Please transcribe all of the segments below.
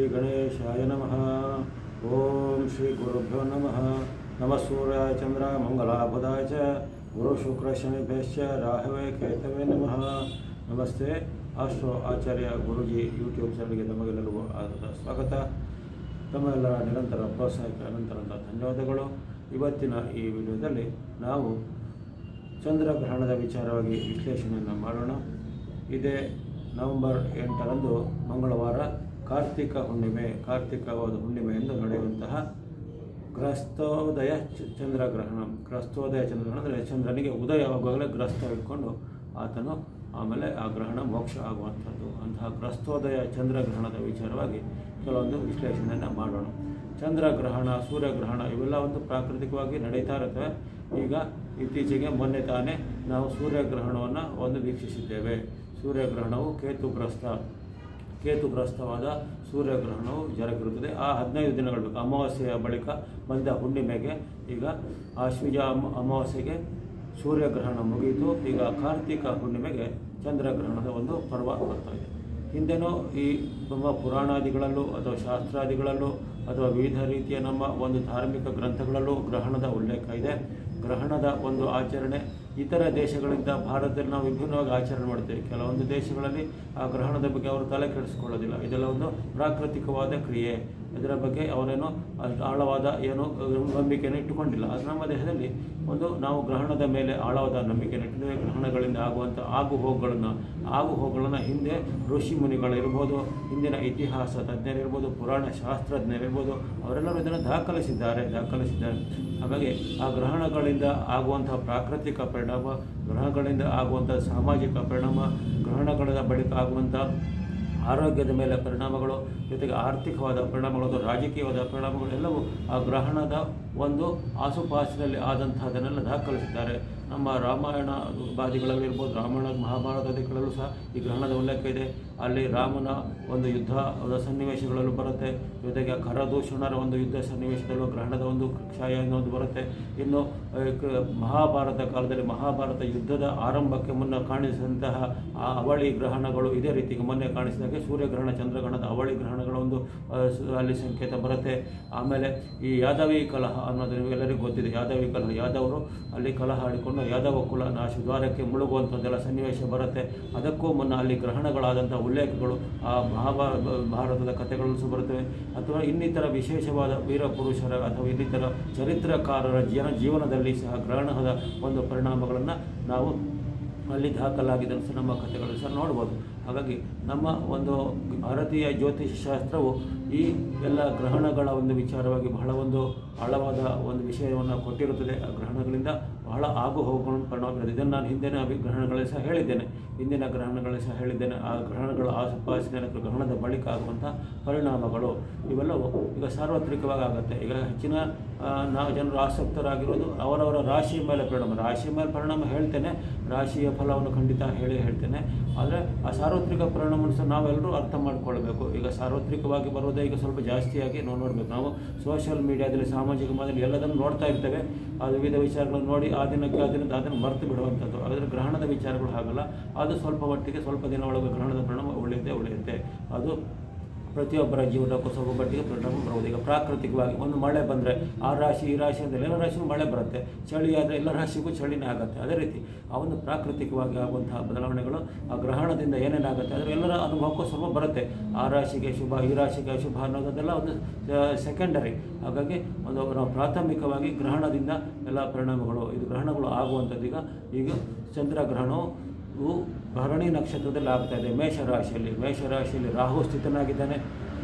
ಗಣೇಶಾಯ ನಮಃ ಓಂ ಶ್ರೀ ಗುರುಭ್ಯೋ ನಮಃ ನಮಃ ಸೂರ್ಯಾಯ ಚಂದ್ರ ಮಂಗಲಾಬುಧಾಯ ಚ ಗುರು ಶುಕ್ರ ಶನಿಭ್ಯಶ್ಚ ರಾಹವೇ ಕೇತವೇ ನಮಃ ನಮಸ್ತೆ ಆಸ್ಟ್ರೋ ಆಚಾರ್ಯ ಗುರುಜಿ ಯೂಟ್ಯೂಬ್ ಚಾನಲ್ಗೆ ತಮಗೆಲ್ಲರಿಗೂ ಆದ ಸ್ವಾಗತ ತಮ್ಮೆಲ್ಲರ ನಿರಂತರ ಪ್ರೋತ್ಸಾಹಕ್ಕೆ ಅನಂತರಂತ ಧನ್ಯವಾದಗಳು ಇವತ್ತಿನ ಈ ವಿಡಿಯೋದಲ್ಲಿ ನಾವು ಚಂದ್ರಗ್ರಹಣದ ವಿಚಾರವಾಗಿ ವಿಶ್ಲೇಷಣೆಯನ್ನು ಮಾಡೋಣ ಇದೇ ನವೆಂಬರ್ ಎಂಟರಂದು ಮಂಗಳವಾರ ಕಾರ್ತಿಕ ಹುಣ್ಣಿಮೆ ಕಾರ್ತಿಕವಾದ ಹುಣ್ಣಿಮೆ ಎಂದು ನಡೆಯುವಂತಹ ಗ್ರಸ್ತೋದಯ ಚ- ಚಂದ್ರಗ್ರಹಣ ಗ್ರಸ್ತೋದಯ ಚಂದ್ರಗ್ರಹಣ ಅಂದರೆ ಚಂದ್ರನಿಗೆ ಉದಯವಾಗುವಾಗಲೇ ಗ್ರಸ್ತ ಇಟ್ಕೊಂಡು ಆತನು ಆಮೇಲೆ ಆ ಗ್ರಹಣ ಮೋಕ್ಷ ಆಗುವಂಥದ್ದು ಅಂತಹ ಗ್ರಸ್ತೋದಯ ಚಂದ್ರಗ್ರಹಣದ ವಿಚಾರವಾಗಿ ಕೆಲವೊಂದು ವಿಶ್ಲೇಷಣೆಯನ್ನು ಮಾಡೋಣ ಚಂದ್ರಗ್ರಹಣ ಸೂರ್ಯಗ್ರಹಣ ಇವೆಲ್ಲ ಒಂದು ಪ್ರಾಕೃತಿಕವಾಗಿ ನಡೀತಾ ಇರುತ್ತವೆ ಈಗ ಇತ್ತೀಚೆಗೆ ಮೊನ್ನೆ ತಾನೇ ನಾವು ಸೂರ್ಯಗ್ರಹಣವನ್ನು ಒಂದು ವೀಕ್ಷಿಸಿದ್ದೇವೆ ಸೂರ್ಯಗ್ರಹಣವು ಕೇತುಗ್ರಸ್ತ ಕೇತುಗ್ರಸ್ತವಾದ ಸೂರ್ಯಗ್ರಹಣವು ಜರುಗಿರುತ್ತದೆ ಆ ಹದಿನೈದು ದಿನಗಳು ಬೇಕು ಅಮಾವಾಸ್ಯೆಯ ಬಳಿಕ ಬಂದ ಹುಣ್ಣಿಮೆಗೆ ಈಗ ಆಶ್ವಿಜ ಅಮ ಅಮಾವಾಸ್ಯೆಗೆ ಸೂರ್ಯಗ್ರಹಣ ಮುಗಿಯಿತು ಈಗ ಕಾರ್ತಿಕ ಹುಣ್ಣಿಮೆಗೆ ಚಂದ್ರಗ್ರಹಣದ ಒಂದು ಪರ್ವ ಬರ್ತಾ ಇದೆ ಹಿಂದೆನೂ ಈ ನಮ್ಮ ಪುರಾಣಾದಿಗಳಲ್ಲೂ ಅಥವಾ ಶಾಸ್ತ್ರಾದಿಗಳಲ್ಲೂ ಅಥವಾ ವಿವಿಧ ರೀತಿಯ ನಮ್ಮ ಒಂದು ಧಾರ್ಮಿಕ ಗ್ರಂಥಗಳಲ್ಲೂ ಗ್ರಹಣದ ಉಲ್ಲೇಖ ಇದೆ ಗ್ರಹಣದ ಒಂದು ಆಚರಣೆ ಇತರ ದೇಶಗಳಿಂದ ಭಾರತದಲ್ಲಿ ನಾವು ವಿಭಿನ್ನವಾಗಿ ಆಚರಣೆ ಮಾಡ್ತೇವೆ ಕೆಲವೊಂದು ದೇಶಗಳಲ್ಲಿ ಆ ಗ್ರಹಣದ ಬಗ್ಗೆ ಅವರು ತಲೆ ಕೆಡಿಸ್ಕೊಳ್ಳೋದಿಲ್ಲ ಇದೆಲ್ಲ ಒಂದು ಪ್ರಾಕೃತಿಕವಾದ ಕ್ರಿಯೆ ಇದರ ಬಗ್ಗೆ ಅವರೇನು ಅಷ್ಟು ಆಳವಾದ ಏನು ನಂಬಿಕೆಯನ್ನು ಇಟ್ಟುಕೊಂಡಿಲ್ಲ ಅದು ನಮ್ಮ ದೇಶದಲ್ಲಿ ಒಂದು ನಾವು ಗ್ರಹಣದ ಮೇಲೆ ಆಳವಾದ ನಂಬಿಕೆಯನ್ನು ಇಟ್ಟಿದ್ದೇವೆ ಗ್ರಹಣಗಳಿಂದ ಆಗುವಂಥ ಆಗು ಹೋಗುಗಳನ್ನು ಆಗು ಹೋಗುಗಳನ್ನು ಹಿಂದೆ ಋಷಿ ಮುನಿಗಳಿರ್ಬೋದು ಹಿಂದಿನ ಇತಿಹಾಸ ತಜ್ಞರಿರ್ಬೋದು ಪುರಾಣ ಶಾಸ್ತ್ರಜ್ಞರಿರ್ಬೋದು ಅವರೆಲ್ಲರೂ ಇದನ್ನು ದಾಖಲಿಸಿದ್ದಾರೆ ದಾಖಲಿಸಿದ್ದಾರೆ ಹಾಗಾಗಿ ಆ ಗ್ರಹಣಗಳಿಂದ ಆಗುವಂಥ ಪ್ರಾಕೃತಿಕ ಪರಿಣಾಮ ಗ್ರಹಗಳಿಂದ ಆಗುವಂಥ ಸಾಮಾಜಿಕ ಪರಿಣಾಮ ಗ್ರಹಣಗಳ ಬಳಿಕ ಆಗುವಂಥ ಆರೋಗ್ಯದ ಮೇಲೆ ಪರಿಣಾಮಗಳು ಜೊತೆಗೆ ಆರ್ಥಿಕವಾದ ಪರಿಣಾಮಗಳು ಅಥವಾ ರಾಜಕೀಯವಾದ ಪರಿಣಾಮಗಳು ಎಲ್ಲವೂ ಆ ಗ್ರಹಣದ ಒಂದು ಆಸುಪಾಸಿನಲ್ಲಿ ಆದಂತಹದನ್ನೆಲ್ಲ ದಾಖಲಿಸಿದ್ದಾರೆ ನಮ್ಮ ರಾಮಾಯಣ ಬಾದಿಗಳಲ್ಲಿರ್ಬೋದು ರಾಮಾಯಣ ಮಹಾಭಾರತಾದಿಗಳಲ್ಲೂ ಸಹ ಈ ಗ್ರಹಣದ ಉಲ್ಲೇಖ ಇದೆ ಅಲ್ಲಿ ರಾಮನ ಒಂದು ಯುದ್ಧದ ಸನ್ನಿವೇಶಗಳಲ್ಲೂ ಬರುತ್ತೆ ಜೊತೆಗೆ ಖರದೂಷಣರ ಒಂದು ಯುದ್ಧ ಸನ್ನಿವೇಶದಲ್ಲೂ ಗ್ರಹಣದ ಒಂದು ಕ್ಷಾಯ ಅನ್ನೋದು ಬರುತ್ತೆ ಇನ್ನು ಆ, ಕ- ಮಹಾಭಾರತ ಕಾಲದಲ್ಲಿ ಮಹಾಭಾರತ ಯುದ್ಧದ ಆರಂಭಕ್ಕೆ ಮುನ್ನ ಕಾಣಿಸಿದಂತಹ ಆ ಅವಳಿ ಗ್ರಹಣಗಳು ಇದೇ ರೀತಿ ಮೊನ್ನೆ ಕಾಣಿಸಿದಾಗೆ ಸೂರ್ಯಗ್ರಹಣ ಚಂದ್ರಗ್ರಹಣದ ಅವಳಿ ಗ್ರಹಣಗಳ ಒಂದು ಆ, ಸು- ಅಲ್ಲಿ ಸಂಕೇತ ಬರುತ್ತೆ ಆಮೇಲೆ ಈ ಯಾದವಿ ಕಲಹ ಅನ್ನೋದು ನಿಮಗೆಲ್ಲರಿಗೂ ಗೊತ್ತಿದೆ ಯಾದವಿ ಕಲಹ ಯಾದವರು ಅಲ್ಲಿ ಕಲಹ ಆಡಿಕೊಂಡು ಯಾದವ ಕುಲ ನಾಶ ದ್ವಾರಕ್ಕೆ ಮುಳುಗುವಂಥದ್ದೆಲ್ಲ ಸನ್ನಿವೇಶ ಬರುತ್ತೆ ಅದಕ್ಕೂ ಮುನ್ನ ಅಲ್ಲಿ ಗ್ರಹಣಗಳಾದಂಥ ಉಲ್ಲೇಖಗಳು ಆ ಮಹಾಭಾ ಭಾರತದ ಕಥೆಗಳಲ್ಲೂ ಸಹ ಬರುತ್ತವೆ ಅಥವಾ ಇನ್ನಿತರ ವಿಶೇಷವಾದ ವೀರ ಪುರುಷರ ಅಥವಾ ಇನ್ನಿತರ ಚರಿತ್ರಕಾರರ ಜನ ಜೀವನದಲ್ಲಿ ಸಹ ಗ್ರಹಣದ ಒಂದು ಪರಿಣಾಮಗಳನ್ನು ನಾವು ಅಲ್ಲಿ ದಾಖಲಾಗಿದ್ದನ್ನು ಸಹ ನಮ್ಮ ಕಥೆಗಳು ಸಹ ನೋಡ್ಬೋದು ಹಾಗಾಗಿ ನಮ್ಮ ಒಂದು ಭಾರತೀಯ ಜ್ಯೋತಿಷ ಶಾಸ್ತ್ರವು ಈ ಎಲ್ಲ ಗ್ರಹಣಗಳ ಒಂದು ವಿಚಾರವಾಗಿ ಬಹಳ ಒಂದು ಆಳವಾದ ಒಂದು ವಿಷಯವನ್ನು ಕೊಟ್ಟಿರುತ್ತದೆ ಆ ಗ್ರಹಣಗಳಿಂದ ಬಹಳ ಆಗು ಹೋಗುಗಳನ್ನು ಪರಿಣಾಮ ಬೀರುತ್ತದೆ ಇದನ್ನು ನಾನು ಹಿಂದಿನ ಅಭಿ ಗ್ರಹಣಗಳಲ್ಲಿ ಸಹ ಹೇಳಿದ್ದೇನೆ ಹಿಂದಿನ ಗ್ರಹಣಗಳಲ್ಲಿ ಸಹ ಹೇಳಿದ್ದೇನೆ ಆ ಗ್ರಹಣಗಳ ಆಸುಪಾಸಿನ ಅಥವಾ ಗ್ರಹಣದ ಬಳಿಕ ಆಗುವಂಥ ಪರಿಣಾಮಗಳು ಇವೆಲ್ಲವೂ ಈಗ ಸಾರ್ವತ್ರಿಕವಾಗಿ ಆಗುತ್ತೆ ಈಗ ಹೆಚ್ಚಿನ ಆ, ನಾವು ಜನರು ಆಸಕ್ತರಾಗಿರೋದು ಅವರವರ ರಾಶಿಯ ಮೇಲೆ ಪರಿಣಾಮ ರಾಶಿಯ ಮೇಲೆ ಪರಿಣಾಮ ಹೇಳ್ತೇನೆ ರಾಶಿಯ ಫಲವನ್ನು ಖಂಡಿತ ಹೇಳಿ ಹೇಳ್ತೇನೆ ಆದರೆ ಆ ಸಾರ್ವತ್ರಿಕ ಪರಿಣಾಮವನ್ನು ಸಹ ನಾವೆಲ್ಲರೂ ಅರ್ಥ ಮಾಡ್ಕೊಳ್ಬೇಕು ಈಗ ಸಾರ್ವತ್ರಿಕವಾಗಿ ಬರೋದೇ ಈಗ ಸ್ವಲ್ಪ ಜಾಸ್ತಿಯಾಗಿ ನಾವು ನೋಡಬೇಕು ನಾವು ಸೋಷಿಯಲ್ ಮೀಡಿಯಾದಲ್ಲಿ ಸಾಮಾಜಿಕ ಮಾಧ್ಯಮ ಎಲ್ಲದನ್ನು ನೋಡ್ತಾ ಇರ್ತೇವೆ ಆ ವಿವಿಧ ವಿಚಾರಗಳನ್ನು ನೋಡಿ ಆ ದಿನಕ್ಕೆ ಆ ದಿನದ ಅದನ್ನು ಮರೆತು ಬಿಡುವಂಥದ್ದು ಹಾಗಾದರೆ ಗ್ರಹಣದ ವಿಚಾರಗಳು ಹಾಗಲ್ಲ ಅದು ಸ್ವಲ್ಪ ಮಟ್ಟಿಗೆ ಸ್ವಲ್ಪ ದಿನ ಒಳಗೆ ಗ್ರಹಣದ ಪರಿಣಾಮ ಉಳಿಯುತ್ತೆ ಉಳಿಯುತ್ತೆ ಅದು ಪ್ರತಿಯೊಬ್ಬರ ಜೀವನಕ್ಕೂ ಸ್ವಲ್ಪ ಮಟ್ಟಿಗೆ ಪರಿಣಾಮ ಬರುವುದು ಈಗ ಪ್ರಾಕೃತಿಕವಾಗಿ ಒಂದು ಮಳೆ ಬಂದರೆ ಆ ರಾಶಿ ಈ ರಾಶಿ ಅಂದರೆ ಎಲ್ಲ ರಾಶಿಗೂ ಮಳೆ ಬರುತ್ತೆ ಚಳಿ ಆದರೆ ಎಲ್ಲ ರಾಶಿಗೂ ಚಳಿನೇ ಆಗುತ್ತೆ ಅದೇ ರೀತಿ ಆ ಒಂದು ಪ್ರಾಕೃತಿಕವಾಗಿ ಆಗುವಂತಹ ಬದಲಾವಣೆಗಳು ಆ ಗ್ರಹಣದಿಂದ ಏನೇನಾಗುತ್ತೆ ಆದರೆ ಎಲ್ಲರ ಅನುಭವಕ್ಕೂ ಸ್ವಲ್ಪ ಬರುತ್ತೆ ಆ ರಾಶಿಗೆ ಶುಭ ಈ ರಾಶಿಗೆ ಅಶುಭ ಅನ್ನೋದೆಲ್ಲ ಒಂದು ಸೆಕೆಂಡರಿ ಹಾಗಾಗಿ ಒಂದು ನಾವು ಪ್ರಾಥಮಿಕವಾಗಿ ಗ್ರಹಣದಿಂದ ಎಲ್ಲ ಪರಿಣಾಮಗಳು ಇದು ಗ್ರಹಣಗಳು ಆಗುವಂಥದ್ದು ಈಗ ಈಗ ಚಂದ್ರಗ್ರಹಣವು ಇವು ಭರಣಿ ನಕ್ಷತ್ರದಲ್ಲಿ ಆಗ್ತಾ ಇದೆ ಮೇಷರಾಶಿಯಲ್ಲಿ ಮೇಷರಾಶಿಯಲ್ಲಿ ರಾಹು ಸ್ಥಿತನಾಗಿದ್ದಾನೆ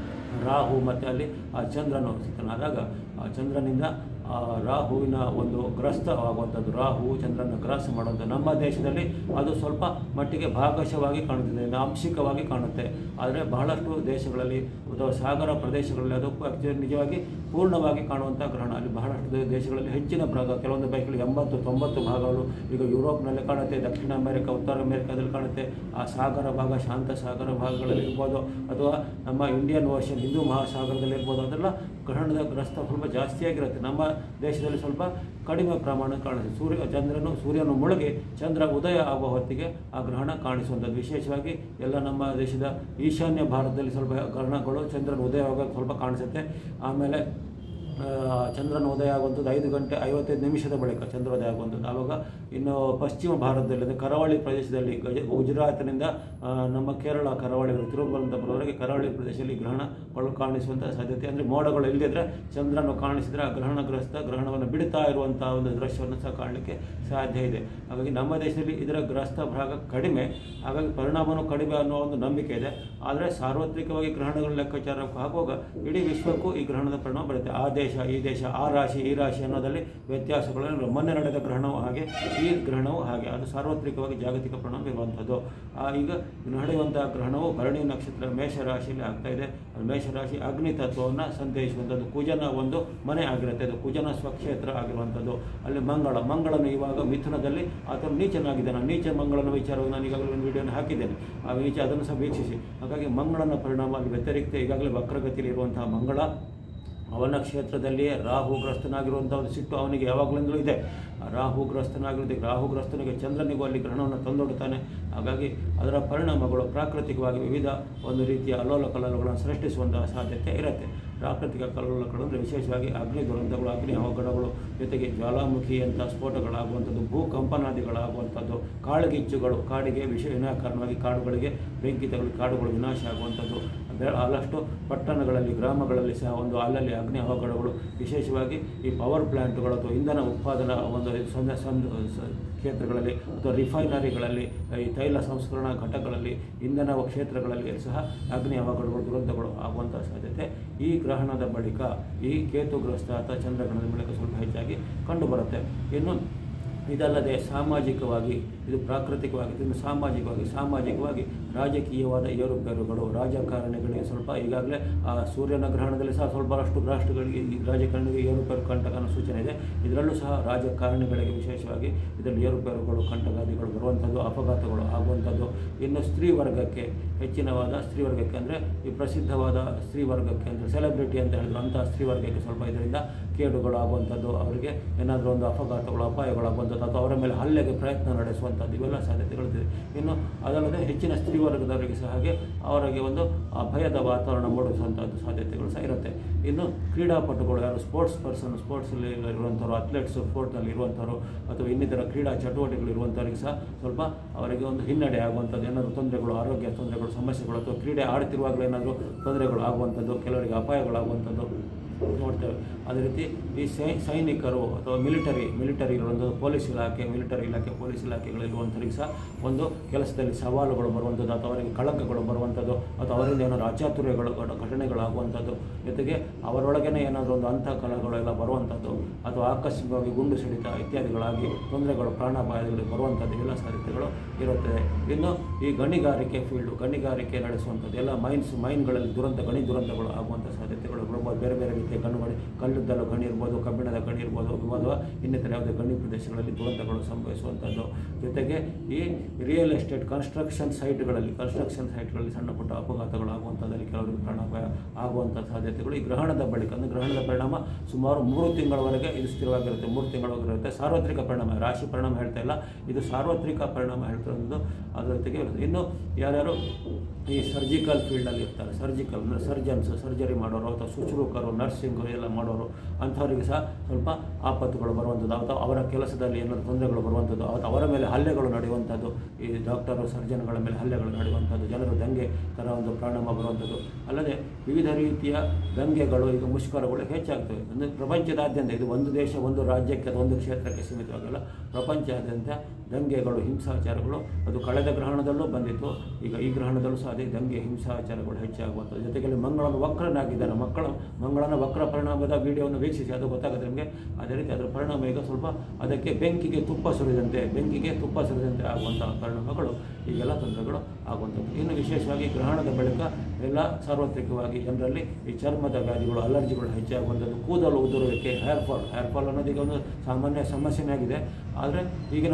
ರಾಹು ಮತ್ತು ಅಲ್ಲಿ ಆ ಚಂದ್ರನು ಸ್ಥಿತನಾದಾಗ ಆ ಚಂದ್ರನಿಂದ ಆ ರಾಹುವಿನ ಒಂದು ಗ್ರಸ್ತವಾಗುವಂಥದ್ದು ರಾಹು ಚಂದ್ರನ ಗ್ರಾಸ ಮಾಡುವಂಥ ನಮ್ಮ ದೇಶದಲ್ಲಿ ಅದು ಸ್ವಲ್ಪ ಮಟ್ಟಿಗೆ ಭಾಗಶವಾಗಿ ಕಾಣುತ್ತದೆ ಆಂಶಿಕವಾಗಿ ಕಾಣುತ್ತೆ ಆದರೆ ಬಹಳಷ್ಟು ದೇಶಗಳಲ್ಲಿ ಅಥವಾ ಸಾಗರ ಪ್ರದೇಶಗಳಲ್ಲಿ ಅದು actually ನಿಜವಾಗಿ ಪೂರ್ಣವಾಗಿ ಕಾಣುವಂಥ ಗ್ರಹಣ ಅಲ್ಲಿ ಬಹಳಷ್ಟು ದೇ- ದೇಶಗಳಲ್ಲಿ ಹೆಚ್ಚಿನ ಭಾಗ ಕೆಲವೊಂದು ಬೈಕ್ಗಳಲ್ಲಿ ಎಂಬತ್ತು ತೊಂಬತ್ತು ಭಾಗಗಳು ಈಗ ಯುರೋಪ್ನಲ್ಲಿ ಕಾಣುತ್ತೆ ದಕ್ಷಿಣ ಅಮೆರಿಕ ಉತ್ತರ ಅಮೆರಿಕದಲ್ಲಿ ಕಾಣುತ್ತೆ ಆ ಸಾಗರ ಭಾಗ ಶಾಂತ ಸಾಗರ ಭಾಗಗಳಲ್ಲಿ ಇರ್ಬೋದು ಅಥವಾ ನಮ್ಮ ಇಂಡಿಯನ್ ಓಷನ್ ಹಿಂದೂ ಮಹಾಸಾಗರದಲ್ಲಿ ಇರ್ಬೋದು ಅದೆಲ್ಲ ಗ್ರಹಣದ ಗ್ರಸ್ತ ಸ್ವಲ್ಪ ಜಾಸ್ತಿಯಾಗಿರುತ್ತೆ ನಮ್ಮ ದೇಶದಲ್ಲಿ ಸ್ವಲ್ಪ ಕಡಿಮೆ ಪ್ರಮಾಣ ಕಾಣಿಸುತ್ತೆ ಸೂರ್ಯ ಚಂದ್ರನು ಸೂರ್ಯನು ಮುಳುಗಿ ಚಂದ್ರ ಉದಯ ಆಗುವ ಹೊತ್ತಿಗೆ ಆ ಗ್ರಹಣ ಕಾಣಿಸುವಂಥದ್ದು ವಿಶೇಷವಾಗಿ ಎಲ್ಲ ನಮ್ಮ ದೇಶದ ಈಶಾನ್ಯ ಭಾರತದಲ್ಲಿ ಸ್ವಲ್ಪ ಗ್ರಹಣಗಳು ಚಂದ್ರನ ಉದಯ ಆಗೋದು ಸ್ವಲ್ಪ ಕಾಣಿಸುತ್ತೆ ಆಮೇಲೆ ಆ, ಚಂದ್ರನ ಉದಯ ಆಗುವಂಥದ್ದು ಐದು ಗಂಟೆ ಐವತ್ತೈದು ನಿಮಿಷದ ಬಳಿಕ ಚಂದ್ರೋದಯ ಆಗುವಂಥದ್ದು ಆವಾಗ ಇನ್ನು ಪಶ್ಚಿಮ ಭಾರತದಲ್ಲಿ ಅಂದರೆ ಕರಾವಳಿ ಪ್ರದೇಶದಲ್ಲಿ ಗಜ ಗುಜರಾತಿನಿಂದ ಆ, ನಮ್ಮ ಕೇರಳ ಕರಾವಳಿ ತಿರುವನಂತಪುರವರೆಗೆ ಕರಾವಳಿ ಪ್ರದೇಶದಲ್ಲಿ ಗ್ರಹಣಗಳು ಕಾಣಿಸುವಂಥ ಸಾಧ್ಯತೆ ಅಂದರೆ ಮೋಡಗಳು ಇಲ್ಲದಿದ್ದರೆ ಚಂದ್ರನು ಕಾಣಿಸಿದರೆ ಆ ಗ್ರಹಣಗ್ರಸ್ತ ಗ್ರಹಣವನ್ನು ಬಿಡ್ತಾ ಇರುವಂಥ ಒಂದು ದೃಶ್ಯವನ್ನು ಸಹ ಕಾಣಲಿಕ್ಕೆ ಸಾಧ್ಯ ಇದೆ ಹಾಗಾಗಿ ನಮ್ಮ ದೇಶದಲ್ಲಿ ಇದರ ಗ್ರಸ್ತ ಭಾಗ ಕಡಿಮೆ ಹಾಗಾಗಿ ಪರಿಣಾಮನೂ ಕಡಿಮೆ ಅನ್ನೋ ಒಂದು ನಂಬಿಕೆ ಇದೆ ಆದರೆ ಸಾರ್ವತ್ರಿಕವಾಗಿ ಗ್ರಹಣಗಳ ಲೆಕ್ಕಾಚಾರಕ್ಕೆ ಹಾಕುವಾಗ ಇಡೀ ವಿಶ್ವಕ್ಕೂ ಈ ಗ್ರಹಣದ ಪರಿಣಾಮ ಬರುತ್ತೆ ಆ ದೇಶ ಈ ದೇಶ ಆ ರಾಶಿ ಈ ರಾಶಿ ಅನ್ನೋದಲ್ಲಿ ವ್ಯತ್ಯಾಸಗಳು ಮೊನ್ನೆ ನಡೆದ ಗ್ರಹಣವು ಹಾಗೆ ಈ ಗ್ರಹಣವು ಹಾಗೆ ಅದು ಸಾರ್ವತ್ರಿಕವಾಗಿ ಜಾಗತಿಕ ಪರಿಣಾಮ ಇರುವಂಥದ್ದು ಆ, ಈಗ ನಡೆಯುವಂತಹ ಗ್ರಹಣವು ಭರಣಿ ನಕ್ಷತ್ರ ಮೇಷರಾಶಿಯಲ್ಲಿ ಆಗ್ತಾ ಇದೆ ಅದು ಮೇಷರಾಶಿ ಅಗ್ನಿ ತತ್ವವನ್ನು ಸಂದೇಶಿಸುವಂಥದ್ದು ಕುಜನ ಒಂದು ಮನೆ ಆಗಿರುತ್ತೆ ಅದು ಕುಜನ ಸ್ವಕ್ಷೇತ್ರ ಆಗಿರುವಂಥದ್ದು ಅಲ್ಲಿ ಮಂಗಳ ಮಂಗಳನು ಇವಾಗ ಮಿಥುನದಲ್ಲಿ ಆತನು ನೀಚನಾಗಿದ್ದಾನೆ ನೀಚ ಮಂಗಳನ ವಿಚಾರವಾಗಿ ನಾನು ಈಗಾಗಲೇ ಒಂದು ವಿಡಿಯೋನ ಹಾಕಿದ್ದೇನೆ ಆ ನೀಚ ಅದನ್ನು ಸಹ ವೀಕ್ಷಿಸಿ ಹಾಗಾಗಿ ಮಂಗಳನ ಪರಿಣಾಮ ಅಲ್ಲಿ ವ್ಯತಿರಿಕ್ತ ಈಗಾಗಲೇ ವಕ್ರಗತಿಯಲ್ಲಿ ಇರುವಂತಹ ಮಂಗಳ ಅವನ ಕ್ಷೇತ್ರದಲ್ಲಿಯೇ ರಾಹುಗ್ರಸ್ತನಾಗಿರುವಂಥ ಒಂದು ಸಿಟ್ಟು ಅವನಿಗೆ ಯಾವಾಗಲಿಂದಲೂ ಇದೆ ಆ ರಾಹುಗ್ರಸ್ತನಾಗಿರೋದಕ್ಕೆ ರಾಹುಗ್ರಸ್ತನಿಗೆ ಚಂದ್ರನಿಗೂ ಅಲ್ಲಿ ಗ್ರಹಣವನ್ನು ತಂದೊಡ್ತಾನೆ ಹಾಗಾಗಿ ಅದರ ಪರಿಣಾಮಗಳು ಪ್ರಾಕೃತಿಕವಾಗಿ ವಿವಿಧ ಒಂದು ರೀತಿಯ ಅಲ್ಲೋಲ ಕಲ್ಲೋಲಗಳನ್ನು ಸೃಷ್ಟಿಸುವಂತಹ ಸಾಧ್ಯತೆ ಇರುತ್ತೆ ಪ್ರಾಕೃತಿಕ ಕಲ್ಲೋಲಗಳು ಅಂದರೆ ವಿಶೇಷವಾಗಿ ಅಗ್ನಿ ದುರಂತಗಳು ಅಗ್ನಿ ಅವಘಡಗಳು ಜೊತೆಗೆ ಜ್ವಾಲಾಮುಖಿಯಂಥ ಸ್ಫೋಟಗಳಾಗುವಂಥದ್ದು ಭೂಕಂಪನಾದಿಗಳಾಗುವಂಥದ್ದು ಕಾಳುಗಿಚ್ಚುಗಳು ಕಾಡಿಗೆ ವಿಷ ವಿನಾಕಾರಣವಾಗಿ ಕಾಡುಗಳಿಗೆ ಬೆಂಕಿ ತಗುಲಿ ಕಾಡುಗಳು ವಿನಾಶ ಆಗುವಂಥದ್ದು ಬೆ- ಹಲಷ್ಟು ಪಟ್ಟಣಗಳಲ್ಲಿ ಗ್ರಾಮಗಳಲ್ಲಿ ಸಹ ಒಂದು ಅಲ್ಲಲ್ಲಿ ಅಗ್ನಿ ಅವಘಡಗಳು ವಿಶೇಷವಾಗಿ ಈ ಪವರ್ ಪ್ಲ್ಯಾಂಟ್ಗಳು ಅಥವಾ ಇಂಧನ ಉತ್ಪಾದನಾ ಒಂದು ಸಂದ ಸಂದ ಸ- ಕ್ಷೇತ್ರಗಳಲ್ಲಿ ಅಥವಾ ರಿಫೈನರಿಗಳಲ್ಲಿ ಈ ತೈಲ ಸಂಸ್ಕರಣಾ ಘಟಕಗಳಲ್ಲಿ ಇಂಧನ ಕ್ಷೇತ್ರಗಳಲ್ಲಿ ಸಹ ಅಗ್ನಿ ಅವಘಡಗಳು ದುರಂತಗಳು ಆಗುವಂಥ ಸಾಧ್ಯತೆ ಈ ಗ್ರಹಣದ ಬಳಿಕ ಈ ಕೇತುಗ್ರಸ್ತ ಅಥವಾ ಚಂದ್ರಗ್ರಹಣದ ಬಳಿಕ ಸ್ವಲ್ಪ ಹೆಚ್ಚಾಗಿ ಕಂಡುಬರುತ್ತೆ ಇನ್ನು ಇದಲ್ಲದೆ ಸಾಮಾಜಿಕವಾಗಿ ಇದು ಪ್ರಾಕೃತಿಕವಾಗಿ ಇನ್ನು ಸಾಮಾಜಿಕವಾಗಿ ಸಾಮಾಜಿಕವಾಗಿ ರಾಜಕೀಯವಾದ ಏರುಪೇರುಗಳು ರಾಜಕಾರಣಿಗಳಿಗೆ ಸ್ವಲ್ಪ ಈಗಾಗಲೇ ಆ ಸೂರ್ಯನ ಗ್ರಹಣದಲ್ಲಿ ಸಹ ಸ್ವಲ್ಪಷ್ಟು ರಾಷ್ಟ್ರಗಳಿಗೆ ಈ ರಾಜಕಾರಣಿಗೆ ಏರುಪೇರು ಕಂಟಕ ಅನ್ನೋ ಸೂಚನೆ ಇದೆ ಇದರಲ್ಲೂ ಸಹ ರಾಜಕಾರಣಿಗಳಿಗೆ ವಿಶೇಷವಾಗಿ ಇದರಲ್ಲಿ ಏರುಪೇರುಗಳು ಕಂಟಕಾದಿಗಳು ಬರುವಂಥದ್ದು ಅಪಘಾತಗಳು ಆಗುವಂಥದ್ದು ಇನ್ನು ಸ್ತ್ರೀ ವರ್ಗಕ್ಕೆ ಹೆಚ್ಚಿನವಾದ ಸ್ತ್ರೀ ವರ್ಗಕ್ಕೆ ಅಂದರೆ ಈ ಪ್ರಸಿದ್ಧವಾದ ಸ್ತ್ರೀ ವರ್ಗಕ್ಕೆ ಅಂದರೆ ಸೆಲೆಬ್ರಿಟಿ ಅಂತ ಹೇಳಿದ್ರು ಅಂಥ ಸ್ತ್ರೀ ವರ್ಗಕ್ಕೆ ಸ್ವಲ್ಪ ಇದರಿಂದ ಕೇಡುಗಳು ಆಗುವಂಥದ್ದು ಅವರಿಗೆ ಏನಾದರೂ ಒಂದು ಅಪಘಾತಗಳು ಅಪಾಯಗಳು ಆಗುವಂಥದ್ದು ಅಥವಾ ಅವರ ಮೇಲೆ ಹಲ್ಲೆಗೆ ಪ್ರಯತ್ನ ನಡೆಸುವಂಥದ್ದು ಇವೆಲ್ಲ ಸಾಧ್ಯತೆಗಳಿದೆ ಇನ್ನು ಅದಲ್ಲದೆ ಹೆಚ್ಚಿನ ಸ್ತ್ರೀ ವರ್ಗದವರಿಗೆ ಸಹ ಹಾಗೆ ಅವರಿಗೆ ಒಂದು ಆ ಭಯದ ವಾತಾವರಣ ಮೂಡಿಸುವಂಥದ್ದು ಸಾಧ್ಯತೆಗಳು ಸಹ ಇರುತ್ತೆ ಇನ್ನು ಕ್ರೀಡಾಪಟುಗಳು ಯಾರು ಸ್ಪೋರ್ಟ್ಸ್ ಪರ್ಸನ್ ಸ್ಪೋರ್ಟ್ಸಲ್ಲಿ ಇರುವಂಥವ್ರು ಅಥ್ಲೆಟ್ಸು ಸ್ಪೋರ್ಟ್ನಲ್ಲಿ ಇರುವಂಥವ್ರು ಅಥವಾ ಇನ್ನಿತರ ಕ್ರೀಡಾ ಚಟುವಟಿಕೆಗಳು ಇರುವಂಥವ್ರಿಗೆ ಸಹ ಸ್ವಲ್ಪ ಅವರಿಗೆ ಒಂದು ಹಿನ್ನಡೆ ಆಗುವಂಥದ್ದು ಏನಾದರೂ ತೊಂದರೆಗಳು ಆರೋಗ್ಯ ತೊಂದರೆಗಳು ಸಮಸ್ಯೆಗಳು ಅಥವಾ ಕ್ರೀಡೆ ಆಡ್ತಿರುವಾಗಲೇ ಏನಾದರೂ ತೊಂದರೆಗಳು ಆಗುವಂಥದ್ದು ಕೆಲವರಿಗೆ ಅಪಾಯಗಳಾಗುವಂಥದ್ದು ನೋಡ್ತೇವೆ ಅದೇ ರೀತಿ ಈ ಸೈ ಸೈನಿಕರು ಅಥವಾ ಮಿಲಿಟರಿ ಮಿಲಿಟರಿ ಇರುವಂಥದ್ದು ಪೊಲೀಸ್ ಇಲಾಖೆ ಮಿಲಿಟರಿ ಇಲಾಖೆ ಪೊಲೀಸ್ ಇಲಾಖೆಗಳಿರುವಂಥವ್ರಿಗೆ ಸಹ ಒಂದು ಕೆಲಸದಲ್ಲಿ ಸವಾಲುಗಳು ಬರುವಂಥದ್ದು ಅಥವಾ ಅವರಿಗೆ ಕಳಂಕಗಳು ಬರುವಂಥದ್ದು ಅಥವಾ ಅವರಿಂದ ಏನಾದರೂ ಅಚಾತುರ್ಯಗಳು ಘಟ- ಘಟನೆಗಳಾಗುವಂಥದ್ದು ಜೊತೆಗೆ ಅವರೊಳಗೇನೆ ಏನಾದರೂ ಒಂದು ಅಂತಃಕಲಗಳೆಲ್ಲ ಬರುವಂಥದ್ದು ಅಥವಾ ಆಕಸ್ಮಿಕವಾಗಿ ಗುಂಡು ಸಿಡಿತ ಇತ್ಯಾದಿಗಳಾಗಿ ತೊಂದರೆಗಳು ಪ್ರಾಣಾಪಾಯಗಳು ಬರುವಂಥದ್ದು ಎಲ್ಲ ಸಾಧ್ಯತೆಗಳು ಇರುತ್ತದೆ ಇನ್ನು ಈ ಗಣಿಗಾರಿಕೆ ಫೀಲ್ಡು ಗಣಿಗಾರಿಕೆ ನಡೆಸುವಂಥದ್ದು ಎಲ್ಲ ಮೈನ್ಸ್ ಮೈನ್ಗಳಲ್ಲಿ ದುರಂತ ಗಣಿ ದುರಂತಗಳು ಆಗುವಂಥ ಸಾಧ್ಯತೆಗಳು ಬರ್ಬೋದು ಬೇರೆ ಬೇರೆ ರೀತಿಯ ಗಣಿ ಗಣಿ ಕಲ್ಲುದ್ದಲು ಗಣಿ ಇರ್ಬೋದು ಕಬ್ಬಿಣದ ಗಣಿ ಇರ್ಬೋದು ಅಥವಾ ಇನ್ನಿತರ ಯಾವುದೇ ಗಣಿ ಪ್ರದೇಶಗಳಲ್ಲಿ ದುರಂತಗಳು ಸಂಭವಿಸುವಂಥದ್ದು ಜೊತೆಗೆ ಈ ರಿಯಲ್ ಎಸ್ಟೇಟ್ ಕನ್ಸ್ಟ್ರಕ್ಷನ್ ಸೈಟ್ಗಳಲ್ಲಿ ಕನ್ಸ್ಟ್ರಕ್ಷನ್ ಸೈಟ್ಗಳಲ್ಲಿ ಸಣ್ಣ ಪುಟ್ಟ ಅಪಘಾತಗಳು ಆಗುವಂಥದ್ದಲ್ಲಿ ಕೆಲವರಿಗೆ ಪ್ರಾಣಾಪಾಯ ಆಗುವಂಥ ಸಾಧ್ಯತೆಗಳು ಈ ಗ್ರಹಣದ ಬಳಿಕ ಅಂದರೆ ಗ್ರಹಣದ ಪರಿಣಾಮ ಸುಮಾರು ಮೂರು ತಿಂಗಳವರೆಗೆ ಇದು ಸ್ಥಿರವಾಗಿರುತ್ತೆ ಮೂರು ತಿಂಗಳವರೆಗಿರುತ್ತೆ ಸಾರ್ವತ್ರಿಕ ಪರಿಣಾಮ ರಾಶಿ ಪರಿಣಾಮ ಹೇಳ್ತಾ ಇಲ್ಲ ಇದು ಸಾರ್ವತ್ರಿಕ ಪರಿಣಾಮ ಹೇಳ್ತಿರೋದು ಅದರ ಜೊತೆಗೆ ಇರುತ್ತೆ ಇನ್ನು ಯಾರ್ಯಾರು ಈ ಸರ್ಜಿಕಲ್ ಫೀಲ್ಡಲ್ಲಿ ಇರ್ತಾರೆ ಸರ್ಜಿಕಲ್ ಅಂದರೆ ಸರ್ಜನ್ಸ್ ಸರ್ಜರಿ ಮಾಡೋರು ಅಥವಾ ಶುಶ್ರೂಕರು ನರ್ಸಿಂಗು ಎಲ್ಲ ಮಾಡೋರು ಅಂಥವರಿಗೆ ಸಹ ಸ್ವಲ್ಪ ಆಪತ್ತುಗಳು ಬರುವಂಥದ್ದು ಅಥವಾ ಅವರ ಕೆಲಸದಲ್ಲಿ ಏನಾದರೂ ತೊಂದರೆಗಳು ಬರುವಂಥದ್ದು ಅಥವಾ ಅವರ ಮೇಲೆ ಹಲ್ಲೆಗಳು ನಡೆಯುವಂಥದ್ದು ಈ ಡಾಕ್ಟರು ಸರ್ಜನ್ಗಳ ಮೇಲೆ ಹಲ್ಲೆಗಳು ನಡೆಯುವಂಥದ್ದು ಜನರು ದಂಗೆ ಥರ ಒಂದು ಪರಿಣಾಮ ಬರುವಂಥದ್ದು ಅಲ್ಲದೆ ವಿವಿಧ ರೀತಿಯ ದಂಗೆಗಳು ಈಗ ಮುಷ್ಕರಗಳು ಹೆಚ್ಚಾಗ್ತವೆ ಅಂದರೆ ಪ್ರಪಂಚದಾದ್ಯಂತ ಇದು ಒಂದು ದೇಶ ಒಂದು ರಾಜ್ಯಕ್ಕೆ ಅಥವಾ ಒಂದು ಕ್ಷೇತ್ರಕ್ಕೆ ಸೀಮಿತವಾಗಲ್ಲ ಪ್ರಪಂಚಾದ್ಯಂತ ದಂಗೆಗಳು ಹಿಂಸಾಚಾರಗಳು ಅದು ಕಳೆದ ಗ್ರಹಣದಲ್ಲೂ ಬಂದಿತ್ತು ಈಗ ಈ ಗ್ರಹಣದಲ್ಲೂ ಸಹ ಅದೇ ದಂಗೆ ಹಿಂಸಾಚಾರಗಳು ಹೆಚ್ಚಾಗುವಂಥದ್ದು ಜೊತೆಗೆ ಅಲ್ಲಿ ಮಂಗಳನ ವಕ್ರನಾಗಿದ್ದಾನೆ ಮಕ್ಕಳು ಮಂಗಳನ ವಕ್ರ ಪರಿಣಾಮದ ವಿಡಿಯೋವನ್ನು ವೀಕ್ಷಿಸಿ ಅದು ಗೊತ್ತಾಗುತ್ತೆ ನಿಮಗೆ ಅದೇ ರೀತಿ ಅದರ ಪರಿಣಾಮ ಈಗ ಸ್ವಲ್ಪ ಅದಕ್ಕೆ ಬೆಂಕಿಗೆ ತುಪ್ಪ ಸುರಿದಂತೆ ಬೆಂಕಿಗೆ ತುಪ್ಪ ಸುರಿದಂತೆ ಆಗುವಂತಹ ಪರಿಣಾಮಗಳು ಈಗೆಲ್ಲ ತೊಂದರೆಗಳು ಆಗುವಂಥದ್ದು ಇನ್ನು ವಿಶೇಷವಾಗಿ ಗ್ರಹಣದ ಬಳಿಕ ಎಲ್ಲ ಸಾರ್ವತ್ರಿಕವಾಗಿ ಜನರಲ್ಲಿ ಈ ಚರ್ಮದ ವ್ಯಾಧಿಗಳು ಅಲರ್ಜಿಗಳು ಹೆಚ್ಚಾಗುವಂಥದ್ದು ಕೂದಲು ಉದುರುವಿಕೆ ಹೇರ್ ಫಾಲ್ ಹೇರ್ ಫಾಲ್ ಅನ್ನೋದು ಈಗ ಒಂದು ಸಾಮಾನ್ಯ ಸಮಸ್ಯೆನೇ ಆಗಿದೆ ಆದರೆ ಈಗಿನ ಒಂದು ಜೀವನ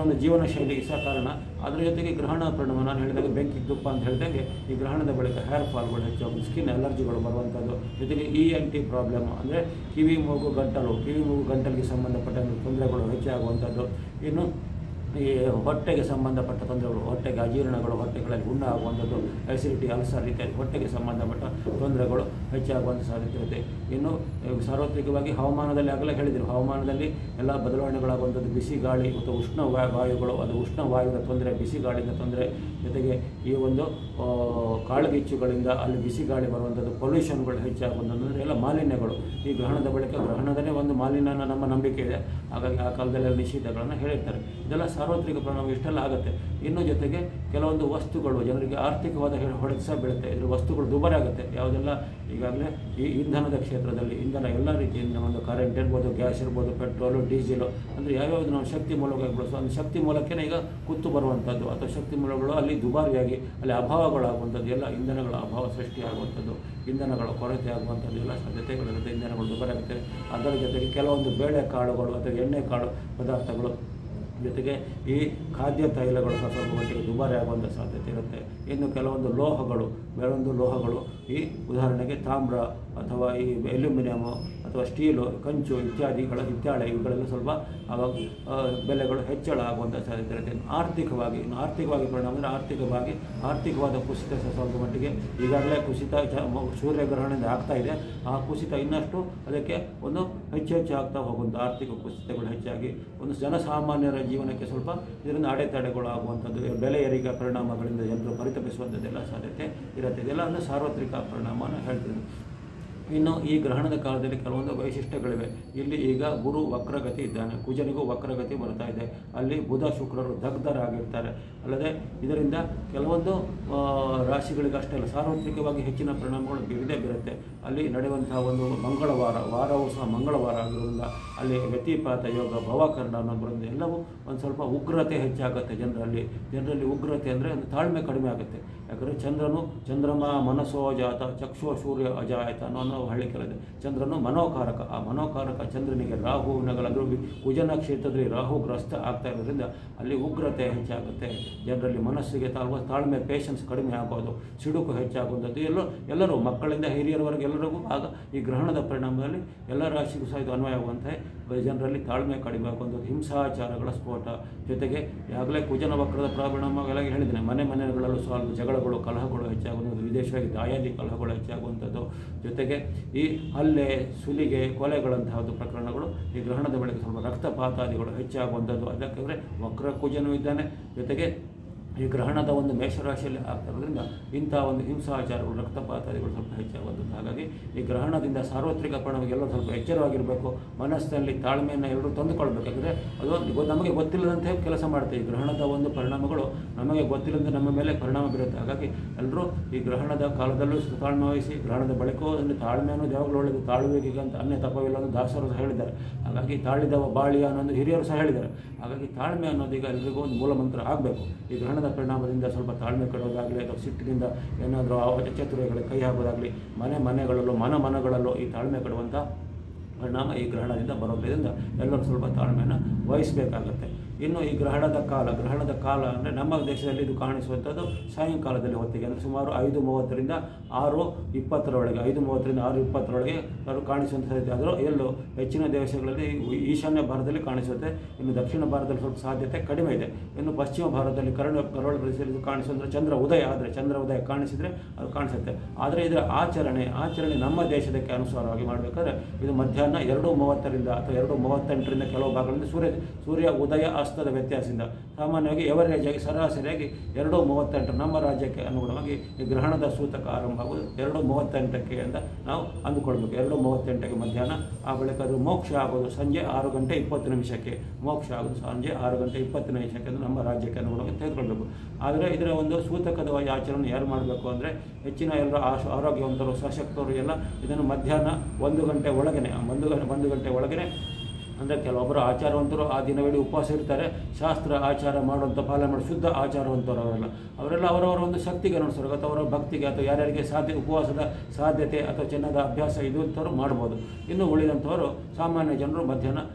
ಜೀವನ ಶೈಲಿಗೆ ಸಹ ಕಾರಣ ಅದರ ಜೊತೆಗೆ ಗ್ರಹಣ ಪರಿಣಾಮ ನಾನು ಹೇಳಿದಾಗ ಬೆಂಕಿ ತುಪ್ಪ ಅಂತ ಹೇಳಿದಂಗೆ ಈ ಗ್ರಹಣದ ಬಳಿಕ ಹೇರ್ ಫಾಲ್ಗಳು ಹೆಚ್ಚಾಗೋದು ಸ್ಕಿನ್ ಅಲರ್ಜಿಗಳು ಬರುವಂಥದ್ದು ಜೊತೆಗೆ ಇ ಎನ್ ಟಿ ಪ್ರಾಬ್ಲಮ್ ಅಂದರೆ ಕಿವಿ ಮೂಗು ಗಂಟಲು ಕಿವಿ ಮೂಗು ಗಂಟಲಿಗೆ ಸಂಬಂಧಪಟ್ಟ ತೊಂದರೆಗಳು ಹೆಚ್ಚಾಗುವಂಥದ್ದು ಇನ್ನು ಈ ಹೊಟ್ಟೆಗೆ ಸಂಬಂಧಪಟ್ಟ ತೊಂದರೆಗಳು ಹೊಟ್ಟೆಗೆ ಅಜೀರ್ಣಗಳು ಹೊಟ್ಟೆಗಳಲ್ಲಿ ಹುಣ್ಣ ಆಗುವಂಥದ್ದು ಅಸಿಡಿಟಿ ಅಲ್ಸರ್ ಇತ್ಯಾದಿ ಹೊಟ್ಟೆಗೆ ಸಂಬಂಧಪಟ್ಟ ತೊಂದರೆಗಳು ಹೆಚ್ಚಾಗುವಂಥ ಸಾಧ್ಯತೆ ಇರುತ್ತೆ ಇನ್ನು ಅಹ್, ಸಾರ್ವತ್ರಿಕವಾಗಿ ಹವಾಮಾನದಲ್ಲಿ ಆಗಲೇ ಹೇಳಿದರು ಹವಾಮಾನದಲ್ಲಿ ಎಲ್ಲ ಬದಲಾವಣೆಗಳಾಗುವಂಥದ್ದು ಬಿಸಿ ಗಾಳಿ ಮತ್ತು ಉಷ್ಣ ವಾ- ವಾಯುಗಳು ಅದು ಉಷ್ಣ ವಾಯುವಿನ ತೊಂದರೆ ಬಿಸಿ ಗಾಳಿಯಿಂದ ತೊಂದರೆ ಜೊತೆಗೆ ಈ ಒಂದು ಆ, ಕಾಳುಗಿಚ್ಚುಗಳಿಂದ ಅಲ್ಲಿ ಬಿಸಿ ಗಾಳಿ ಬರುವಂಥದ್ದು ಪೊಲ್ಯೂಷನ್ಗಳು ಹೆಚ್ಚಾಗುವಂಥದ್ದು ಅಂದರೆ ಎಲ್ಲ ಮಾಲಿನ್ಯಗಳು ಈ ಗ್ರಹಣದ ಬಳಿಕ ಗ್ರಹಣದನೇ ಒಂದು ಮಾಲಿನ್ಯ ಅನ್ನೋ ನಮ್ಮ ನಂಬಿಕೆ ಇದೆ ಹಾಗಾಗಿ ಆ ಕಾಲದಲ್ಲಿ ಎಲ್ಲ ನಿಷೇಧಗಳನ್ನು ಹೇಳಿರ್ತಾರೆ ಇದೆಲ್ಲ ಸಾರ್ವತ್ರಿಕ ಪರಿಣಾಮ ಇಷ್ಟೆಲ್ಲ ಆಗುತ್ತೆ ಇನ್ನು ಜೊತೆಗೆ ಕೆಲವೊಂದು ವಸ್ತುಗಳು ಜನರಿಗೆ ಆರ್ಥಿಕವಾದ ಹೆ- ಹೊಡೆತ ಸಹ ಬೀಳುತ್ತೆ ಇದ್ರ ವಸ್ತುಗಳು ದುಬಾರಿ ಆಗುತ್ತೆ ಯಾವುದೆಲ್ಲ ಈಗಾಗಲೇ ಈ ಇಂಧನದ ಕ್ಷೇತ್ರದಲ್ಲಿ ಇಂಧನ ಎಲ್ಲ ರೀತಿಯಿಂದ ಒಂದು ಕರೆಂಟ್ ಇರ್ಬೋದು ಗ್ಯಾಸ್ ಇರ್ಬೋದು ಪೆಟ್ರೋಲು ಡೀಸೆಲು ಅಂದರೆ ಯಾವ್ಯಾವುದು ನಾವು ಶಕ್ತಿ ಮೂಲವಾಗಿ ಬಳಸೋ ಒಂದು ಶಕ್ತಿ ಮೂಲಕ್ಕೇ ಈಗ ಕುತ್ತು ಬರುವಂಥದ್ದು ಅಥವಾ ಶಕ್ತಿ ಮೂಲಗಳು ಅಲ್ಲಿ ದುಬಾರಿಯಾಗಿ ಅಲ್ಲಿ ಅಭಾವಗಳಾಗುವಂಥದ್ದು ಎಲ್ಲ ಇಂಧನಗಳ ಅಭಾವ ಸೃಷ್ಟಿಯಾಗುವಂಥದ್ದು ಇಂಧನಗಳ ಕೊರತೆ ಆಗುವಂಥದ್ದು ಎಲ್ಲ ಸಾಧ್ಯತೆಗಳಿರುತ್ತೆ ಇಂಧನಗಳು ದುಬಾರಿ ಆಗುತ್ತೆ ಅದರ ಜೊತೆಗೆ ಕೆಲವೊಂದು ಬೇಳೆ ಕಾಳುಗಳು ಅಥವಾ ಎಣ್ಣೆ ಕಾಳು ಪದಾರ್ಥಗಳು ಜೊತೆಗೆ ಈ ಖಾದ್ಯ ತೈಲಗಳು ಸಹ ಸ್ವಲ್ಪ ಮಟ್ಟಿಗೆ ದುಬಾರಿ ಆಗುವಂಥ ಸಾಧ್ಯತೆ ಇರುತ್ತೆ ಇನ್ನು ಕೆಲವೊಂದು ಲೋಹಗಳು ಬೇರೊಂದು ಲೋಹಗಳು ಈ ಉದಾಹರಣೆಗೆ ತಾಮ್ರ ಅಥವಾ ಈ ಅಲ್ಯೂಮಿನಿಯಮು ಅಥವಾ ಸ್ಟೀಲು ಕಂಚು ಇತ್ಯಾದಿಗಳ ಇತ್ಯಾಳೆ ಇವುಗಳೆಲ್ಲ ಸ್ವಲ್ಪ ಆವಾಗ ಆ, ಬೆಲೆಗಳು ಹೆಚ್ಚಳ ಆಗುವಂಥ ಸಾಧ್ಯತೆ ಇರುತ್ತೆ ಇನ್ನು ಆರ್ಥಿಕವಾಗಿ ಇನ್ನು ಆರ್ಥಿಕವಾಗಿ ಪರಿಣಾಮ ಅಂದರೆ ಆರ್ಥಿಕವಾಗಿ ಆರ್ಥಿಕವಾದ ಕುಸಿತ ಸಹ ಸ್ವಲ್ಪ ಮಟ್ಟಿಗೆ ಈಗಾಗಲೇ ಕುಸಿತ ಚ- ಮ- ಸೂರ್ಯಗ್ರಹಣದಿಂದ ಆಗ್ತಾ ಇದೆ ಆ ಕುಸಿತ ಇನ್ನಷ್ಟು ಅದಕ್ಕೆ ಒಂದು ಹೆಚ್ಚು ಹೆಚ್ಚು ಆಗ್ತಾ ಹೋಗುವಂಥ ಆರ್ಥಿಕ ಕುಸಿತಗಳು ಹೆಚ್ಚಾಗಿ ಒಂದು ಜನಸಾಮಾನ್ಯರ ಜೀವನಕ್ಕೆ ಸ್ವಲ್ಪ ಇದರಿಂದ ಅಡೆತಡೆಗಳು ಆಗುವಂಥದ್ದು ಬೆಲೆ ಏರಿಕೆ ಪರಿಣಾಮಗಳಿಂದ ಜನರು ಪರಿತಪಿಸುವಂಥದ್ದೆಲ್ಲ ಸಾಧ್ಯತೆ ಇರುತ್ತೆ ಇದೆಲ್ಲ ಒಂದು ಸಾರ್ವತ್ರಿಕ ಪರಿಣಾಮನ ಹೇಳ್ತೀನಿ ಇನ್ನು ಈ ಗ್ರಹಣದ ಕಾಲದಲ್ಲಿ ಕೆಲವೊಂದು ವೈಶಿಷ್ಟ್ಯಗಳಿವೆ ಇಲ್ಲಿ ಈಗ ಗುರು ವಕ್ರಗತಿ ಇದ್ದಾನೆ ಕುಜನಿಗೂ ವಕ್ರಗತಿ ಬರ್ತಾ ಇದೆ ಅಲ್ಲಿ ಬುಧ ಶುಕ್ರರು ದಗ್ಧರಾಗಿರ್ತಾರೆ ಅಲ್ಲದೆ ಇದರಿಂದ ಕೆಲವೊಂದು ಆ, ರಾಶಿಗಳಿಗೆ ಅಷ್ಟೇ ಅಲ್ಲ ಸಾರ್ವತ್ರಿಕವಾಗಿ ಹೆಚ್ಚಿನ ಪರಿಣಾಮಗಳು ಬೀರದೇ ಬೀರುತ್ತೆ ಅಲ್ಲಿ ನಡೆಯುವಂತಹ ಒಂದು ಮಂಗಳವಾರ ವಾರವೂ ಸಹ ಮಂಗಳವಾರ ಆಗಿರೋದ್ರಿಂದ ಅಲ್ಲಿ ವ್ಯತಿಪಾತ ಯೋಗ ಭವಕರಣ ಅನ್ನೋ ಬರೋದು ಎಲ್ಲವೂ ಒಂದು ಸ್ವಲ್ಪ ಉಗ್ರತೆ ಹೆಚ್ಚಾಗುತ್ತೆ ಜನರಲ್ಲಿ ಜನರಲ್ಲಿ ಉಗ್ರತೆ ಅಂದರೆ ಒಂದು ತಾಳ್ಮೆ ಕಡಿಮೆ ಆಗುತ್ತೆ ಯಾಕಂದರೆ ಚಂದ್ರನು ಚಂದ್ರಮ ಮನಸ್ಸೋ ಜಾತ ಚಕ್ಷು ಸೂರ್ಯ ಅಜಾಯತ ಅನ್ನೋ ಅನ್ನೋ ಹಳ್ಳಿ ಕೆಲಇದೆ ಚಂದ್ರನು ಮನೋಕಾರಕ ಆ ಮನೋಕಾರಕ ಚಂದ್ರನಿಗೆ ರಾಹು ನಗಲಂದ್ರೆ ಕುಜನ ಕ್ಷೇತ್ರದಲ್ಲಿ ರಾಹು ಗ್ರಸ್ತ ಆಗ್ತಾ ಇರೋದ್ರಿಂದ ಅಲ್ಲಿ ಉಗ್ರತೆ ಹೆಚ್ಚಾಗುತ್ತೆ ಜನರಲ್ಲಿ ಮನಸ್ಸಿಗೆ ತಾಳ್ವ ತಾಳ್ಮೆ ಪೇಷನ್ಸ್ ಕಡಿಮೆ ಆಗೋದು ಸಿಡುಕು ಹೆಚ್ಚಾಗುವಂಥದ್ದು ಎಲ್ಲೋ ಎಲ್ಲರೂ ಮಕ್ಕಳಿಂದ ಹಿರಿಯರವರೆಗೆ ಎಲ್ಲರಿಗೂ ಆಗ ಈ ಗ್ರಹಣದ ಪರಿಣಾಮದಲ್ಲಿ ಎಲ್ಲ ರಾಶಿಗೂ ಸಹ ಇದು ಅನ್ವಯವಾಗುವಂತೆ ಜನರಲ್ಲಿ ತಾಳ್ಮೆ ಕಡಿಮೆ ಆಗುವಂಥದ್ದು ಹಿಂಸಾಚಾರಗಳ ಸ್ಫೋಟ ಜೊತೆಗೆ ಈಗಾಗಲೇ ಕುಜನ ವಕ್ರದ ಪರಿಣಾಮಗಳಾಗಿ ಹೇಳಿದ್ದೇನೆ ಮನೆ ಮನೆಗಳಲ್ಲೂ ಸ್ವಲ್ಪ ಜಗಳಗಳು ಕಲಹಗಳು ಹೆಚ್ಚಾಗುವಂಥದ್ದು ವಿದೇಶವಾಗಿ ದಾಯಾದಿ ಕಲಹಗಳು ಹೆಚ್ಚಾಗುವಂಥದ್ದು ಜೊತೆಗೆ ಈ ಹಲ್ಲೆ ಸುಲಿಗೆ ಕೊಲೆಗಳಂತಹದ್ದು ಪ್ರಕರಣಗಳು ಈ ಗ್ರಹಣದ ಬಳಿಕ ಸ್ವಲ್ಪ ರಕ್ತಪಾತಾದಿಗಳು ಹೆಚ್ಚಾಗುವಂಥದ್ದು ಅದಕ್ಕೆ ವಕ್ರ ಕುಜನೂ ಇದ್ದಾನೆ ಜೊತೆಗೆ ಈ ಗ್ರಹಣದ ಒಂದು ಮೇಷರಾಶಿಯಲ್ಲಿ ಆಗ್ತಾ ಇರೋದ್ರಿಂದ ಇಂಥ ಒಂದು ಹಿಂಸಾಚಾರಗಳು ರಕ್ತಪಾತಾದಿಗಳು ಸ್ವಲ್ಪ ಹೆಚ್ಚಾಗುವಂಥದ್ದು ಹಾಗಾಗಿ ಈ ಗ್ರಹಣದಿಂದ ಸಾರ್ವತ್ರಿಕ ಪರಿಣಾಮ ಎಲ್ಲರೂ ಸ್ವಲ್ಪ ಎಚ್ಚರವಾಗಿರಬೇಕು ಮನಸ್ಸಿನಲ್ಲಿ ತಾಳ್ಮೆಯನ್ನು ಎಲ್ಲರೂ ತಂದುಕೊಳ್ಬೇಕು ಯಾಕಂದರೆ ಅದು ಗೊ- ನಮಗೆ ಗೊತ್ತಿಲ್ಲದಂತೆ ಕೆಲಸ ಮಾಡುತ್ತೆ ಈ ಗ್ರಹಣದ ಒಂದು ಪರಿಣಾಮಗಳು ನಮಗೆ ಗೊತ್ತಿಲ್ಲದಂತೆ ನಮ್ಮ ಮೇಲೆ ಪರಿಣಾಮ ಬೀರುತ್ತೆ ಹಾಗಾಗಿ ಎಲ್ಲರೂ ಈ ಗ್ರಹಣದ ಕಾಲದಲ್ಲೂ ಸಹ ತಾಳ್ಮೆ ವಹಿಸಿ ಗ್ರಹಣದ ಬಳಿಕವೂ ಅಂದರೆ ತಾಳ್ಮೆ ಅನ್ನೋದು ಯಾವಾಗಲೂ ಒಳ್ಳೆಯದು ತಾಳುವಿಕೆ ಅಂತ ಅನ್ಯ ತಪವಿಲ್ಲ ಅನ್ನೋ ದಾಸರು ಸಹ ಹೇಳಿದ್ದಾರೆ ಹಾಗಾಗಿ ತಾಳಿದವ ಬಾಳಿಯ ಅನ್ನೋದು ಹಿರಿಯರು ಸಹ ಹೇಳಿದ್ದಾರೆ ಹಾಗಾಗಿ ತಾಳ್ಮೆ ಅನ್ನೋದು ಈಗ ಎಲ್ರಿಗೂ ಒಂದು ಮೂಲ ಮಂತ್ರ ಆಗಬೇಕು ಈ ಗ್ರಹಣದ ಪರಿಣಾಮದಿಂದ ಸ್ವಲ್ಪ ತಾಳ್ಮೆ ಕಡೋದಾಗಲಿ ಅಥವಾ ಸಿಟ್ಟಿನಿಂದ ಏನಾದರೂ ಚತುರಗಳಿಗೆ ಕೈ ಹಾಕೋದಾಗಲಿ ಮನೆ ಮನೆಗಳಲ್ಲೂ ಮನ ಮನಗಳಲ್ಲೂ ಈ ತಾಳ್ಮೆ ಕಡುವಂಥ ಪರಿಣಾಮ ಈ ಗ್ರಹಣದಿಂದ ಬರೋದ್ರಿಂದ ಎಲ್ಲರೂ ಸ್ವಲ್ಪ ತಾಳ್ಮೆಯನ್ನು ವಹಿಸಬೇಕಾಗತ್ತೆ ಇನ್ನು ಈ ಗ್ರಹಣದ ಕಾಲ ಗ್ರಹಣದ ಕಾಲ ಅಂದರೆ ನಮ್ಮ ದೇಶದಲ್ಲಿ ಇದು ಕಾಣಿಸುವಂಥದ್ದು ಸಾಯಂಕಾಲದಲ್ಲಿ ಹೊತ್ತಿಗೆ ಅಂದರೆ ಸುಮಾರು ಐದು ಮೂವತ್ತರಿಂದ ಆರು ಇಪ್ಪತ್ತರೊಳಗೆ ಐದು ಮೂವತ್ತರಿಂದ ಆರು ಇಪ್ಪತ್ತರೊಳಗೆ ಅದು ಕಾಣಿಸುವಂಥ ಸಾಧ್ಯತೆ ಆದರೂ ಎಲ್ಲೋ ಹೆಚ್ಚಿನ ದೇಶಗಳಲ್ಲಿ ಈ- ಈಶಾನ್ಯ ಭಾರತದಲ್ಲಿ ಕಾಣಿಸುತ್ತೆ ಇನ್ನು ದಕ್ಷಿಣ ಭಾರತದಲ್ಲಿ ಸ್ವಲ್ಪ ಸಾಧ್ಯತೆ ಕಡಿಮೆ ಇದೆ ಇನ್ನು ಪಶ್ಚಿಮ ಭಾರತದಲ್ಲಿ ಕರಾವಳಿ ಕರಾವಳಿ ಪ್ರದೇಶದಲ್ಲಿ ಇದು ಕಾಣಿಸುವಂದ್ರೆ ಚಂದ್ರ ಉದಯ ಆದರೆ ಚಂದ್ರ ಉದಯ ಕಾಣಿಸಿದರೆ ಅದು ಕಾಣಿಸುತ್ತೆ ಆದರೆ ಇದರ ಆಚರಣೆ ಆಚರಣೆ ನಮ್ಮ ದೇಶದಕ್ಕೆ ಅನುಸಾರವಾಗಿ ಮಾಡಬೇಕಾದ್ರೆ ಇದು ಮಧ್ಯಾಹ್ನ ಎರಡು ಮೂವತ್ತರಿಂದ ಅಥವಾ ಎರಡು ಮೂವತ್ತೆಂಟರಿಂದ ಕೆಲವು ಭಾಗಗಳಿಂದ ಸೂರ್ಯ ಸೂರ್ಯ ಉದಯ ಅಸ್ತದ ವ್ಯತ್ಯಾಸದಿಂದ ಸಾಮಾನ್ಯವಾಗಿ ಎವರೇಜ್ ಆಗಿ ಸರಾಸರಿಯಾಗಿ ಎರಡು ಮೂವತ್ತೆಂಟು ನಮ್ಮ ರಾಜ್ಯಕ್ಕೆ ಅನುಗುಣವಾಗಿ ಈ ಗ್ರಹಣದ ಸೂತಕ ಆರಂಭ ಆಗುವುದು ಎರಡು ಮೂವತ್ತೆಂಟಕ್ಕೆ ಅಂತ ನಾವು ಅಂದುಕೊಳ್ಬೇಕು ಎರಡು ಮೂವತ್ತೆಂಟಕ್ಕೆ ಮಧ್ಯಾಹ್ನ ಆ ಬಳಿಕ ಅದು ಮೋಕ್ಷ ಆಗೋದು ಸಂಜೆ ಆರು ಗಂಟೆ ಇಪ್ಪತ್ತು ನಿಮಿಷಕ್ಕೆ ಮೋಕ್ಷ ಆಗೋದು ಸಂಜೆ ಆರು ಗಂಟೆ ಇಪ್ಪತ್ತು ನಿಮಿಷಕ್ಕೆ ಅಂತ ನಮ್ಮ ರಾಜ್ಯಕ್ಕೆ ಅನುಗುಣವಾಗಿ ತೆಗೆದುಕೊಳ್ಬೇಕು ಆದರೆ ಇದರ ಒಂದು ಸೂತಕದ ಆಚರಣೆ ಯಾರು ಮಾಡಬೇಕು ಅಂದರೆ ಹೆಚ್ಚಿನ ಎಲ್ಲರೂ ಆಶ್ ಆರೋಗ್ಯವಂತರು ಸಶಕ್ತರು ಎಲ್ಲ ಇದನ್ನು ಮಧ್ಯಾಹ್ನ ಒಂದು ಗಂಟೆ ಒಳಗನೆ ಒಂದು ಗಂಟೆ ಒಂದು ಗಂಟೆ ಒಳಗನೆ ಅಂದರೆ ಕೆಲವೊಬ್ಬರು ಆಚಾರವಂತರು ಆ ದಿನವಿಡೀ ಉಪವಾಸ ಇರ್ತಾರೆ ಶಾಸ್ತ್ರ ಆಚಾರ ಮಾಡುವಂಥ ಪಾಲನೆ ಮಾಡಿ ಶುದ್ಧ ಆಚಾರವಂತರು ಅವರೆಲ್ಲ ಅವರೆಲ್ಲ ಅವರವರ ಒಂದು ಶಕ್ತಿಗೆ ಅನುಸಾರ ಅಥವಾ ಅವರ ಭಕ್ತಿಗೆ ಅಥವಾ ಯಾರ್ಯಾರಿಗೆ ಸಾಧ್ಯ ಉಪವಾಸದ ಸಾಧ್ಯತೆ ಅಥವಾ ಚಿನ್ನದ ಅಭ್ಯಾಸ ಇದು ಅಂಥವ್ರು ಮಾಡ್ಬೋದು ಇನ್ನು ಉಳಿದಂಥವರು ಸಾಮಾನ್ಯ ಜನರು ಮಧ್ಯಾಹ್ನ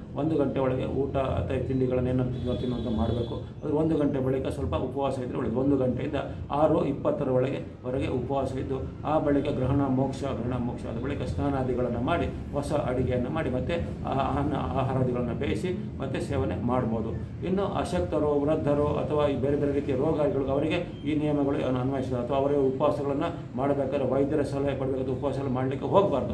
ಒಂದು ಗಂಟೆ ಒಳಗೆ ಊಟ ಅಥವಾ ತಿಂಡಿಗಳನ್ನು ಏನಾದ್ರು ತಿನ್ನೋ ತಿನ್ನುವಂತ ಮಾಡಬೇಕು ಅದು ಒಂದು ಗಂಟೆ ಬಳಿಕ ಸ್ವಲ್ಪ ಉಪವಾಸ ಇದ್ದರೆ ಒಳ್ಳೆಯದು ಒಂದು ಗಂಟೆಯಿಂದ ಆರು ಇಪ್ಪತ್ತರ ಒಳಗೆ ಹೊರಗೆ ಉಪವಾಸ ಇದ್ದು ಆ ಬಳಿಕ ಗ್ರಹಣ ಮೋಕ್ಷ ಗ್ರಹಣ ಮೋಕ್ಷ ಆದ ಬಳಿಕ ಸ್ನಾನಾದಿಗಳನ್ನು ಮಾಡಿ ಹೊಸ ಅಡಿಗೆಯನ್ನು ಮಾಡಿ ಮತ್ತೆ ಆ ಅನ್ನ ಆಹಾರಾದಿಗಳನ್ನು ಬೇಯಿಸಿ ಮತ್ತೆ ಸೇವನೆ ಮಾಡ್ಬೋದು ಇನ್ನು ಅಶಕ್ತರು ವೃದ್ಧರು ಅಥವಾ ಈ ಬೇರೆ ಬೇರೆ ರೀತಿಯ ರೋಗಗಳು ಅವರಿಗೆ ಈ ನಿಯಮಗಳು ಅನ್ವಯಿಸಿದ ಅಥವಾ ಅವರಿಗೆ ಉಪವಾಸಗಳನ್ನು ಮಾಡಬೇಕಾದ್ರೆ ವೈದ್ಯರ ಸಲಹೆ ಪಡಬೇಕಾದ್ರೆ ಉಪವಾಸ ಮಾಡಲಿಕ್ಕೆ ಹೋಗಬಾರ್ದು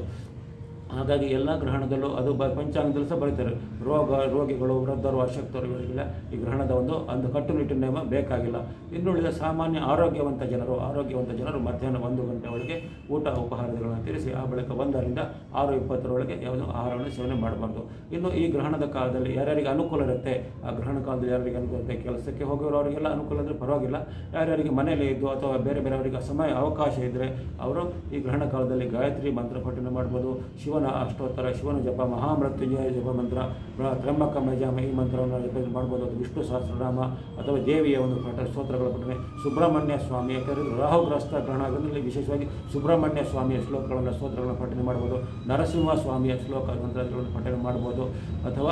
ಹಾಗಾಗಿ ಎಲ್ಲ ಗ್ರಹಣದಲ್ಲೂ ಅದು ಬ ಪಂಚಾಂಗದಲ್ಲೂ ಸಹ ಬರೀತಾರೆ ರೋಗ ರೋಗಿಗಳು ವೃದ್ಧರು ಅಶಕ್ತರು ಇವರಿಗೆಲ್ಲ ಈ ಗ್ರಹಣದ ಒಂದು ಒಂದು ಕಟ್ಟುನಿಟ್ಟಿನ ನಿಯಮ ಬೇಕಾಗಿಲ್ಲ ಇನ್ನುಳಿದ ಸಾಮಾನ್ಯ ಆರೋಗ್ಯವಂತ ಜನರು ಆರೋಗ್ಯವಂತ ಜನರು ಮಧ್ಯಾಹ್ನ ಒಂದು ಗಂಟೆ ಒಳಗೆ ಊಟ ಉಪಹಾರಗಳನ್ನು ತೀರಿಸಿ ಆ ಬಳಿಕ ಒಂದರಿಂದ ಆರು ಇಪ್ಪತ್ತರೊಳಗೆ ಯಾವುದೋ ಆಹಾರವನ್ನು ಸೇವನೆ ಮಾಡಬಾರ್ದು ಇನ್ನು ಈ ಗ್ರಹಣದ ಕಾಲದಲ್ಲಿ ಯಾರ್ಯಾರಿಗೆ ಅನುಕೂಲ ಇರುತ್ತೆ ಆ ಗ್ರಹಣ ಕಾಲದಲ್ಲಿ ಯಾರಿಗೆ ಅನುಕೂಲ ಇರುತ್ತೆ ಕೆಲಸಕ್ಕೆ ಹೋಗೋರು ಅವರಿಗೆಲ್ಲ ಅನುಕೂಲ ಇದ್ದರೆ ಪರವಾಗಿಲ್ಲ ಯಾರ್ಯಾರಿಗೆ ಮನೆಯಲ್ಲಿ ಇದ್ದು ಅಥವಾ ಬೇರೆ ಬೇರೆಯವರಿಗೆ ಸಮಯ ಅವಕಾಶ ಇದ್ದರೆ ಅವರು ಈ ಗ್ರಹಣ ಕಾಲದಲ್ಲಿ ಗಾಯತ್ರಿ ಮಂತ್ರ ಪಠನೆ ಮಾಡ್ಬೋದು ಶಿವನ ಅಷ್ಟೋತ್ತರ ಶಿವನ ಜಪ ಮಹಾಮೃತ್ಯುಂಜಯ ಜಪ ಮಂತ್ರ ಬ್ರ- ತ್ರ್ಯಂಬಕ ಮಜಾಮ ಈ ಮಂತ್ರವನ್ನು ಜಪ ಮಾಡ್ಬೋದು ಅದು ವಿಷ್ಣು ಸಹಸ್ರನಾಮ ಅಥವಾ ದೇವಿಯ ಒಂದು ಪಠ ಸ್ತೋತ್ರಗಳ ಪಠನೆ ಸುಬ್ರಹ್ಮಣ್ಯ ಸ್ವಾಮಿ ಯಾಕಂದರೆ ರಾಹುಗ್ರಸ್ತ ಗ್ರಹಣದಲ್ಲಿ ವಿಶೇಷವಾಗಿ ಸುಬ್ರಹ್ಮಣ್ಯ ಸ್ವಾಮಿಯ ಶ್ಲೋಕಗಳನ್ನು ಸ್ತೋತ್ರಗಳನ್ನು ಪಠನೆ ಮಾಡ್ಬೋದು ನರಸಿಂಹ ಸ್ವಾಮಿಯ ಶ್ಲೋಕ ಮಂತ್ರಗಳನ್ನು ಪಠನೆ ಮಾಡ್ಬೋದು ಅಥವಾ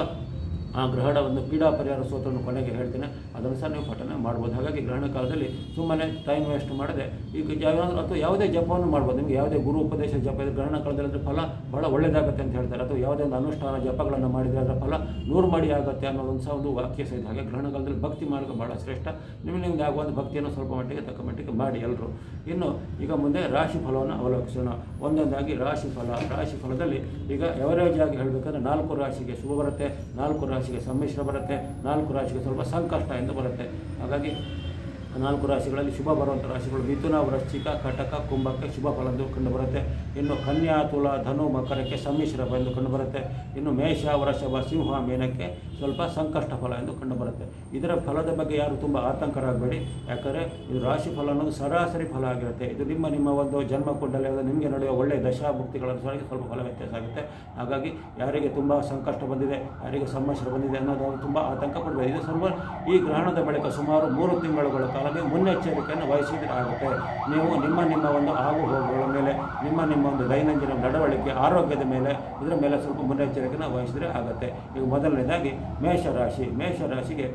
ಆ ಗ್ರಹಣ ಒಂದು ಪೀಡಾ ಪರಿಹಾರ ಸ್ತೋತ್ರವನ್ನು ಕೊನೆಗೆ ಹೇಳ್ತೇನೆ ಅದನ್ನು ಸಹ ನೀವು ಪಠನೆ ಮಾಡ್ಬೋದು ಹಾಗಾಗಿ ಗ್ರಹಣ ಕಾಲದಲ್ಲಿ ಸುಮ್ಮನೆ ಟೈಮ್ ವೇಸ್ಟ್ ಮಾಡದೆ ಈಗ ಯಾವ್ದಾದ್ರು ಅಥವಾ ಯಾವುದೇ ಜಪವನ್ನು ಮಾಡ್ಬೋದು ನಿಮಗೆ ಯಾವುದೇ ಗುರು ಉಪದೇಶ ಜಪ ಇದೆ ಗ್ರಹಣ ಕಾಲದಲ್ಲಿ ಅದರ ಫಲ ಬಹಳ ಒಳ್ಳೆಯದಾಗುತ್ತೆ ಅಂತ ಹೇಳ್ತಾರೆ ಅಥವಾ ಯಾವುದೇ ಒಂದು ಅನುಷ್ಠಾನ ಜಪಗಳನ್ನು ಮಾಡಿದರೆ ಅದರ ಫಲ ನೂರು ಮಾಡಿ ಆಗುತ್ತೆ ಅನ್ನೋದೊಂದು ಸಹ ಒಂದು ವಾಕ್ಯ ಸಹ ಇದೆ ಹಾಗೆ ಗ್ರಹಣ ಕಾಲದಲ್ಲಿ ಭಕ್ತಿ ಮಾರ್ಗ ಬಹಳ ಶ್ರೇಷ್ಠ ನಿಮಗೆ ನಿಮ್ಗೆ ಆಗುವಂಥ ಭಕ್ತಿಯನ್ನು ಸ್ವಲ್ಪ ಮಟ್ಟಿಗೆ ತಕ್ಕ ಮಟ್ಟಿಗೆ ಮಾಡಿ ಎಲ್ಲರೂ ಇನ್ನು ಈಗ ಮುಂದೆ ರಾಶಿ ಫಲವನ್ನು ಅವಲೋಕಿಸೋಣ ಒಂದೊಂದಾಗಿ ರಾಶಿ ಫಲ ರಾಶಿ ಫಲದಲ್ಲಿ ಈಗ ಎವರೇಜ್ ಆಗಿ ಹೇಳಬೇಕಂದ್ರೆ ನಾಲ್ಕು ರಾಶಿಗೆ ಶುಭ ಬರುತ್ತೆ ನಾಲ್ಕು ರಾಶಿಗೆ ಸಮ್ಮಿಶ್ರ ಬರುತ್ತೆ ನಾಲ್ಕು ರಾಶಿಗೆ ಸ್ವಲ್ಪ ಸಂಕಷ್ಟ ಎಂದು ಬರುತ್ತೆ ಹಾಗಾಗಿ ನಾಲ್ಕು ರಾಶಿಗಳಲ್ಲಿ ಶುಭ ಬರುವಂಥ ರಾಶಿಗಳು ಮಿಥುನ ವೃಶ್ಚಿಕ ಕಟಕ ಕುಂಭಕ್ಕೆ ಶುಭ ಫಲ ಎಂದು ಕಂಡುಬರುತ್ತೆ ಇನ್ನು ಕನ್ಯಾ ತುಲ ಧನು ಮಕರಕ್ಕೆ ಸಮ್ಮಿಶ್ರ ಫಲ ಎಂದು ಕಂಡುಬರುತ್ತೆ ಇನ್ನು ಮೇಷ ವೃಷಭ ಸಿಂಹ ಮೀನಕ್ಕೆ ಸ್ವಲ್ಪ ಸಂಕಷ್ಟ ಫಲ ಎಂದು ಕಂಡುಬರುತ್ತೆ ಇದರ ಫಲದ ಬಗ್ಗೆ ಯಾರು ತುಂಬ ಆತಂಕರಾಗಬೇಡಿ ಯಾಕಂದರೆ ಇದು ರಾಶಿ ಫಲ ಅನ್ನೋದು ಸರಾಸರಿ ಫಲ ಆಗಿರುತ್ತೆ ಇದು ನಿಮ್ಮ ನಿಮ್ಮ ಒಂದು ಜನ್ಮ ಕುಂಡಲಿ ಅದು ನಿಮಗೆ ನಡೆಯುವ ಒಳ್ಳೆಯ ದಶಾಭುಕ್ತಿಗಳ ಅನುಸಾರವಾಗಿ ಸ್ವಲ್ಪ ಫಲ ವ್ಯತ್ಯಾಸ ಆಗುತ್ತೆ ಹಾಗಾಗಿ ಯಾರಿಗೆ ತುಂಬ ಸಂಕಷ್ಟ ಬಂದಿದೆ ಯಾರಿಗೆ ಸಮಸ್ಯೆ ಬಂದಿದೆ ಅನ್ನೋದು ತುಂಬ ಆತಂಕ ಪಡಬೇಕು ಇದು ಸ್ವಲ್ಪ ಈ ಗ್ರಹಣದ ಬಳಿಕ ಸುಮಾರು ಮೂರು ತಿಂಗಳುಗಳ ಕಾಲ ನೀವು ಮುನ್ನೆಚ್ಚರಿಕೆಯನ್ನು ವಹಿಸಿದರೆ ಆಗುತ್ತೆ ನೀವು ನಿಮ್ಮ ನಿಮ್ಮ ಒಂದು ಆಗು ಹೋಗುಗಳ ಮೇಲೆ ನಿಮ್ಮ ನಿಮ್ಮ ಒಂದು ದೈನಂದಿನ ನಡವಳಿಕೆ ಆರೋಗ್ಯದ ಮೇಲೆ ಇದರ ಮೇಲೆ ಸ್ವಲ್ಪ ಮುನ್ನೆಚ್ಚರಿಕೆಯನ್ನು ವಹಿಸಿದರೆ ಆಗುತ್ತೆ ಈಗ ಮೊದಲನೇದಾಗಿ ಮೇಷರಾಶಿ ಮೇಷರಾಶಿಗೆ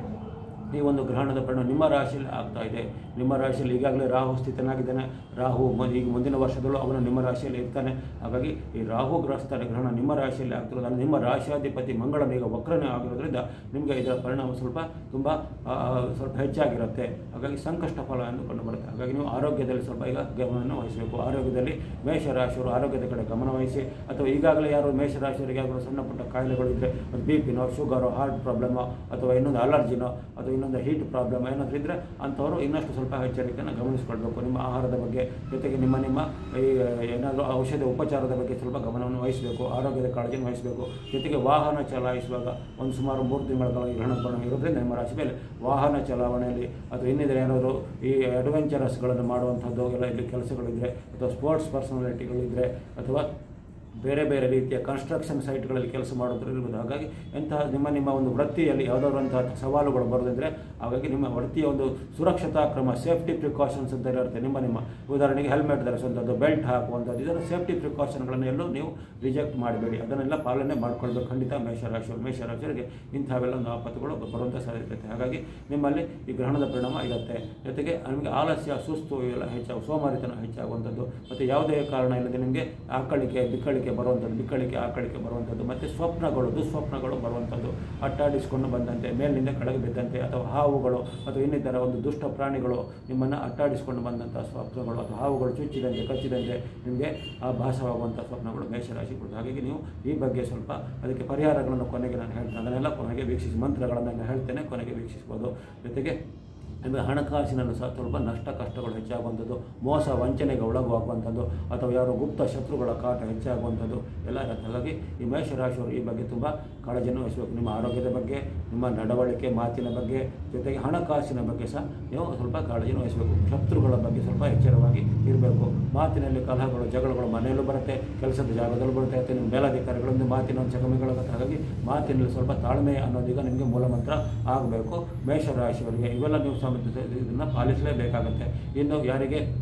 ಈ ಒಂದು ಗ್ರಹಣದ ಪರಿಣಾಮ ನಿಮ್ಮ ರಾಶಿಯಲ್ಲಿ ಆಗ್ತಾ ಇದೆ ನಿಮ್ಮ ರಾಶಿಯಲ್ಲಿ ಈಗಾಗಲೇ ರಾಹು ಸ್ಥಿತನಾಗಿದ್ದಾನೆ ರಾಹು ಮ- ಈಗ ಮುಂದಿನ ವರ್ಷದಲ್ಲೂ ಅವನು ನಿಮ್ಮ ರಾಶಿಯಲ್ಲಿ ಇರ್ತಾನೆ ಹಾಗಾಗಿ ಈ ರಾಹು ಗ್ರಸ್ತ ಗ್ರಹಣ ನಿಮ್ಮ ರಾಶಿಯಲ್ಲಿ ಆಗ್ತಿರೋದು ಅಂದ್ರೆ ನಿಮ್ಮ ರಾಶಿಯಾಧಿಪತಿ ಮಂಗಳನ ಈಗ ವಕ್ರನೇ ಆಗಿರೋದ್ರಿಂದ ನಿಮಗೆ ಇದರ ಪರಿಣಾಮ ಸ್ವಲ್ಪ ತುಂಬ ಆ, ಸ್ವಲ್ಪ ಹೆಚ್ಚಾಗಿರುತ್ತೆ ಹಾಗಾಗಿ ಸಂಕಷ್ಟ ಫಲ ಎಂದು ಕಂಡು ಬರುತ್ತೆ ಹಾಗಾಗಿ ನೀವು ಆರೋಗ್ಯದಲ್ಲಿ ಸ್ವಲ್ಪ ಈಗ ಗಮನವನ್ನು ವಹಿಸಬೇಕು ಆರೋಗ್ಯದಲ್ಲಿ ಮೇಷರಾಶಿಯವರು ಆರೋಗ್ಯದ ಕಡೆ ಗಮನ ವಹಿಸಿ ಅಥವಾ ಈಗಾಗಲೇ ಯಾರು ಮೇಷರಾಶಿಯವರಿಗೆ ಯಾರು ಸಣ್ಣ ಪುಟ್ಟ ಕಾಯಿಲೆಗಳು ಇದ್ದರೆ ಅದು ಬಿ ಪಿನೋ ಶುಗರೋ ಹಾರ್ಟ್ ಪ್ರಾಬ್ಲಮೋ ಅಥವಾ ಇನ್ನೊಂದು ಅಲರ್ಜಿನೋ ಅಥವಾ ಇನ್ನೊಂದು ಹೀಟ್ ಪ್ರಾಬ್ಲಮ್ ಏನಾದರೂ ಇದ್ದರೆ ಅಂಥವರು ಇನ್ನಷ್ಟು ಸ್ವಲ್ಪ ಎಚ್ಚರಿಕೆಯನ್ನು ಗಮನಿಸಿಕೊಳ್ಬೇಕು ನಿಮ್ಮ ಆಹಾರದ ಬಗ್ಗೆ ಜೊತೆಗೆ ನಿಮ್ಮ ನಿಮ್ಮ ಈ ಏನಾದರೂ ಔಷಧ ಉಪಚಾರದ ಬಗ್ಗೆ ಸ್ವಲ್ಪ ಗಮನವನ್ನು ವಹಿಸಬೇಕು ಆರೋಗ್ಯದ ಕಾಳಜಿಯನ್ನು ವಹಿಸಬೇಕು ಜೊತೆಗೆ ವಾಹನ ಚಲಾಯಿಸುವಾಗ ಒಂದು ಸುಮಾರು ಮೂರು ತಿಂಗಳ ಕಾಲ ಈ ಗ್ರಹಣ ಪರಿಣಾಮ ಇರೋದ್ರಿಂದ ನಿಮ್ಮ ರಾಶಿ ಮೇಲೆ ವಾಹನ ಚಲಾವಣೆಯಲ್ಲಿ ಅಥವಾ ಇನ್ನಿದ್ರೆ ಏನಾದರೂ ಈ ಅಡ್ವೆಂಚರಸ್ಗಳನ್ನು ಮಾಡುವಂಥದ್ದು ಎಲ್ಲ ಇಲ್ಲಿ ಕೆಲಸಗಳಿದ್ದರೆ ಅಥವಾ ಸ್ಪೋರ್ಟ್ಸ್ ಪರ್ಸನಾಲಿಟಿಗಳಿದ್ದರೆ ಅಥವಾ ಬೇರೆ ಬೇರೆ ರೀತಿಯ ಕನ್ಸ್ಟ್ರಕ್ಷನ್ ಸೈಟ್ಗಳಲ್ಲಿ ಕೆಲಸ ಮಾಡೋದ್ರ ಇರ್ಬೋದು ಹಾಗಾಗಿ ಎಂತಹ ನಿಮ್ಮ ನಿಮ್ಮ ಒಂದು ವೃತ್ತಿಯಲ್ಲಿ ಯಾವುದಾದ್ರು ಅಂತಹ ಸವಾಲುಗಳು ಬರೋದಿದ್ರೆ ಹಾಗಾಗಿ ನಿಮ್ಮ ವೃತ್ತಿಯ ಒಂದು ಸುರಕ್ಷತಾ ಕ್ರಮ ಸೇಫ್ಟಿ ಪ್ರಿಕಾಷನ್ಸ್ ಅಂತ ಇರುತ್ತೆ ನಿಮ್ಮ ನಿಮ್ಮ ಉದಾಹರಣೆಗೆ ಹೆಲ್ಮೆಟ್ ಧರಿಸುವಂಥದ್ದು ಬೆಲ್ಟ್ ಹಾಕುವಂಥದ್ದು ಇದರ ಸೇಫ್ಟಿ ಪ್ರಿಕಾಷನ್ಗಳನ್ನು ಎಲ್ಲೂ ನೀವು ರಿಜೆಕ್ಟ್ ಮಾಡಬೇಡಿ ಅದನ್ನೆಲ್ಲ ಪಾಲನೆ ಮಾಡ್ಕೊಳ್ಬೇಕು ಖಂಡಿತ ಮೇಷರಾಶಿಯವರು ಮೇಷರಾಶಿಯವರಿಗೆ ಇಂಥವೆಲ್ಲ ಒಂದು ಆಪತ್ತುಗಳು ಬರುವಂಥ ಸಾಧ್ಯತೆ ಇರುತ್ತೆ ಹಾಗಾಗಿ ನಿಮ್ಮಲ್ಲಿ ಈ ಗ್ರಹಣದ ಪರಿಣಾಮ ಇರುತ್ತೆ ಜೊತೆಗೆ ನಿಮಗೆ ಆಲಸ್ಯ ಸುಸ್ತು ಇವೆಲ್ಲ ಹೆಚ್ಚಾಗ ಸೋಮಾರಿತನ ಹೆಚ್ಚಾಗುವಂಥದ್ದು ಮತ್ತು ಯಾವುದೇ ಕಾರಣ ಇಲ್ಲದೆ ನಿಮಗೆ ಆಕಳಿಕೆ ಬಿಕ್ಕಳಿಕೆ ಬರುವಂಥದ್ದು ಬಿಕ್ಕಳಿಕೆ ಆಕಳಿಕೆ ಬರುವಂಥದ್ದು ಮತ್ತು ಸ್ವಪ್ನಗಳು ದುಸ್ವಪ್ನಗಳು ಬರುವಂಥದ್ದು ಅಟ್ಟಾಡಿಸಿಕೊಂಡು ಬಂದಂತೆ ಮೇಲಿನಿಂದ ಕೆಳಗೆ ಬಿದ್ದಂತೆ ಅಥವಾ ಹಾವುಗಳು ಅಥವಾ ಇನ್ನಿತರ ಒಂದು ದುಷ್ಟ ಪ್ರಾಣಿಗಳು ನಿಮ್ಮನ್ನು ಅಟ್ಟಾಡಿಸಿಕೊಂಡು ಬಂದಂಥ ಸ್ವಪ್ನಗಳು ಅಥವಾ ಹಾವುಗಳು ಚುಚ್ಚಿದಂತೆ ಕಚ್ಚಿದಂತೆ ನಿಮಗೆ ಆ ಭಾಸವಾಗುವಂಥ ಸ್ವಪ್ನಗಳು ಮೇಷರಾಶಿ ಕೊಡುತ್ತೆ ಹಾಗಾಗಿ ನೀವು ಈ ಬಗ್ಗೆ ಸ್ವಲ್ಪ ಅದಕ್ಕೆ ಪರಿಹಾರಗಳನ್ನು ಕೊನೆಗೆ ನಾನು ಹೇಳ್ತೇನೆ ಅದನ್ನೆಲ್ಲ ಕೊನೆಗೆ ವೀಕ್ಷಿಸಿ ಮಂತ್ರಗಳನ್ನು ನಾನು ಹೇಳ್ತೇನೆ ಕೊನೆಗೆ ವೀಕ್ಷಿಸ್ಬೋದು ಜೊತೆಗೆ ನಿಮಗೆ ಹಣಕಾಸಿನಲ್ಲೂ ಸಹ ಸ್ವಲ್ಪ ನಷ್ಟ ಕಷ್ಟಗಳು ಹೆಚ್ಚಾಗುವಂಥದ್ದು ಮೋಸ ವಂಚನೆಗೆ ಒಳಗಾಗುವಂಥದ್ದು ಅಥವಾ ಯಾರೋ ಗುಪ್ತ ಶತ್ರುಗಳ ಕಾಟ ಹೆಚ್ಚಾಗುವಂಥದ್ದು ಎಲ್ಲ ಇರುತ್ತೆ ಹಾಗಾಗಿ ಈ ಮೇಷರಾಶಿಯವರು ಈ ಬಗ್ಗೆ ತುಂಬ ಕಾಳಜಿಯನ್ನು ವಹಿಸಬೇಕು ನಿಮ್ಮ ಆರೋಗ್ಯದ ಬಗ್ಗೆ ನಿಮ್ಮ ನಡವಳಿಕೆ ಮಾತಿನ ಬಗ್ಗೆ ಜೊತೆಗೆ ಹಣಕಾಸಿನ ಬಗ್ಗೆ ಸಹ ನೀವು ಸ್ವಲ್ಪ ಕಾಳಜಿಯನ್ನು ವಹಿಸಬೇಕು ಶತ್ರುಗಳ ಬಗ್ಗೆ ಸ್ವಲ್ಪ ಎಚ್ಚರವಾಗಿ ಇರಬೇಕು ಮಾತಿನಲ್ಲಿ ಕಲಹಗಳು ಜಗಳಗಳು ಮನೆಯಲ್ಲೂ ಬರುತ್ತೆ ಕೆಲಸದ ಜಾಗದಲ್ಲೂ ಬರುತ್ತೆ ಅಥವಾ ನಿಮ್ಮ ಮೇಲಧಿಕಾರಿಗಳಿಂದ ಮಾತಿನ ಒಂದು ಚಕಮಕಿಗಳಾಗುತ್ತೆ ಹಾಗಾಗಿ ಮಾತಿನಲ್ಲಿ ಸ್ವಲ್ಪ ತಾಳ್ಮೆ ಅನ್ನೋದೀಗ ನಿಮಗೆ ಮೂಲಮಂತ್ರ ಆಗಬೇಕು ಮೇಷರಾಶಿಯವರಿಗೆ ಇವೆಲ್ಲ ನೀವು ಸಮ ಇದನ್ನು ಪಾಲಿಸಲೇಬೇಕಾಗುತ್ತೆ ಇನ್ನು ಯಾರಿಗೆ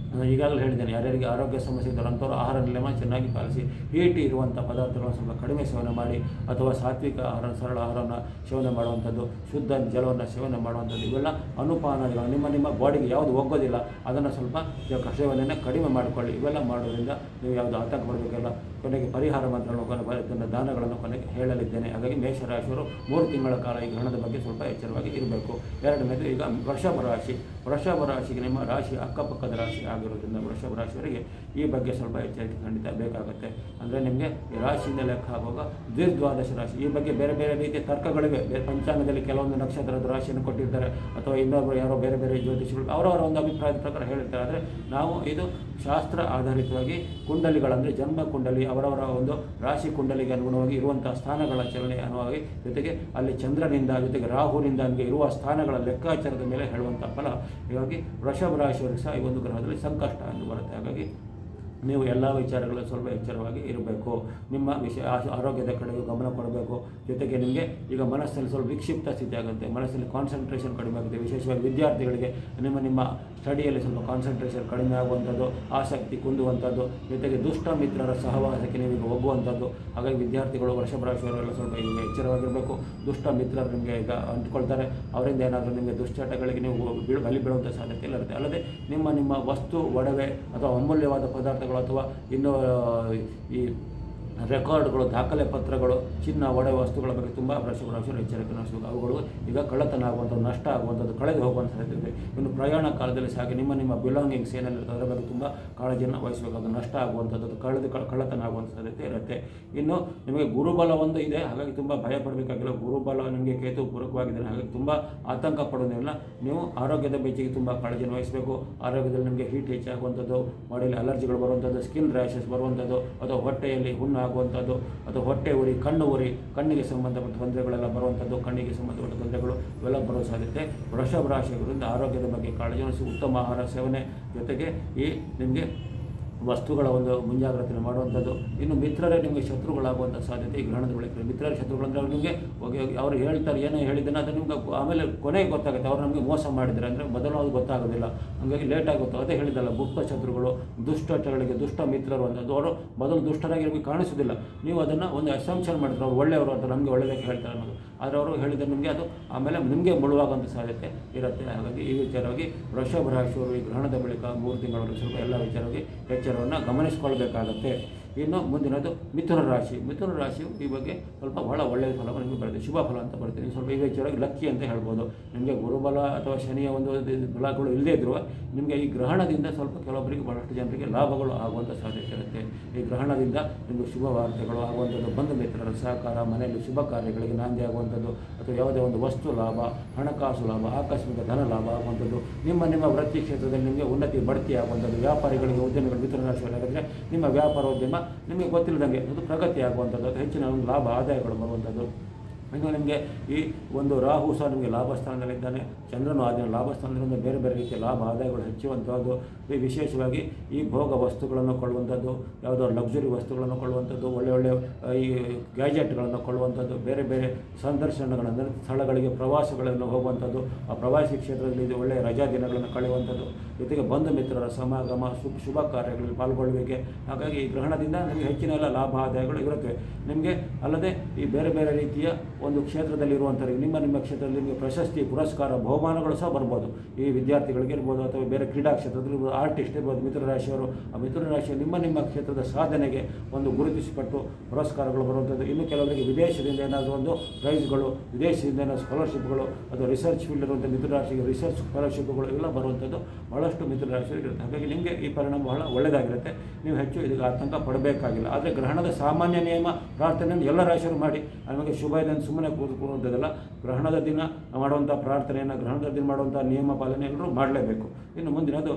ನಾನು ಈಗಾಗಲೇ ಹೇಳಿದ್ದೇನೆ ಯಾರ್ಯಾರಿಗೆ ಆರೋಗ್ಯ ಸಮಸ್ಯೆ ಇದ್ದರೂ ಅಂಥವ್ರು ಆಹಾರ ನಿಯಮ ಚೆನ್ನಾಗಿ ಪಾಲಿಸಿ ಹೀಟಿ ಇರುವಂಥ ಪದಾರ್ಥಗಳನ್ನು ಸ್ವಲ್ಪ ಕಡಿಮೆ ಸೇವನೆ ಮಾಡಿ ಅಥವಾ ಸಾತ್ವಿಕ ಆಹಾರ ಸರಳ ಆಹಾರವನ್ನು ಸೇವನೆ ಮಾಡುವಂಥದ್ದು ಶುದ್ಧ ಜಲವನ್ನು ಸೇವನೆ ಮಾಡುವಂಥದ್ದು ಇವೆಲ್ಲ ಅನುಪಾನಗಳು ನಿಮ್ಮ ನಿಮ್ಮ ಬಾಡಿಗೆ ಯಾವುದು ಒಗ್ಗೋದಿಲ್ಲ ಅದನ್ನು ಸ್ವಲ್ಪ ಇವಾಗ ಸೇವನೆಯನ್ನು ಕಡಿಮೆ ಮಾಡಿಕೊಳ್ಳಿ ಇವೆಲ್ಲ ಮಾಡೋದ್ರಿಂದ ನೀವು ಯಾವುದು ಆತಂಕ ಪಡಬೇಕಲ್ಲ ಕೊನೆಗೆ ಪರಿಹಾರ ಮಂತ್ರಗಳನ್ನು ಕೊನೆ ಬರೆದನ್ನ ದಾನಗಳನ್ನು ಕೊನೆಗೆ ಹೇಳಲಿದ್ದೇನೆ ಹಾಗಾಗಿ ಮೇಷರಾಶಿಯವರು ಮೂರು ತಿಂಗಳ ಕಾಲ ಈ ಗ್ರಹಣದ ಬಗ್ಗೆ ಸ್ವಲ್ಪ ಎಚ್ಚರವಾಗಿ ಇರಬೇಕು ಎರಡನೇದು ಈಗ ವೃಷಭ ರಾಶಿ ವೃಷಭ ರಾಶಿಗೆ ನಿಮ್ಮ ರಾಶಿ ಅಕ್ಕಪಕ್ಕದ ರಾಶಿ ಆಗಿರೋದ್ರಿಂದ ವೃಷಭ ರಾಶಿಯವರಿಗೆ ಈ ಬಗ್ಗೆ ಸ್ವಲ್ಪ ಎಚ್ಚರಿಕೆ ಖಂಡಿತ ಬೇಕಾಗುತ್ತೆ ಅಂದರೆ ನಿಮಗೆ ಈ ರಾಶಿಯಿಂದ ಲೆಕ್ಕ ಆಗುವಾಗ ದ್ವಿದ್ವಾದಶ ರಾಶಿ ಈ ಬಗ್ಗೆ ಬೇರೆ ಬೇರೆ ರೀತಿಯ ತರ್ಕಗಳಿವೆ ಬೇರೆ ಪಂಚಾಂಗದಲ್ಲಿ ಕೆಲವೊಂದು ನಕ್ಷತ್ರದ ರಾಶಿಯನ್ನು ಕೊಟ್ಟಿರ್ತಾರೆ ಅಥವಾ ಇನ್ನೊಬ್ಬರು ಯಾರೋ ಬೇರೆ ಬೇರೆ ಜ್ಯೋತಿಷಿಗಳು ಅವರವರ ಒಂದು ಅಭಿಪ್ರಾಯದ ಪ್ರಕಾರ ಹೇಳಿರ್ತಾರೆ ಆದರೆ ನಾವು ಇದು ಶಾಸ್ತ್ರ ಆಧಾರಿತವಾಗಿ ಕುಂಡಲಿಗಳಂದರೆ ಜನ್ಮ ಕುಂಡಲಿ ಅವರವರ ಒಂದು ರಾಶಿ ಕುಂಡಲಿಗೆ ಅನುಗುಣವಾಗಿ ಇರುವಂತಹ ಸ್ಥಾನಗಳ ಚಲನೆ ಅನುವಾಗಿ ಜೊತೆಗೆ ಅಲ್ಲಿ ಚಂದ್ರನಿಂದ ಜೊತೆಗೆ ರಾಹುನಿಂದ ನಮಗೆ ಇರುವ ಸ್ಥಾನಗಳ ಲೆಕ್ಕಾಚಾರದ ಮೇಲೆ ಹೇಳುವಂಥ ಫಲ ಹೀಗಾಗಿ ವೃಷಭ ರಾಶಿಯವರಿಗೆ ಸಹ ಈ ಒಂದು ಗ್ರಹದಲ್ಲಿ ಸಂಕಷ್ಟ ಎಂದು ಬರುತ್ತೆ ಹಾಗಾಗಿ ನೀವು ಎಲ್ಲ ವಿಚಾರಗಳು ಸ್ವಲ್ಪ ಎಚ್ಚರವಾಗಿ ಇರಬೇಕು ನಿಮ್ಮ ವಿಷಯ ಆ- ಆರೋಗ್ಯದ ಕಡೆಗೂ ಗಮನ ಕೊಡಬೇಕು ಜೊತೆಗೆ ನಿಮಗೆ ಈಗ ಮನಸ್ಸಲ್ಲಿ ಸ್ವಲ್ಪ ವಿಕ್ಷಿಪ್ತ ಸ್ಥಿತಿ ಆಗುತ್ತೆ ಮನಸ್ಸಲ್ಲಿ ಕಾನ್ಸಂಟ್ರೇಷನ್ ಕಡಿಮೆ ಆಗುತ್ತೆ ವಿಶೇಷವಾಗಿ ವಿದ್ಯಾರ್ಥಿಗಳಿಗೆ ನಿಮ್ಮ ನಿಮ್ಮ ಸ್ಟಡಿಯಲ್ಲಿ ಸ್ವಲ್ಪ ಕಾನ್ಸಂಟ್ರೇಷನ್ ಕಡಿಮೆ ಆಗುವಂಥದ್ದು ಆಸಕ್ತಿ ಕುಂದುವಂಥದ್ದು ಜೊತೆಗೆ ದುಷ್ಟ ಮಿತ್ರರ ಸಹವಾಸಕ್ಕೆ ನೀವು ಈಗ ಹೋಗುವಂಥದ್ದು ಹಾಗಾಗಿ ವಿದ್ಯಾರ್ಥಿಗಳು ವೃಷಭ ರಾಶಿಯವರೆಲ್ಲ ಸ್ವಲ್ಪ ಈಗ ಎಚ್ಚರವಾಗಿರಬೇಕು ದುಷ್ಟ ಮಿತ್ರರು ನಿಮಗೆ ಈಗ ಅಂಟ್ಕೊಳ್ತಾರೆ ಅವರಿಂದ ಏನಾದರೂ ನಿಮಗೆ ದುಶ್ಚಟಗಳಿಗೆ ನೀವು ಬೀಳ್ ಬಲಿ ಬೀಳುವಂಥ ಸಾಧ್ಯತೆ ಎಲ್ಲ ಇರುತ್ತೆ ಅಲ್ಲದೆ ನಿಮ್ಮ ನಿಮ್ಮ ವಸ್ತು ಒಡವೆ ಅಥವಾ ಅಮೂಲ್ಯವಾದ ಪದಾರ್ಥಗಳು ಅಥವಾ ಇನ್ನು ಆ, ಈ ರೆಕಾರ್ಡ್ಗಳು ದಾಖಲೆ ಪತ್ರಗಳು ಚಿನ್ನ ಒಡೆ ವಸ್ತುಗಳ ಬಗ್ಗೆ ತುಂಬ ವೃಷಭ ರಾಶಿಯವರು ಎಚ್ಚರಿಕೆ ವಹಿಸಬೇಕು ಅವುಗಳು ಈಗ ಕಳ್ಳತನ ಆಗುವಂಥದ್ದು ನಷ್ಟ ಆಗುವಂಥದ್ದು ಕಳೆದು ಹೋಗುವಂಥ ಸಾಧ್ಯತೆ ಇದೆ ಇನ್ನು ಪ್ರಯಾಣ ಕಾಲದಲ್ಲಿ ಸಹ ಹಾಗೆ ನಿಮ್ಮ ನಿಮ್ಮ ಬಿಲಾಂಗಿಂಗ್ಸ್ ಏನೇನಿರುತ್ತೆ ಅದರ ಬಗ್ಗೆ ತುಂಬ ಕಾಳಜಿಯನ್ನು ವಹಿಸಬೇಕು ಅದು ನಷ್ಟ ಆಗುವಂಥದ್ದು ಅದು ಕಳೆದು ಕ- ಕಳ್ಳತನ ಆಗುವಂಥ ಸಾಧ್ಯತೆ ಇರುತ್ತೆ ಇನ್ನು ನಿಮಗೆ ಗುರುಬಲ ಒಂದು ಇದೆ ಹಾಗಾಗಿ ತುಂಬ ಭಯ ಪಡಬೇಕಾಗಿಲ್ಲ ಗುರುಬಲ ನಿಮಗೆ ಕೇತು ಪೂರಕವಾಗಿದೆ ಹಾಗಾಗಿ ತುಂಬ ಆತಂಕ ಪಡೋದಿಲ್ಲ ನೀವು ಆರೋಗ್ಯದ ಬೆಚ್ಚಿಗೆ ತುಂಬ ಕಾಳಜಿಯನ್ನು ವಹಿಸಬೇಕು ಆರೋಗ್ಯದಲ್ಲಿ ನಿಮಗೆ ಹೀಟ್ ಹೆಚ್ಚಾಗುವಂಥದ್ದು ಬಾಡಿಯಲ್ಲಿ ಅಲರ್ಜಿಗಳು ಬರುವಂಥದ್ದು ಸ್ಕಿನ್ ರ್ಯಾಷಸ್ ಬರುವಂಥದ್ದು ಅಥವಾ ಹೊಟ್ಟೆಯಲ್ಲಿ ಹುಣ್ಣು ಆಗುವಂಥದ್ದು ಅಥವಾ ಹೊಟ್ಟೆ ಉರಿ ಕಣ್ಣು ಉರಿ ಕಣ್ಣಿಗೆ ಸಂಬಂಧಪಟ್ಟ ತೊಂದರೆಗಳೆಲ್ಲ ಬರುವಂಥದ್ದು ಕಣ್ಣಿಗೆ ಸಂಬಂಧಪಟ್ಟ ತೊಂದರೆಗಳು ಇವೆಲ್ಲ ಬರೋ ಸಾಧ್ಯತೆ ವೃಷಭ ರಾಶಿಯವರಿಂದ ಆರೋಗ್ಯದ ಬಗ್ಗೆ ಕಾಳಜಿ ವಹಿಸಿ ಉತ್ತಮ ಆಹಾರ ಸೇವನೆ ಜೊತೆಗೆ ಈ ನಿಮಗೆ ವಸ್ತುಗಳ ಒಂದು ಮುಂಜಾಗ್ರತೆ ಮಾಡುವಂಥದ್ದು ಇನ್ನು ಮಿತ್ರರೇ ನಿಮಗೆ ಶತ್ರುಗಳಾಗುವಂಥ ಸಾಧ್ಯತೆ ಈ ಗ್ರಹಣದ ಬಳಿಕ ಮಿತ್ರರ ಶತ್ರುಗಳಂದ್ರೆ ಅವ್ರು ನಿಮಗೆ ಹೋಗಿ ಅವ್ರು ಹೇಳ್ತಾರೆ ಏನೋ ಹೇಳಿದ್ದಾನೆ ಅದು ನಿಮ್ಗೆ ಆಮೇಲೆ ಕೊನೆಗೆ ಗೊತ್ತಾಗುತ್ತೆ ಅವ್ರು ನಮಗೆ ಮೋಸ ಮಾಡಿದ್ದಾರೆ ಅಂದರೆ ಮೊದಲು ಅದು ಗೊತ್ತಾಗೋದಿಲ್ಲ ಹಾಗಾಗಿ ಲೇಟಾಗಿ ಗೊತ್ತಾಗುತ್ತೆ ಅದೇ ಹೇಳಿದಲ್ಲ ಗುಪ್ತ ಶತ್ರುಗಳು ದುಷ್ಟಗಳಿಗೆ ದುಷ್ಟ ಮಿತ್ರರು ಅಂತದ್ದು ಅವರು ಮೊದಲು ದುಷ್ಟರಾಗಿ ನಿಮಗೆ ಕಾಣಿಸೋದಿಲ್ಲ ನೀವು ಅದನ್ನು ಒಂದು ಅಸಂಪ್ಷನ್ ಮಾಡಿದ್ರೆ ಅವ್ರು ಒಳ್ಳೆಯವರು ಅಂತ ನಮಗೆ ಒಳ್ಳೆಯದಕ್ಕೆ ಹೇಳ್ತಾರೆ ಅನ್ನೋದು ಆದರೆ ಅವರು ಹೇಳಿದ್ರೆ ನಿಮಗೆ ಅದು ಆಮೇಲೆ ನಿಮಗೆ ಮುಳುವಾಗುವಂಥ ಸಾಧ್ಯತೆ ಇರುತ್ತೆ ಹಾಗಾಗಿ ಈ ವಿಚಾರವಾಗಿ ವೃಷಭ ರಾಶಿಯವರು ಈ ಗ್ರಹಣದ ಬಳಿಕ ಮೂರು ತಿಂಗಳವರೆಗೆ ಸ್ವಲ್ಪ ಎಲ್ಲ ವಿಚಾರವಾಗಿ ಎಚ್ಚರವನ್ನು ಗಮನಿಸಿಕೊಳ್ಬೇಕಾಗತ್ತೆ ಇನ್ನು ಮುಂದಿನದು ಮಿಥುನ ರಾಶಿ ಮಿಥುನ ರಾಶಿಯು ಈ ಬಗ್ಗೆ ಸ್ವಲ್ಪ ಬಹಳ ಒಳ್ಳೆಯ ಫಲವನ್ನು ನಿಮಗೆ ಬರುತ್ತೆ ಶುಭ ಫಲ ಅಂತ ಬರುತ್ತೆ ನೀವು ಸ್ವಲ್ಪ ಈ ವಿಚಾರವಾಗಿ ಲಕ್ಕಿ ಅಂತ ಹೇಳ್ಬೋದು ನಿಮಗೆ ಗುರುಬಲ ಅಥವಾ ಶನಿಯ ಒಂದು ಇದು ಬಲಗಳು ಇಲ್ಲದೇ ಇದ್ರೂ ನಿಮಗೆ ಈ ಗ್ರಹಣದಿಂದ ಸ್ವಲ್ಪ ಕೆಲವೊಬ್ಬರಿಗೆ ಬಹಳಷ್ಟು ಜನರಿಗೆ ಲಾಭಗಳು ಆಗುವಂಥ ಸಾಧ್ಯತೆ ಇರುತ್ತೆ ಈ ಗ್ರಹಣದಿಂದ ನಿಮಗೆ ಶುಭ ವಾರ್ತೆಗಳು ಆಗುವಂಥದ್ದು ಬಂಧು ಮಿತ್ರರ ಸಹಕಾರ ಮನೆಯಲ್ಲಿ ಶುಭ ಕಾರ್ಯಗಳಿಗೆ ನಾಂದಿ ಆಗುವಂಥದ್ದು ಅಥವಾ ಯಾವುದೇ ಒಂದು ವಸ್ತು ಲಾಭ ಹಣಕಾಸು ಲಾಭ ಆಕಸ್ಮಿಕ ಧನ ಲಾಭ ಆಗುವಂಥದ್ದು ನಿಮ್ಮ ನಿಮ್ಮ ವೃತ್ತಿ ಕ್ಷೇತ್ರದಲ್ಲಿ ನಿಮಗೆ ಉನ್ನತಿ ಬಡ್ತಿ ಆಗುವಂಥದ್ದು ವ್ಯಾಪಾರಿಗಳಿಗೆ ಉದ್ಯಮಿಗಳು ಮಿಥುನ ರಾಶಿಯವರಾಗಿದ್ದರೆ ನಿಮ್ಮ ವ್ಯಾಪಾರೋದ್ಯಮ ನಿಮಗೆ ಗೊತ್ತಿಲ್ಲದಂಗೆ ಅದು ಪ್ರಗತಿ ಆಗುವಂಥದ್ದು ಅದು ಹೆಚ್ಚಿನ ಒಂದು ಲಾಭ ಆದಾಯಗಳು ಬರುವಂಥದ್ದು ಇನ್ನು ನಿಮಗೆ ಈ ಒಂದು ರಾಹು ಸಹ ನಿಮಗೆ ಲಾಭ ಸ್ಥಾನದಲ್ಲಿದ್ದಾನೆ ಚಂದ್ರನು ಆದ ಲಾಭ ಸ್ಥಾನದಿಂದ ಬೇರೆ ಬೇರೆ ರೀತಿಯ ಲಾಭ ಆದಾಯಗಳು ಹೆಚ್ಚುವಂಥದ್ದು ಈ ವಿಶೇಷವಾಗಿ ಈ ಭೋಗ ವಸ್ತುಗಳನ್ನು ಕೊಳ್ಳುವಂಥದ್ದು ಯಾವುದೋ ಲಕ್ಸುರಿ ವಸ್ತುಗಳನ್ನು ಕೊಳ್ಳುವಂಥದ್ದು ಒಳ್ಳೆ ಒಳ್ಳೆ ಆ, ಈ ಗ್ಯಾಜೆಟ್ಗಳನ್ನು ಕೊಳ್ಳುವಂಥದ್ದು ಬೇರೆ ಬೇರೆ ಸಂದರ್ಶನಗಳನ್ನು ಸ್ಥಳಗಳಿಗೆ ಪ್ರವಾಸಗಳನ್ನು ಹೋಗುವಂಥದ್ದು ಆ ಪ್ರವಾಸಿ ಕ್ಷೇತ್ರದಲ್ಲಿ ಇದು ಒಳ್ಳೆಯ ರಜಾ ದಿನಗಳನ್ನು ಕಳೆಯುವಂಥದ್ದು ಜೊತೆಗೆ ಬಂಧು ಮಿತ್ರರ ಸಮಾಗಮ ಶುಭ ಶುಭ ಕಾರ್ಯಗಳಲ್ಲಿ ಪಾಲ್ಗೊಳ್ಳುವಿಕೆ ಹಾಗಾಗಿ ಈ ಗ್ರಹಣದಿಂದ ನಿಮಗೆ ಹೆಚ್ಚಿನ ಎಲ್ಲ ಲಾಭ ಆದಾಯಗಳು ಇರುತ್ತವೆ ನಿಮಗೆ ಅಲ್ಲದೆ ಈ ಬೇರೆ ಬೇರೆ ರೀತಿಯ ಒಂದು ಕ್ಷೇತ್ರದಲ್ಲಿ ಇರುವಂಥವ್ರಿಗೆ ನಿಮ್ಮ ನಿಮ್ಮ ಕ್ಷೇತ್ರದಲ್ಲಿ ನಿಮಗೆ ಪ್ರಶಸ್ತಿ ಪುರಸ್ಕಾರ ಬಹುಮಾನಗಳು ಸಹ ಬರ್ಬೋದು ಈ ವಿದ್ಯಾರ್ಥಿಗಳಿಗೆ ಇರ್ಬೋದು ಅಥವಾ ಬೇರೆ ಕ್ರೀಡಾ ಕ್ಷೇತ್ರದಲ್ಲಿ ಇರ್ಬೋದು ಆರ್ಟಿಸ್ಟ್ ಇರ್ಬೋದು ಮಿಥುನ ರಾಶಿಯವರು ಆ ಮಿಥುನ ರಾಶಿಯ ನಿಮ್ಮ ನಿಮ್ಮ ಕ್ಷೇತ್ರದ ಸಾಧನೆಗೆ ಒಂದು ಗುರುತಿಸಿಪಟ್ಟು ಪುರಸ್ಕಾರಗಳು ಬರುವಂಥದ್ದು ಇನ್ನು ಕೆಲವರಿಗೆ ವಿದೇಶದಿಂದ ಏನಾದರೂ ಒಂದು ಪ್ರೈಸ್ಗಳು ವಿದೇಶದಿಂದ ಏನಾದರೂ ಸ್ಕಾಲರ್ಶಿಪ್ಗಳು ಅಥವಾ ರಿಸರ್ಚ್ ಫೀಲ್ಡ್ ಇರುವಂಥ ಮಿಥುನ ರಾಶಿಗೆ ರಿಸರ್ಚ್ ಸ್ಕಾಲರ್ಶಿಪ್ಗಳು ಇವೆಲ್ಲ ಬರುವಂಥದ್ದು ಬಹಳಷ್ಟು ಮಿಥುನ ರಾಶಿಯವರಿಗೆ ಇರುತ್ತೆ ಹಾಗಾಗಿ ನಿಮಗೆ ಈ ಪರಿಣಾಮ ಬಹಳ ಒಳ್ಳೆಯದಾಗಿರುತ್ತೆ ನೀವು ಹೆಚ್ಚು ಇದಕ್ಕೆ ಆತಂಕ ಪಡಬೇಕಾಗಿಲ್ಲ ಆದರೆ ಗ್ರಹಣದ ಸಾಮಾನ್ಯ ನಿಯಮ ಪ್ರಾರ್ಥನೆಯನ್ನು ಎಲ್ಲ ರಾಶಿಯವರು ಮಾಡಿ ನಮಗೆ ಶುಭ ಇದೆ ಅಂತ ಸುಮ್ಮನೆ ಕೂತ್ಕೊಳ್ಳುವಂಥದ್ದಲ್ಲ ಗ್ರಹಣದ ದಿನ ಮಾಡುವಂಥ ಪ್ರಾರ್ಥನೆಯನ್ನು ಗ್ರಹಣದ ದಿನ ಮಾಡುವಂಥ ನಿಯಮ ಪಾಲನೆ ಎಲ್ಲರೂ ಮಾಡಲೇಬೇಕು ಇನ್ನು ಮುಂದಿನದು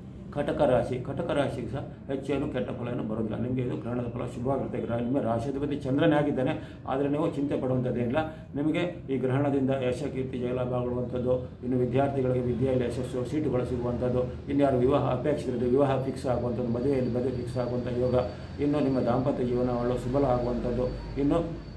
ಕಟಕ ರಾಶಿ ಕಟಕ ರಾಶಿಗೆ ಸಹ ಹೆಚ್ಚೇನು ಕೆಟ್ಟ ಫಲ ಏನು ಬರೋದಿಲ್ಲ ನಿಮಗೆ ಇದು ಗ್ರಹಣದ ಫಲ ಶುಭವಾಗಿರುತ್ತೆ ಗ್ರಹ ನಿಮ್ಮ ರಾಶಿಯಾಧಿಪತಿ ಚಂದ್ರನೇ ಆಗಿದ್ದಾನೆ ಆದರೆ ನೀವು ಚಿಂತೆ ಪಡುವಂಥದ್ದೇನಿಲ್ಲ ನಿಮಗೆ ಈ ಗ್ರಹಣದಿಂದ ಯಶ ಕೀರ್ತಿ ಜಯಲಾಭ ಆಗುವಂಥದ್ದು ಇನ್ನು ವಿದ್ಯಾರ್ಥಿಗಳಿಗೆ ವಿದ್ಯೆಯಲ್ಲಿ ಯಶಸ್ಸು ಸೀಟುಗಳು ಸಿಗುವಂಥದ್ದು ಇನ್ಯಾರು ವಿವಾಹ ಅಪೇಕ್ಷಿತ ವಿವಾಹ ಫಿಕ್ಸ್ ಆಗುವಂಥದ್ದು ಮದುವೆಯಲ್ಲಿ ಮದುವೆ ಫಿಕ್ಸ್ ಆಗುವಂಥ ಯೋಗ ಇನ್ನು ನಿಮ್ಮ ದಾಂಪತ್ಯ ಜೀವನ ಒಳ್ಳೆ ಸುಬಲ ಆಗುವಂಥದ್ದು ಇನ್ನು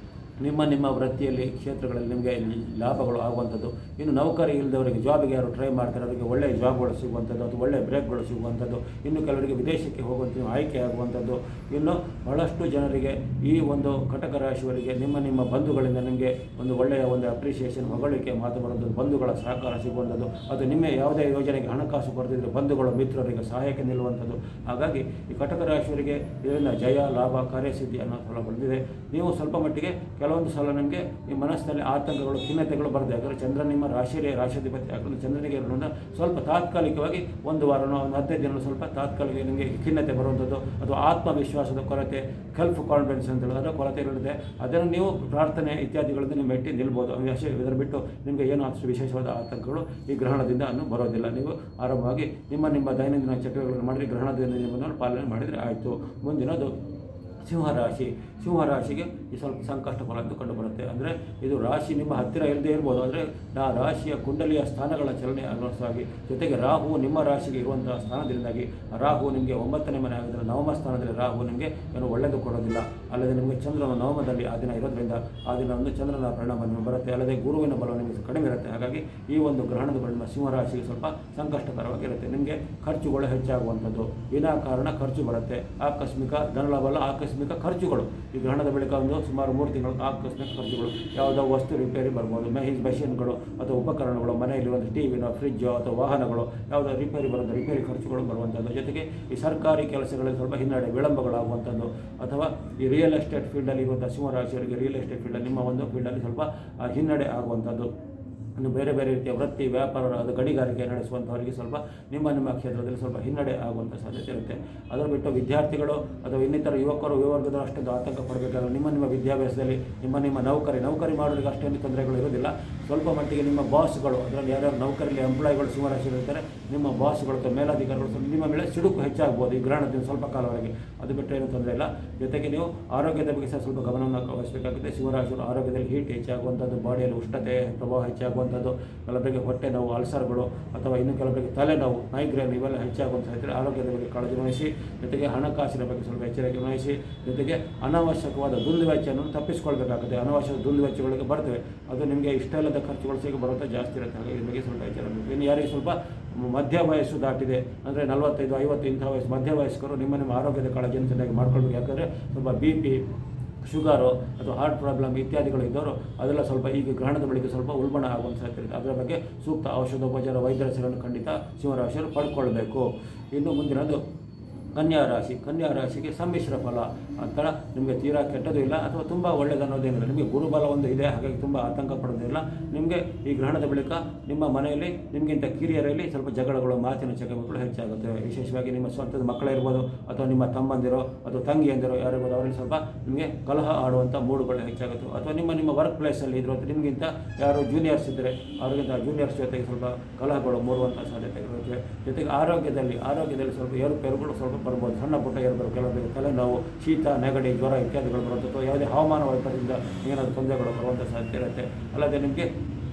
ನಿಮ್ಮ ನಿಮ್ಮ ವೃತ್ತಿಯಲ್ಲಿ ಕ್ಷೇತ್ರಗಳಲ್ಲಿ ನಿಮಗೆ ಲಾಭಗಳು ಆಗುವಂಥದ್ದು ಇನ್ನು ನೌಕರಿ ಇಲ್ಲದವರಿಗೆ ಜಾಬಿಗೆ ಯಾರು ಟ್ರೈ ಮಾಡ್ತಾರೆ ಅವರಿಗೆ ಒಳ್ಳೆಯ ಜಾಬ್ಗಳು ಸಿಗುವಂಥದ್ದು ಅಥವಾ ಒಳ್ಳೆಯ ಬ್ರೇಕ್ಗಳು ಸಿಗುವಂಥದ್ದು ಇನ್ನು ಕೆಲವರಿಗೆ ವಿದೇಶಕ್ಕೆ ಹೋಗುವಂಥ ಆಯ್ಕೆ ಆಗುವಂಥದ್ದು ಇನ್ನು ಬಹಳಷ್ಟು ಜನರಿಗೆ ಈ ಒಂದು ಕಟಕ ರಾಶಿಯವರಿಗೆ ನಿಮ್ಮ ನಿಮ್ಮ ಬಂಧುಗಳಿಂದ ನಿಮಗೆ ಒಂದು ಒಳ್ಳೆಯ ಒಂದು ಅಪ್ರಿಷಿಯೇಷನ್ ಹೊಗಳಿಕೆ ಮಾತು ಬರುವಂಥದ್ದು ಬಂಧುಗಳ ಸಹಕಾರ ಸಿಗುವಂಥದ್ದು ಅದು ನಿಮ್ಮ ಯಾವುದೇ ಯೋಜನೆಗೆ ಹಣಕಾಸು ಕೊರತಿದ್ರೆ ಬಂಧುಗಳು ಮಿತ್ರರಿಗೆ ಸಹಾಯಕ್ಕೆ ನಿಲ್ಲುವಂಥದ್ದು ಹಾಗಾಗಿ ಈ ಕಟಕ ರಾಶಿಯವರಿಗೆ ಇದರಿಂದ ಜಯ ಲಾಭ ಕಾರ್ಯಸಿದ್ಧಿ ಅನ್ನೋ ಫಲ ಬಂದಿದೆ ನೀವು ಸ್ವಲ್ಪ ಮಟ್ಟಿಗೆ ಕೆಲವೊಂದು ಸಲ ನಿಮಗೆ ಈ ಮನಸ್ಸಿನಲ್ಲಿ ಆತಂಕಗಳು ಖಿನ್ನತೆಗಳು ಬರ್ತದೆ ಯಾಕಂದರೆ ಚಂದ್ರ ನಿಮ್ಮ ರಾಶಿಯಲ್ಲಿ ರಾಶಿಯಾಧಿಪತಿ ಯಾಕಂದರೆ ಚಂದ್ರನಿಗೆ ಇರೋದ್ರಿಂದ ಸ್ವಲ್ಪ ತಾತ್ಕಾಲಿಕವಾಗಿ ಒಂದು ವಾರನೋ ಒಂದು ಹದಿನೈದು ದಿನ ಸ್ವಲ್ಪ ತಾತ್ಕಾಲಿಕ ನಿಮಗೆ ಖಿನ್ನತೆ ಬರುವಂಥದ್ದು ಅಥವಾ ಆತ್ಮವಿಶ್ವಾಸದ ಕೊರತೆ ಸೆಲ್ಫ್ ಕಾನ್ಫಿಡೆನ್ಸ್ ಅಂತ ಹೇಳಿ ಅದರ ಕೊರತೆ ಇರುತ್ತೆ ಅದನ್ನು ನೀವು ಪ್ರಾರ್ಥನೆ ಇತ್ಯಾದಿಗಳಿಂದ ನೀವು ಮೆಟ್ಟಿ ನಿಲ್ಬೋದು ವಿಶೇಷ ಇದರ ಬಿಟ್ಟು ನಿಮಗೆ ಏನು ಅಷ್ಟು ವಿಶೇಷವಾದ ಆತಂಕಗಳು ಈ ಗ್ರಹಣದಿಂದ ಅನ್ನು ಬರೋದಿಲ್ಲ ನೀವು ಆರಾಮವಾಗಿ ನಿಮ್ಮ ನಿಮ್ಮ ದೈನಂದಿನ ಚಟುವಟಿಕೆಗಳನ್ನು ಮಾಡಿದ್ರೆ ಗ್ರಹಣದಿಂದ ನಿಮ್ಮನ್ನು ಪಾಲನೆ ಮಾಡಿದರೆ ಆಯಿತು ಮುಂದಿನದು ಸಿಂಹರಾಶಿ ಸಿಂಹರಾಶಿಗೆ ಈ ಸ್ವಲ್ಪ ಸಂಕಷ್ಟ ಫಲ ಅಂತ ಕಂಡುಬರುತ್ತೆ ಅಂದರೆ ಇದು ರಾಶಿ ನಿಮ್ಮ ಹತ್ತಿರ ಇಲ್ಲದೆ ಇರ್ಬೋದು ಅಂದರೆ ಆ ರಾಶಿಯ ಕುಂಡಲಿಯ ಸ್ಥಾನಗಳ ಚಲನೆ ಅನುಸಾರವಾಗಿ ಜೊತೆಗೆ ರಾಹು ನಿಮ್ಮ ರಾಶಿಗೆ ಇರುವಂತಹ ಸ್ಥಾನದಿಂದಾಗಿ ರಾಹು ನಿಮಗೆ ಒಂಬತ್ತನೇ ಮನೆ ಆಗಿದ್ದರೆ ನವಮ ಸ್ಥಾನದಲ್ಲಿ ರಾಹು ನಿಮಗೆ ಏನು ಒಳ್ಳೆಯದು ಕೊಡೋದಿಲ್ಲ ಅಲ್ಲದೆ ನಿಮಗೆ ಚಂದ್ರನ ನವಮದಲ್ಲಿ ಆ ದಿನ ಇರೋದ್ರಿಂದ ಆ ದಿನ ಒಂದು ಚಂದ್ರನ ಪರಿಣಾಮ ನಿಮಗೆ ಬರುತ್ತೆ ಅಲ್ಲದೆ ಗುರುವಿನ ಬಲ ನಿಮಗೆ ಕಡಿಮೆ ಇರುತ್ತೆ ಹಾಗಾಗಿ ಈ ಒಂದು ಗ್ರಹಣದ ಪರಿಣಾಮ ಸಿಂಹರಾಶಿಗೆ ಸ್ವಲ್ಪ ಸಂಕಷ್ಟಕರವಾಗಿರುತ್ತೆ ನಿಮಗೆ ಖರ್ಚುಗಳು ಹೆಚ್ಚಾಗುವಂಥದ್ದು ವಿನಾಕಾರಣ ಖರ್ಚು ಬರುತ್ತೆ ಆಕಸ್ಮಿಕ ಧನಲಾಭ ಆಕಸ್ಮಿಕ ಖರ್ಚುಗಳು ಈ ಗ್ರಹಣದ ಬಳಿಕ ಒಂದು ಸುಮಾರು ಮೂರು ತಿಂಗಳು ಆಕಸ್ಮಿಕ ಖರ್ಚುಗಳು ಯಾವುದೋ ವಸ್ತು ರಿಪೇರಿ ಬರ್ಬೋದು ಮೆಹಿ ಮೆಷಿನ್ಗಳು ಅಥವಾ ಉಪಕರಣಗಳು ಮನೆಯಲ್ಲಿ ಒಂದು ಟಿ ವಿನೋ ಫ್ರಿಜ್ಜು ಅಥವಾ ವಾಹನಗಳು ಯಾವುದೋ ರಿಪೇರಿ ಬರೋದು ರಿಪೇರಿ ಖರ್ಚುಗಳು ಬರುವಂಥದ್ದು ಜೊತೆಗೆ ಈ ಸರ್ಕಾರಿ ಕೆಲಸಗಳಲ್ಲಿ ಸ್ವಲ್ಪ ಹಿನ್ನಡೆ ವಿಳಂಬಗಳಾಗುವಂಥದ್ದು ಅಥವಾ ಈ ರಿಯಲ್ ಎಸ್ಟೇಟ್ ಫೀಲ್ಡಲ್ಲಿ ಇರುವಂಥ ಸಿಂಹರಾಶಿಯವರಿಗೆ ರಿಯಲ್ ಎಸ್ಟೇಟ್ ಫೀಲ್ಡಲ್ಲಿ ನಿಮ್ಮ ಒಂದು ಫೀಲ್ಡಲ್ಲಿ ಸ್ವಲ್ಪ ಆ, ಹಿನ್ನಡೆ ಆಗುವಂಥದ್ದು ಇನ್ನು ಬೇರೆ ಬೇರೆ ರೀತಿಯ ವೃತ್ತಿ ವ್ಯಾಪಾರ ಅದು ಗಣಿಗಾರಿಕೆ ನಡೆಸುವಂಥವರಿಗೆ ಸ್ವಲ್ಪ ನಿಮ್ಮ ನಿಮ್ಮ ಕ್ಷೇತ್ರದಲ್ಲಿ ಸ್ವಲ್ಪ ಹಿನ್ನಡೆ ಆಗುವಂಥ ಸಾಧ್ಯತೆ ಇರುತ್ತೆ ಅದನ್ನು ಬಿಟ್ಟು ವಿದ್ಯಾರ್ಥಿಗಳು ಅಥವಾ ಇನ್ನಿತರ ಯುವಕರು ಯುವವರ್ಗದ ಅಷ್ಟೊಂದು ಆತಂಕ ಪಡಬೇಕಾದ್ರೆ ನಿಮ್ಮ ನಿಮ್ಮ ವಿದ್ಯಾಭ್ಯಾಸದಲ್ಲಿ ನಿಮ್ಮ ನಿಮ್ಮ ನೌಕರಿ ನೌಕರಿ ಮಾಡೋರಿಗೆ ಅಷ್ಟೇನು ತೊಂದರೆಗಳು ಇರೋದಿಲ್ಲ ಸ್ವಲ್ಪ ಮಟ್ಟಿಗೆ ನಿಮ್ಮ ಬಾಸ್ಗಳು ಅದರಲ್ಲಿ ಯಾರ್ಯಾರು ನೌಕರಿಯಲ್ಲಿ ಎಂಪ್ಲಾಯಿಗಳು ಸಿಂಹರಾಶಿಯಲ್ಲಿ ಇರ್ತಾರೆ ನಿಮ್ಮ ಬಾಸ್ಗಳು ಅಥವಾ ಮೇಲಾಧಿಕಾರಿಗಳು ಸ್ವಲ್ಪ ನಿಮ್ಮ ಮೇಲೆ ಸಿಡುಕು ಹೆಚ್ಚಾಗ್ಬೋದು ಈ ಗ್ರಹಣದಿಂದ ಸ್ವಲ್ಪ ಕಾಲವರೆಗೆ ಅದು ಬಿಟ್ಟರೆ ಏನು ತೊಂದರೆ ಇಲ್ಲ ಜೊತೆಗೆ ನೀವು ಆರೋಗ್ಯದ ಬಗ್ಗೆ ಸಹ ಸ್ವಲ್ಪ ಗಮನವನ್ನು ವಹಿಸಬೇಕಾಗುತ್ತೆ ಸಿಂಹರಾಶಿಯವರು ಆರೋಗ್ಯದಲ್ಲಿ ಹೀಟ್ ಹೆಚ್ಚಾಗುವಂಥದ್ದು ಬಾಡಿಯಲ್ಲಿ ಉಷ್ಣತೆ ಪ್ರಭಾವ ಹೆಚ್ಚಾಗುವಂಥದ್ದು ಕೆಲವರಿಗೆ ಹೊಟ್ಟೆ ನೋವು ಅಲ್ಸರ್ಗಳು ಅಥವಾ ಇನ್ನು ಕೆಲವರಿಗೆ ತಲೆನೋವು ಮೈಗ್ರೇನ್ ಇವೆಲ್ಲ ಹೆಚ್ಚಾಗುವಂಥ ಸಾಧ್ಯತೆ ಆರೋಗ್ಯದ ಬಗ್ಗೆ ಕಾಳಜಿ ವಹಿಸಿ ಜೊತೆಗೆ ಹಣಕಾಸಿನ ಬಗ್ಗೆ ಸ್ವಲ್ಪ ಎಚ್ಚರಿಕೆ ವಹಿಸಿ ಜೊತೆಗೆ ಅನಾವಶ್ಯಕವಾದ ದುಂದು ವೆಚ್ಚವನ್ನು ತಪ್ಪಿಸ್ಕೊಳ್ಬೇಕಾಗುತ್ತೆ ಅನಾವಶ್ಯಕ ದುಂದು ವೆಚ್ಚಗಳಿಗೆ ಬರ್ತವೆ ಅದು ನಿಮಗೆ ಇಷ್ಟ ಇಲ್ಲದ ಖರ್ಚುಗಳು ಸಿಗ ಬರುತ್ತೆ ಜಾಸ್ತಿ ಇರುತ್ತೆ ಹಾಗಾಗಿ ಇದ್ರ ಬಗ್ಗೆ ಸ್ವಲ್ಪ ಎಚ್ಚರ ಬೇಕು. ಇನ್ನು ಯಾರಿಗೆ ಸ್ವಲ್ಪ ಮಧ್ಯ ವಯಸ್ಸು ದಾಟಿದೆ ಅಂದರೆ ನಲವತ್ತೈದು ಐವತ್ತು ಇಂಥ ವಯಸ್ಸು ಮಧ್ಯ ವಯಸ್ಕರು ನಿಮ್ಮ ನಿಮ್ಮ ಆರೋಗ್ಯದ ಕಾಳಜಿಯನ್ನು ಚೆನ್ನಾಗಿ ಮಾಡ್ಕೊಳ್ಬೇಕು ಯಾಕಂದರೆ ಸ್ವಲ್ಪ ಬಿ ಪಿ ಶುಗರು ಅಥವಾ ಹಾರ್ಟ್ ಪ್ರಾಬ್ಲಮ್ ಇತ್ಯಾದಿಗಳು ಇದ್ದವರು ಅದೆಲ್ಲ ಸ್ವಲ್ಪ ಈಗ ಗ್ರಹಣದ ಬಳಿಕ ಸ್ವಲ್ಪ ಉಲ್ಬಣ ಆಗುವಂಥ ಸಾಧ್ಯತೆ ಇರುತ್ತೆ ಅದರ ಬಗ್ಗೆ ಸೂಕ್ತ ಔಷಧೋಪಚಾರ ವೈದ್ಯರ ಸೇವೆಯನ್ನು ಖಂಡಿತ ಸಿಂಹರಾಶಿಯವರು ಪಡ್ಕೊಳ್ಬೇಕು ಇನ್ನು ಮುಂದಿನದು ಕನ್ಯಾ ರಾಶಿ ಕನ್ಯಾ ರಾಶಿಗೆ ಸಮ್ಮಿಶ್ರ ಫಲ ಅಂತರ ನಿಮಗೆ ತೀರಾ ಕೆಟ್ಟದ್ದು ಇಲ್ಲ ಅಥವಾ ತುಂಬ ಒಳ್ಳೆಯದು ಅನ್ನೋದೇನಿಲ್ಲ ನಿಮಗೆ ಗುರುಬಲ ಒಂದು ಇದೆ ಹಾಗಾಗಿ ತುಂಬ ಆತಂಕ ಪಡೋದಿಲ್ಲ ನಿಮಗೆ ಈ ಗ್ರಹಣದ ಬಳಿಕ ನಿಮ್ಮ ಮನೆಯಲ್ಲಿ ನಿಮಗಿಂತ ಕಿರಿಯರಲ್ಲಿ ಸ್ವಲ್ಪ ಜಗಳಗಳು ಮಾತಿನ ಚಕಮಕಗಳು ಹೆಚ್ಚಾಗುತ್ತೆ ವಿಶೇಷವಾಗಿ ನಿಮ್ಮ ಸ್ವಂತದ ಮಕ್ಕಳೇ ಇರ್ಬೋದು ಅಥವಾ ನಿಮ್ಮ ತಮ್ಮಂದಿರೋ ಅಥವಾ ತಂಗಿಯಂದಿರೋ ಯಾರು ಇರ್ಬೋದು ಅವರಲ್ಲಿ ಸ್ವಲ್ಪ ನಿಮಗೆ ಕಲಹ ಆಡುವಂಥ ಮೂಡುಗಳು ಹೆಚ್ಚಾಗುತ್ತೆ ಅಥವಾ ನಿಮ್ಮ ನಿಮ್ಮ ವರ್ಕ್ ಪ್ಲೇಸಲ್ಲಿ ಇದ್ರು ಅಥವಾ ನಿಮಗಿಂತ ಯಾರು ಜೂನಿಯರ್ಸ್ ಇದ್ದರೆ ಅವರಿಗಿಂತ ಜೂನಿಯರ್ಸ್ ಜೊತೆಗೆ ಸ್ವಲ್ಪ ಕಲಹಗಳು ಮೂಡುವಂಥ ಸಾಧ್ಯತೆಗಳಿರುತ್ತವೆ ಜೊತೆಗೆ ಆರೋಗ್ಯದಲ್ಲಿ ಆರೋಗ್ಯದಲ್ಲಿ ಸ್ವಲ್ಪ ಏರುಪೇರುಗಳು ಸ್ವಲ್ಪ ಬರ್ಬೋದು ಸಣ್ಣ ಪುಟ್ಟ ಏರುಪೇರು ಕೆಲವರಿಗೆ ತಲೆನೋವು ಶೀತ ನೆಗಡಿ ಜ್ವರ ಇತ್ಯಾದಿಗಳು ಬರುತ್ತೆ ಅಥವಾ ಯಾವುದೇ ಹವಾಮಾನ ವೈಪರೀತ್ಯದಿಂದ ಏನಾದರೂ ತೊಂದರೆಗಳು ಬರುವಂಥ ಸಾಧ್ಯತೆ ಇರುತ್ತೆ ಅಲ್ಲದೆ ನಿಮಗೆ